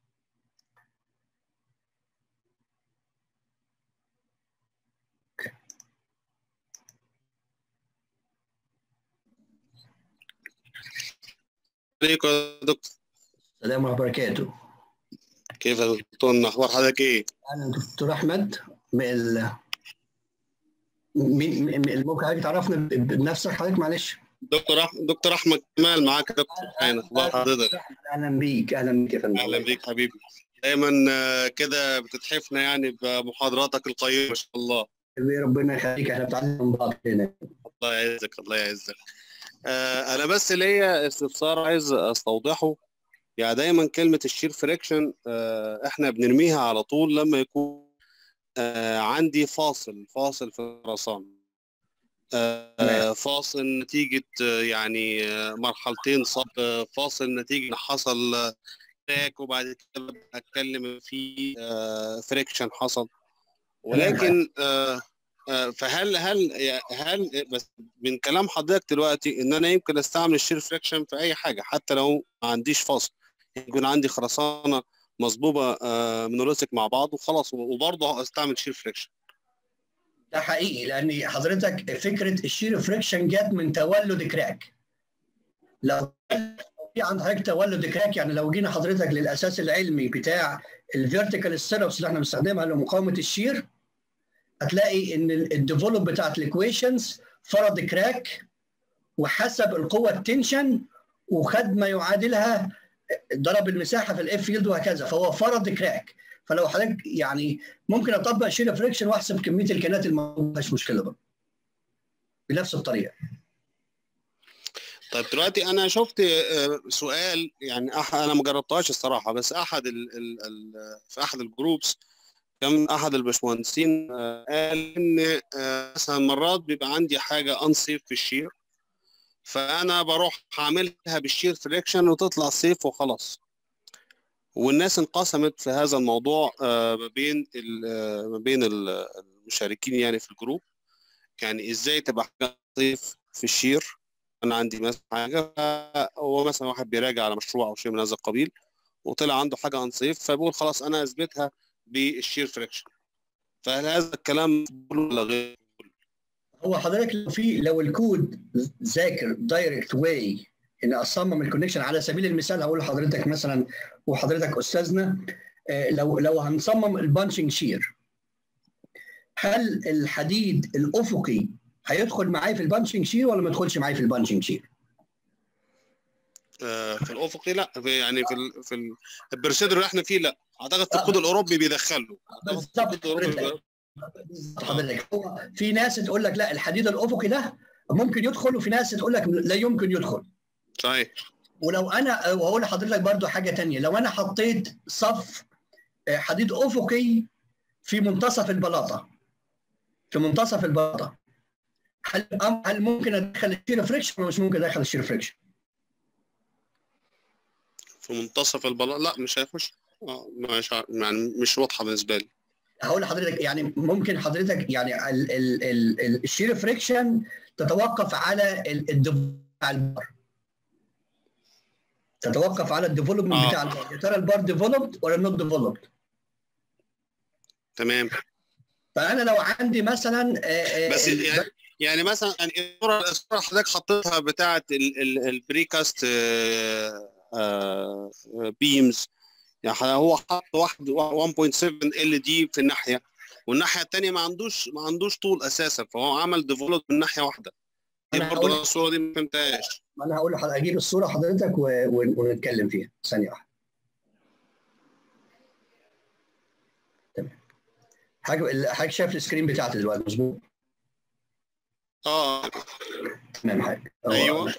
عليكم يا دكتور السلام ورحمه الله وبركاته كيف يا دكتور اخبار حضرتك ايه؟ انا دكتور احمد من مين ممكن حضرتك تعرفنا بنفسك حضرتك معلش دكتور أح... دكتور احمد كمال معاك يا دكتور اهلا اخبار حضرتك اهلا بيك اهلا بيك يا فندم اهلا بيك حبيبي دايما كده بتتحفنا يعني بمحاضراتك القيمه ما شاء الله ربنا يخليك احنا بنتعلم من بعض هنا الله يعزك الله يعزك آه انا بس ليا استفسار عايز استوضحه يعني دايما كلمه الشير فريكشن آه احنا بنرميها على طول لما يكون آه عندي فاصل فاصل في الخرسانة آه فاصل نتيجة آه يعني مرحلتين صب فاصل نتيجة حصل كراك وبعد كده أتكلم في فريكشن حصل ولكن فهل هل هل بس من كلام حضرتك دلوقتي ان انا يمكن استعمل الشير فريكشن في اي حاجه حتى لو ما عنديش فاصل يكون عندي خرسانه مصبوبه مونوليثيك مع بعض وخلاص وبرضه استعمل شير فريكشن ده حقيقي لان حضرتك فكره الشير فريكشن جت من تولد كراك لو في عند حضرتك تولد كراك يعني لو جينا حضرتك للاساس العلمي بتاع الفيرتيكال ستابس اللي احنا بنستخدمها لمقاومه الشير هتلاقي ان الديفلوب بتاعت الايكويشنز فرض كراك وحسب القوه التنشن وخد ما يعادلها ضرب المساحه في الاف فيلد وهكذا فهو فرض كراك فلو حضرتك يعني ممكن اطبق شير فريكشن واحسب كميه الكنات الموجوده مش مشكله بقى بنفس الطريقه طيب دلوقتي انا شفت سؤال يعني انا ما جربتهاش الصراحه بس احد ال ال ال في احد الجروبس كان احد الباشمهندسين قال ان مثلا مرات بيبقى عندي حاجه انصيف في الشير فانا بروح اعملها بالشير فريكشن وتطلع سيف وخلاص والناس انقسمت في هذا الموضوع ما بين ما بين المشاركين يعني في الجروب يعني ازاي تبقى حاجه صيف في الشير انا عندي مثلا حاجه هو مثلا واحد بيراجع على مشروع او شيء من هذا القبيل وطلع عنده حاجه انصيف فبيقول خلاص انا اثبتها بالشير فريكشن فهل هذا الكلام ولا غير هو حضرتك لو في لو الكود ذاكر دايركت واي ان اصمم الكونكشن على سبيل المثال هقول لحضرتك مثلا وحضرتك استاذنا لو لو هنصمم البانشنج شير هل الحديد الافقي هيدخل معايا في البانشنج شير ولا ما يدخلش معايا في البانشنج شير؟ آه في الافقي لا في يعني في ال في ال البرسيدر اللي احنا فيه لا اعتقد في الكود الاوروبي بيدخله بالظبط حضرتك هو في ناس تقول لك لا الحديد الافقي ده ممكن يدخل وفي ناس تقول لك لا يمكن يدخل صحيح ولو انا وهقول لحضرتك برضو حاجه تانية لو انا حطيت صف حديد افقي في منتصف البلاطه في منتصف البلاطه هل هل ممكن ادخل الشير فريكشن ولا مش ممكن ادخل الشير فريكشن؟ في منتصف البلاط لا مش هيخش اه مش ع- يعني مش واضحه بالنسبه لي هقول لحضرتك يعني ممكن حضرتك يعني ال ال ال ال الشير فريكشن تتوقف على ال- الديف- بتاع البار تتوقف على الديفلوبمنت آه. بتاع البار يا ترى البار ديفلوبد ولا نوت ديفلوبد تمام فانا لو عندي مثلا آه، آه، بس ال- يعني يعني مثلا يعني الصوره الصوره حضرتك حطيتها بتاعه البريكاست بيمز يعني هو حط واحد 1.7 ال دي في الناحيه والناحيه الثانيه ما عندوش ما عندوش طول اساسا فهو عمل ديفلوب من ناحيه واحده دي أنا برضه هقول- أنا الصوره دي ما فهمتهاش ما انا هقول لحضرتك اجيب الصوره حضرتك و- و- ونتكلم فيها ثانيه واحده تمام حاجه حاجه شايف السكرين بتاعتي دلوقتي مظبوط اه تمام حاجه هو- ايوه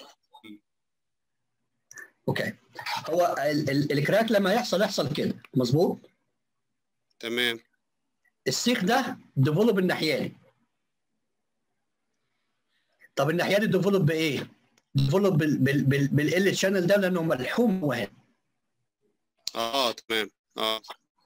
اوكي هو ال- ال- الكراك لما يحصل يحصل كده مظبوط تمام السيخ ده ديفلوب الناحياني طب الناحياني ديفلوب بايه؟ ديفلوب بال بال بال بالال شانل ده لانه ملحوم هو هنا اه تمام اه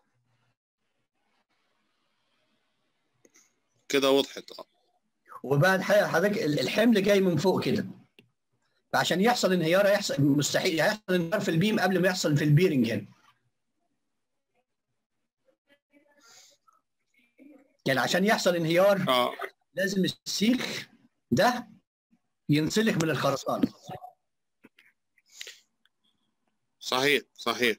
كده وضحت اه وبعد حاجه حضرتك ال- الحمل جاي من فوق كده فعشان يحصل انهيار هيحصل مستحيل هيحصل انهيار في البيم قبل ما يحصل في البيرنج هنا يعني عشان يحصل انهيار اه لازم السيخ ده ينسلخ من الخرسانه صحيح صحيح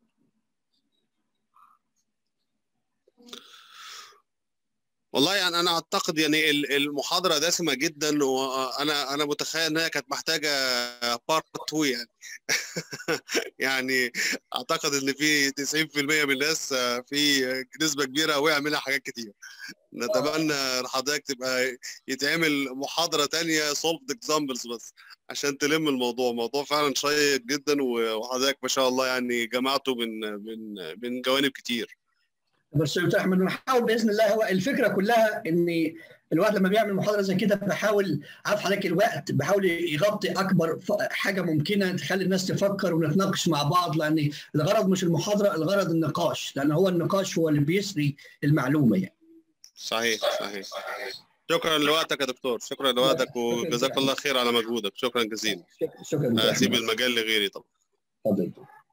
والله يعني انا اعتقد يعني ال- المحاضره دسمه جدا وانا انا متخيل انها كانت محتاجه بارت 2 يعني يعني اعتقد ان في 90% من الناس آه، في نسبه كبيره قوي يعملها حاجات كتير نتمنى لحضرتك تبقى يتعمل محاضره تانية سولفد اكزامبلز بس عشان تلم الموضوع موضوع فعلا شيق جدا وحضرتك ما شاء الله يعني جمعته من من من جوانب كتير بس يا احمد نحاول باذن الله هو الفكره كلها ان الواحد لما بيعمل محاضره زي كده بحاول عارف حضرتك الوقت بحاول يغطي اكبر ف- حاجه ممكنه تخلي الناس تفكر ونتناقش مع بعض لان الغرض مش المحاضره الغرض النقاش لان هو النقاش هو اللي بيسري المعلومه يعني صحيح صحيح شكرا لوقتك يا دكتور شكرا لوقتك وجزاك الله خير على مجهودك شكرا جزيلا شكرا لك يا اسيب أحمد. المجال لغيري طبعا اتفضل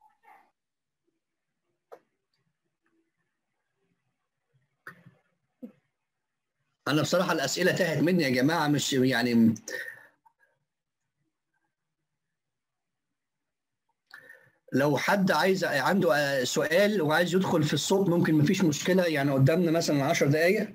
انا بصراحه الاسئله تاهت مني يا جماعه مش يعني لو حد عايز عنده آه، سؤال وعايز يدخل في الصوت ممكن مفيش مشكله يعني قدامنا مثلا 10 دقائق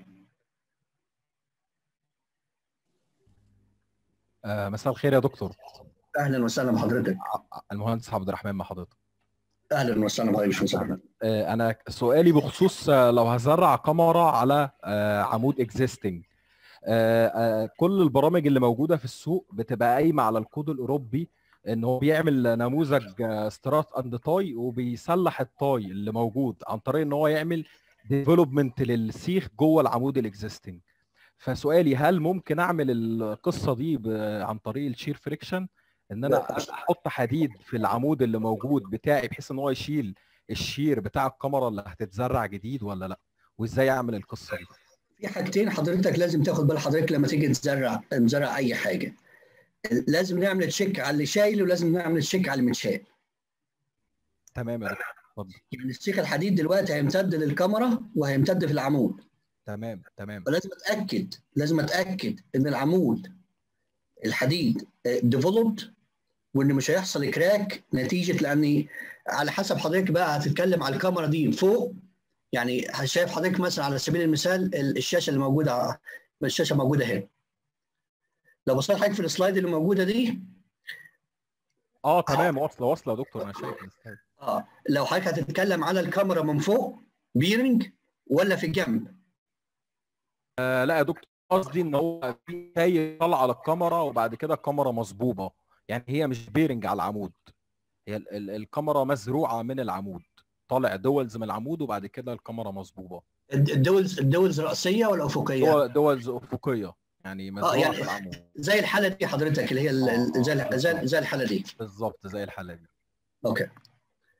آه، مساء الخير يا دكتور اهلا وسهلا بحضرتك المهندس عبد الرحمن مع حضرتك اهلا وسهلا بحضرتك مش مسهلا آه، انا سؤالي بخصوص آه، لو هزرع كاميرا على آه، عمود اكزيستنج كل البرامج اللي موجوده في السوق بتبقى قايمه على الكود الاوروبي ان هو بيعمل نموذج سترات اند تاي وبيسلح التاي اللي موجود عن طريق ان هو يعمل ديفلوبمنت للسيخ جوه العمود الاكزيستنج فسؤالي هل ممكن اعمل القصه دي ب- عن طريق الشير فريكشن ان انا احط حديد في العمود اللي موجود بتاعي بحيث ان هو يشيل الشير بتاع الكاميرا اللي هتتزرع جديد ولا لا وازاي اعمل القصه دي في حاجتين حضرتك لازم تاخد بال حضرتك لما تيجي تزرع تزرع اي حاجه لازم نعمل تشيك على اللي شايل ولازم نعمل تشيك على اللي متشال تمام يا دكتور اتفضل يعني السيخ الحديد دلوقتي هيمتد للكاميرا وهيمتد في العمود تمام تمام فلازم اتاكد لازم اتاكد ان العمود الحديد ديفلوبد وان مش هيحصل كراك نتيجه لاني على حسب حضرتك بقى هتتكلم على الكاميرا دي فوق يعني شايف حضرتك مثلا على سبيل المثال ال- الشاشه اللي موجوده الشاشه موجوده هنا لو بصيت حضرتك في السلايد اللي موجوده دي اه تمام واصله واصله يا دكتور انا شايف السلايد. اه لو حضرتك هتتكلم على الكاميرا من فوق بيرنج ولا في الجنب آه لا يا دكتور قصدي ان هو في تاي طالعه على الكاميرا وبعد كده الكاميرا مصبوبه يعني هي مش بيرنج على العمود هي ال- ال- الكاميرا مزروعه من العمود طالع دولز من العمود وبعد كده الكاميرا مصبوبه الد- الدولز الدولز رأسية ولا أفقية؟ دول دولز افقيه يعني مزروعه يعني- في العمود زي الحالة دي حضرتك اللي هي ال- ال- زي ال- زي زي الحالة دي بالظبط زي الحاله دي اوكي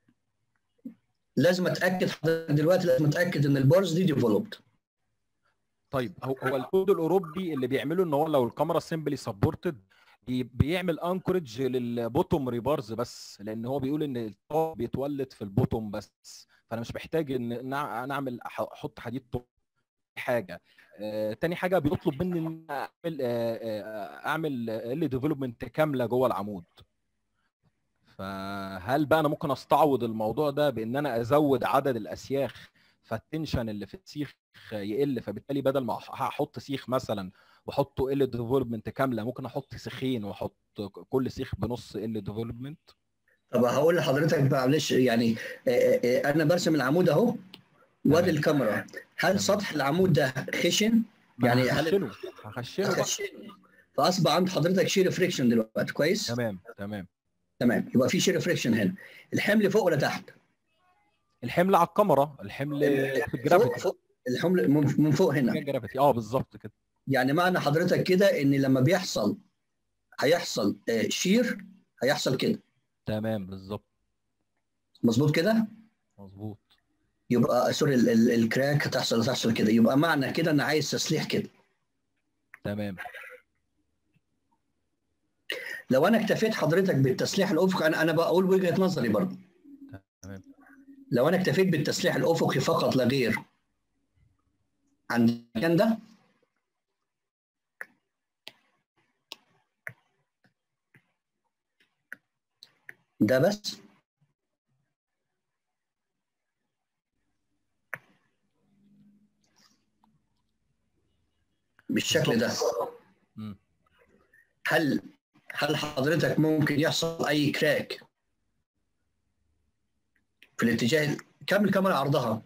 لازم اتاكد حضرتك دلوقتي لازم اتاكد ان البارز دي ديفلوبد طيب هو هو الكود الاوروبي اللي بيعمله ان هو لو الكاميرا سيمبلي سبورتد بيعمل انكورج للبوتوم ريبارز بس لان هو بيقول ان التوب بيتولد في البوتوم بس فانا مش محتاج ان نع- نعمل أح- احط حديد توب حاجه آه، تاني حاجه بيطلب مني ان اعمل آه، آه، اعمل ال ديفلوبمنت كامله جوه العمود فهل بقى انا ممكن استعوض الموضوع ده بان انا ازود عدد الاسياخ فالتنشن اللي في السيخ يقل فبالتالي بدل ما أح- هحط سيخ مثلا واحطه ال ديفلوبمنت كامله ممكن احط سيخين واحط كل سيخ بنص ال ديفلوبمنت طب هقول لحضرتك معلش يعني آه، آه، آه، انا برسم العمود اهو وادي تمام. الكاميرا هل تمام. سطح العمود ده خشن يعني هل هخشنه هخشنه بقى. خشن فاصبح عند حضرتك شير فريكشن دلوقتي كويس تمام تمام تمام يبقى في شير فريكشن هنا الحمل فوق ولا تحت الحمل على الكاميرا الحمل في فوق الجرافيتي فوق الحمل من من فوق هنا الجرافيتي اه بالظبط كده يعني معنى حضرتك كده ان لما بيحصل هيحصل آه، شير هيحصل كده تمام بالظبط مظبوط كده مظبوط يبقى سوري ال- ال- الكراك هتحصل هتحصل كده يبقى معنى كده انا عايز تسليح كده تمام لو انا اكتفيت حضرتك بالتسليح الافقي انا انا بقول وجهه نظري برضه تمام لو انا اكتفيت بالتسليح الافقي فقط لا غير عند المكان ده ده بس بالشكل ده مم. هل هل حضرتك ممكن يحصل اي كراك في الاتجاه كم الكاميرا عرضها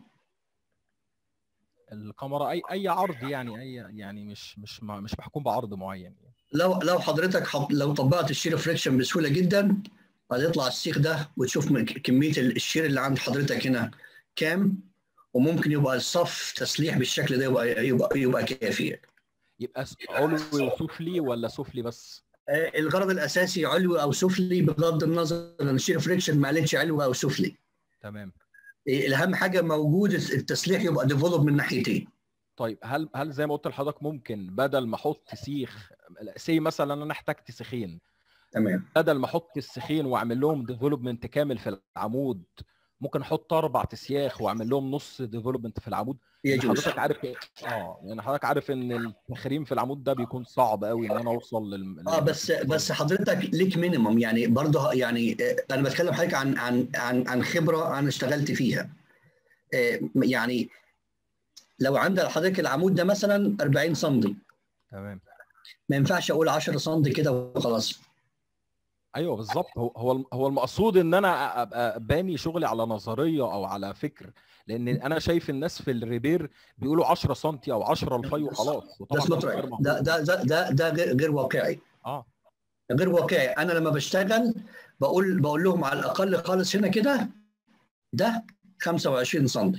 الكاميرا اي اي عرض يعني اي يعني مش مش مش محكوم بعرض معين يعني. لو لو حضرتك حط لو طبقت الشير فريكشن بسهوله جدا هتطلع السيخ ده وتشوف من كميه الشير اللي عند حضرتك هنا كام وممكن يبقى الصف تسليح بالشكل ده يبقى يبقى يبقى كافي يبقى س- علوي وسفلي ولا سفلي بس آه، الغرض الاساسي علوي او سفلي بغض النظر ان الشير فريكشن ما قالتش علوي او سفلي تمام آه، الاهم حاجه موجود التسليح يبقى ديفلوب من ناحيتين طيب هل هل زي ما قلت لحضرتك ممكن بدل ما احط سيخ سي مثلا انا احتجت سيخين تمام بدل ما احط السيخين واعمل لهم ديفلوبمنت كامل في العمود ممكن احط اربع اسياخ واعمل لهم نص ديفلوبمنت في العمود يعني يجوز حضرتك عارف اه يعني حضرتك عارف ان التخريم في العمود ده بيكون صعب قوي ان انا اوصل لل اه بس بس حضرتك ليك مينيمم يعني برضه يعني آه، انا بتكلم حضرتك عن عن عن عن خبره انا اشتغلت فيها آه، يعني لو عند حضرتك العمود ده مثلا 40 سم تمام ما ينفعش اقول 10 سم كده وخلاص ايوه بالظبط هو هو هو المقصود ان انا ابقى باني شغلي على نظريه او على فكر لان انا شايف الناس في الريبير بيقولوا 10 سم او 10 الفي وخلاص ده وطبعا اسمه ده تراي غير مقبول. ده ده ده ده, ده غير غير واقعي اه غير واقعي انا لما بشتغل بقول بقول لهم على الاقل خالص هنا كده ده 25 سم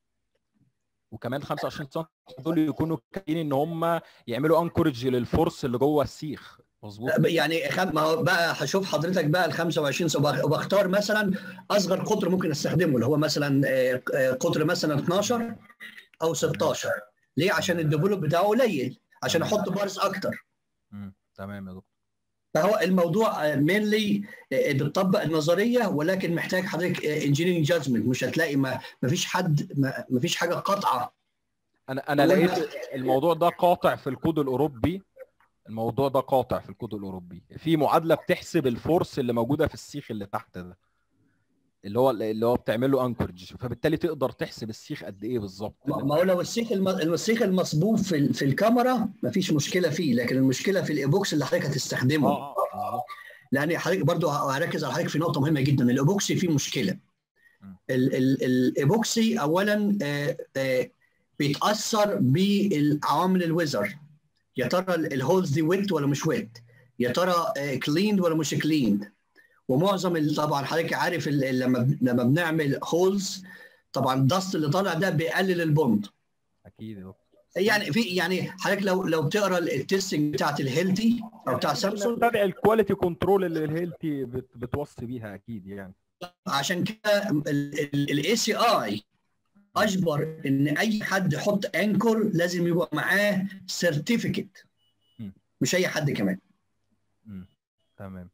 وكمان 25 سم دول يكونوا كافيين ان هم يعملوا انكورج للفورس اللي جوه السيخ مظبوط يعني خد- ما هو بقى هشوف حضرتك بقى ال 25 سم وبختار مثلا اصغر قطر ممكن استخدمه اللي هو مثلا آه، آه، قطر مثلا 12 او 16 ليه عشان الديفلوب بتاعه قليل عشان احط بارز اكتر مم. تمام يا دكتور فهو الموضوع مينلي بتطبق النظريه ولكن محتاج حضرتك انجينيرنج جادجمنت مش هتلاقي ما ما فيش حد ما ما فيش حاجه قاطعه انا انا هو لقيت الناس- الموضوع ده قاطع في الكود الاوروبي الموضوع ده قاطع في الكود الاوروبي في معادله بتحسب الفورس اللي موجوده في السيخ اللي تحت ده اللي هو اللي هو بتعمل له انكورج فبالتالي تقدر تحسب السيخ قد ايه بالظبط ما ما هو لو السيخ الم- السيخ المصبوب في ال- في الكاميرا ما فيش مشكله فيه لكن المشكله في الايبوكس اللي حضرتك هتستخدمه اه اه بالظبط. لان حضرتك برضو هركز على حضرتك في نقطه مهمه جدا الايبوكسي فيه مشكله م. ال- ال- الايبوكسي اولا آه، آه، بيتاثر بالعوامل الويزر يا ترى ال- الهولز دي ويت ولا مش ويت يا ترى كليند ولا مش كليند ومعظم ال- طبعا حضرتك عارف ال- ال- لما ب- لما بنعمل هولز طبعا الدست اللي طالع ده بيقلل البوند اكيد يا دكتور. يعني في يعني حضرتك لو لو بتقرا التستنج بتاعت الهيلتي او بتاع سامسونج نتابع الكواليتي كنترول اللي الهيلتي بت- بتوصي بيها اكيد يعني عشان كده الاي سي اي اجبر ان اي حد يحط انكر لازم يبقى معاه سيرتيفيكت مم. مش اي حد كمان مم. تمام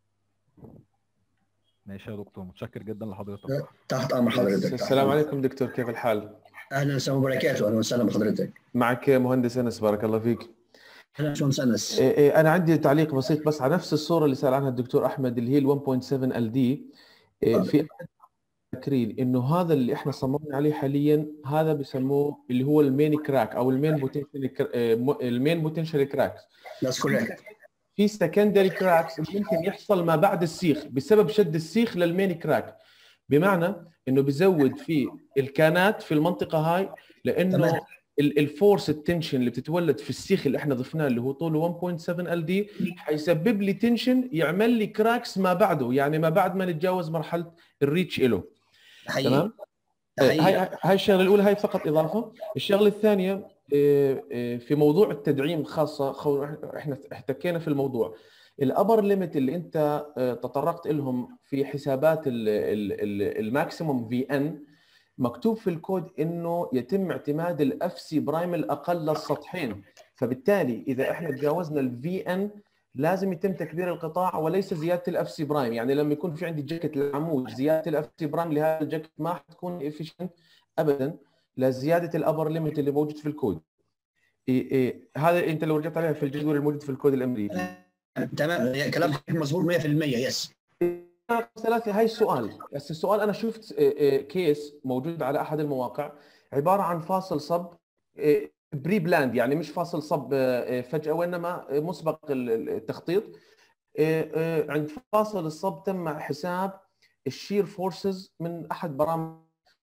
ماشي يا دكتور متشكر جدا لحضرتك تحت امر حضرتك السلام عليكم دكتور كيف الحال؟ اهلا وسهلا وبركاته اهلا وسهلا بحضرتك معك مهندس انس بارك الله فيك اهلا باشمهندس انس إيه إيه انا عندي تعليق بسيط بس على نفس الصوره اللي سال عنها الدكتور احمد اللي هي ال 1.7 ال دي في فاكرين انه هذا اللي احنا صممنا عليه حاليا هذا بسموه اللي هو المين كراك او المين بوتنشال المين بوتنشال كراكس ذاتس كوريكت في سكندري كراكس ممكن يحصل ما بعد السيخ بسبب شد السيخ للمين كراك بمعنى انه بزود في الكانات في المنطقه هاي لانه تمام. الفورس التنشن اللي بتتولد في السيخ اللي احنا ضفناه اللي هو طوله 1.7 ال دي حيسبب لي تنشن يعمل لي كراكس ما بعده يعني ما بعد ما نتجاوز مرحله الريتش له حقيقي تمام حقيقي. هاي هاي الشغله الاولى هاي فقط اضافه الشغله الثانيه إيه، إيه، في موضوع التدعيم خاصه خو- احنا احتكينا في الموضوع الابر ليميت اللي انت آه، تطرقت لهم في حسابات الماكسيموم في ان مكتوب في الكود انه يتم اعتماد الاف سي برايم الاقل للسطحين فبالتالي اذا احنا تجاوزنا الفي ان لازم يتم تكبير القطاع وليس زياده الاف سي برايم يعني لما يكون في عندي جاكيت للعمود زياده الاف سي برايم لهذا الجاكيت ما حتكون افيشنت ابدا لزياده الابر ليميت اللي موجود في الكود إيه إيه هذا انت لو رجعت عليها في الجدول الموجود في الكود الامريكي تمام كلامك مظبوط 100% يس ثلاثة هاي السؤال بس السؤال أنا شفت آه، آه، كيس موجود على أحد المواقع عبارة عن فاصل صب بري بلاند يعني مش فاصل صب آه، آه، فجأة وإنما آه، مسبق ال- ال- التخطيط آه، آه، عند فاصل الصب تم حساب الشير فورسز من أحد برامج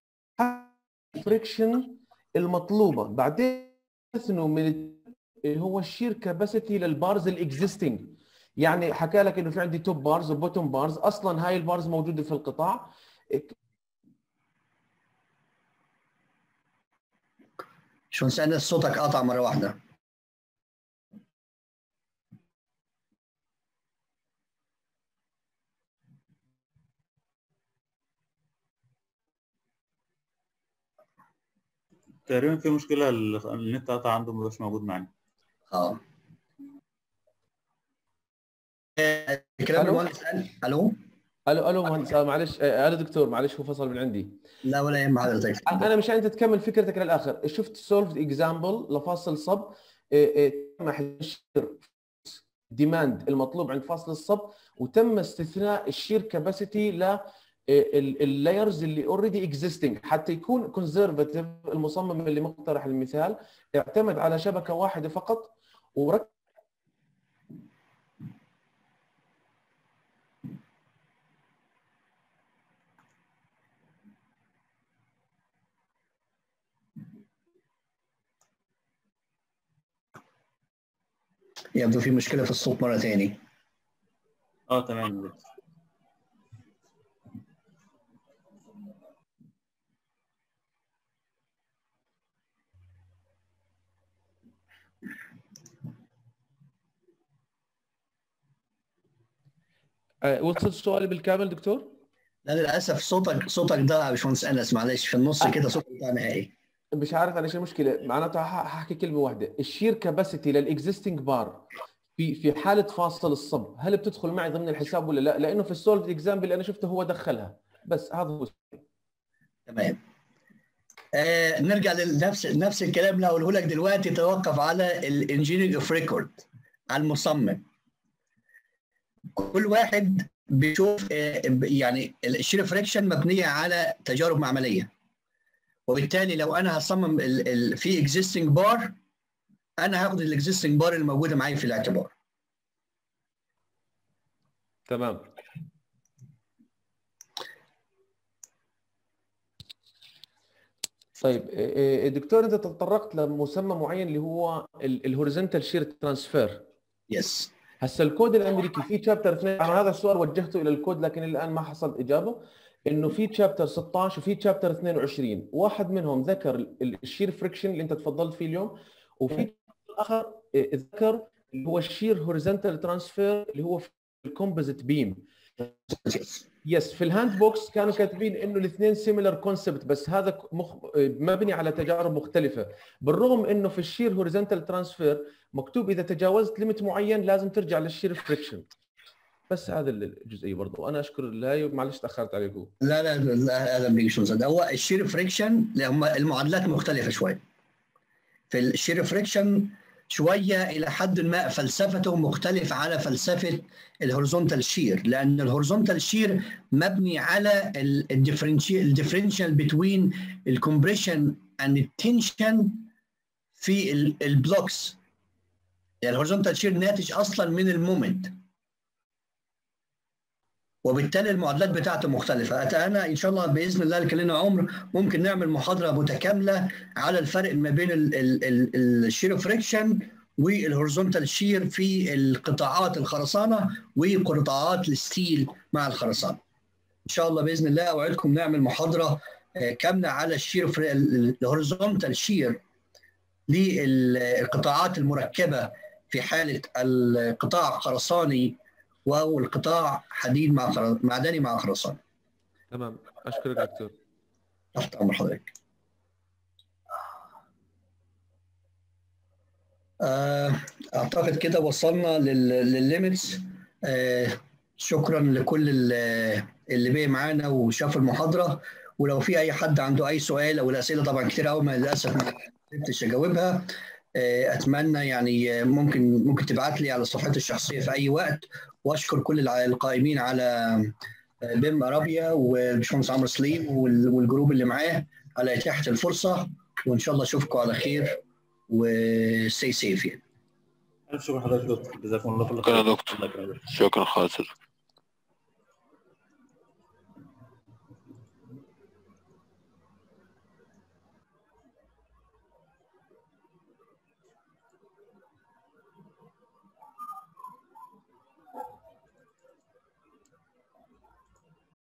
فريكشن المطلوبة بعدين انه من هو الشير كاباسيتي للبارز الاكزيستنج يعني حكى لك انه في عندي توب بارز وبوتوم بارز اصلا هاي البارز موجوده في القطاع شو نسأل صوتك قاطع مره واحده تقريبا في مشكله ال- النت قطع عنده مبقاش موجود معانا اه آه، كلام ألو؟ المهندس قال الو الو الو مهندس آه، معلش آه، الو دكتور معلش هو فصل من عندي لا ولا يهم حضرتك انا مشان انت تكمل فكرتك للاخر شفت سولفد اكزامبل لفاصل صب آه، آه، تم حشر ديماند المطلوب عند فاصل الصب وتم استثناء الشير كاباسيتي ل اللايرز اللي اوريدي اكزيستنج حتى يكون كونزرفاتيف المصمم اللي مقترح المثال اعتمد على شبكه واحده فقط وركز يبدو في مشكله في الصوت مره ثاني اه تمام آه، وصلت سؤالي بالكامل دكتور؟ لا للاسف صوتك صوتك ضاع يا باشمهندس انس معلش في النص كده صوتك ضاع نهائي مش عارف انا ايش المشكله معناتها ح- ححكي كلمه واحده الشير كاباسيتي للاكزيستنج بار في في حاله فاصل الصب هل بتدخل معي ضمن الحساب ولا لا لانه في السولف اكزامبل اللي انا شفته هو دخلها بس هذا هو تمام آه نرجع لنفس نفس الكلام اللي هقوله لك دلوقتي توقف على الانجينير اوف ريكورد على المصمم كل واحد بيشوف آه يعني الشير فريكشن مبنيه على تجارب معمليه وبالتالي لو انا هصمم ال ال في اكزيستنج بار انا هاخد الاكزيستنج بار اللي موجوده معايا في الاعتبار تمام طيب آه، آه، دكتور انت تطرقت لمسمى معين اللي هو الهوريزونتال شير ترانسفير يس هسه الكود الامريكي في شابتر 2 انا هذا السؤال وجهته الى الكود لكن الان ما حصلت اجابه انه في شابتر 16 وفي شابتر 22 واحد منهم ذكر ال- الشير فريكشن اللي انت تفضلت فيه اليوم وفي شابتر اخر آه، ذكر اللي هو الشير هوريزونتال ترانسفير اللي هو في الكومبوزيت بيم يس في الهاند بوكس كانوا كاتبين انه الاثنين سيميلر كونسبت بس هذا مخ... مبني على تجارب مختلفه بالرغم انه في الشير هوريزونتال ترانسفير مكتوب اذا تجاوزت ليميت معين لازم ترجع للشير فريكشن بس هذا الجزئيه برضه وانا اشكر الهاي معلش تاخرت عليكم لا لا لا هذا بيجي هو الشير فريكشن المعادلات مختلفه شوي في الشير فريكشن شويه الى حد ما فلسفته مختلفه على فلسفه الهوريزونتال شير لان الهوريزونتال شير مبني على الديفرنشال بتوين الكومبريشن اند التنشن في البلوكس يعني الهوريزونتال شير ناتج اصلا من المومنت وبالتالي المعادلات بتاعته مختلفة أنا إن شاء الله بإذن الله اللي لنا عمر ممكن نعمل محاضرة متكاملة على الفرق ما بين الشير فريكشن والهورزونتال شير في القطاعات الخرسانة وقطاعات الستيل مع الخرسانة إن شاء الله بإذن الله أوعدكم نعمل محاضرة كاملة على الشير الهورزونتال شير للقطاعات المركبة في حالة القطاع خرساني والقطاع حديد مع خرز... معدني مع خرسانه. تمام اشكرك دكتور. تحت امر حضرتك. اعتقد كده وصلنا لل... للليميتس آه شكرا لكل اللي بقي معانا وشاف المحاضره ولو في اي حد عنده اي سؤال او الاسئله طبعا كتير قوي للاسف ما قدرتش اجاوبها اتمنى يعني ممكن ممكن تبعت لي على صفحتي الشخصيه في اي وقت واشكر كل القائمين على بيم ارابيا والباشمهندس عمرو سليم والجروب اللي معاه على اتاحه الفرصه وان شاء الله اشوفكم على خير وستي سيف يعني. شكرا حضرتك دكتور جزاكم الله كل خير. شكرا دكتور. شكرا خالص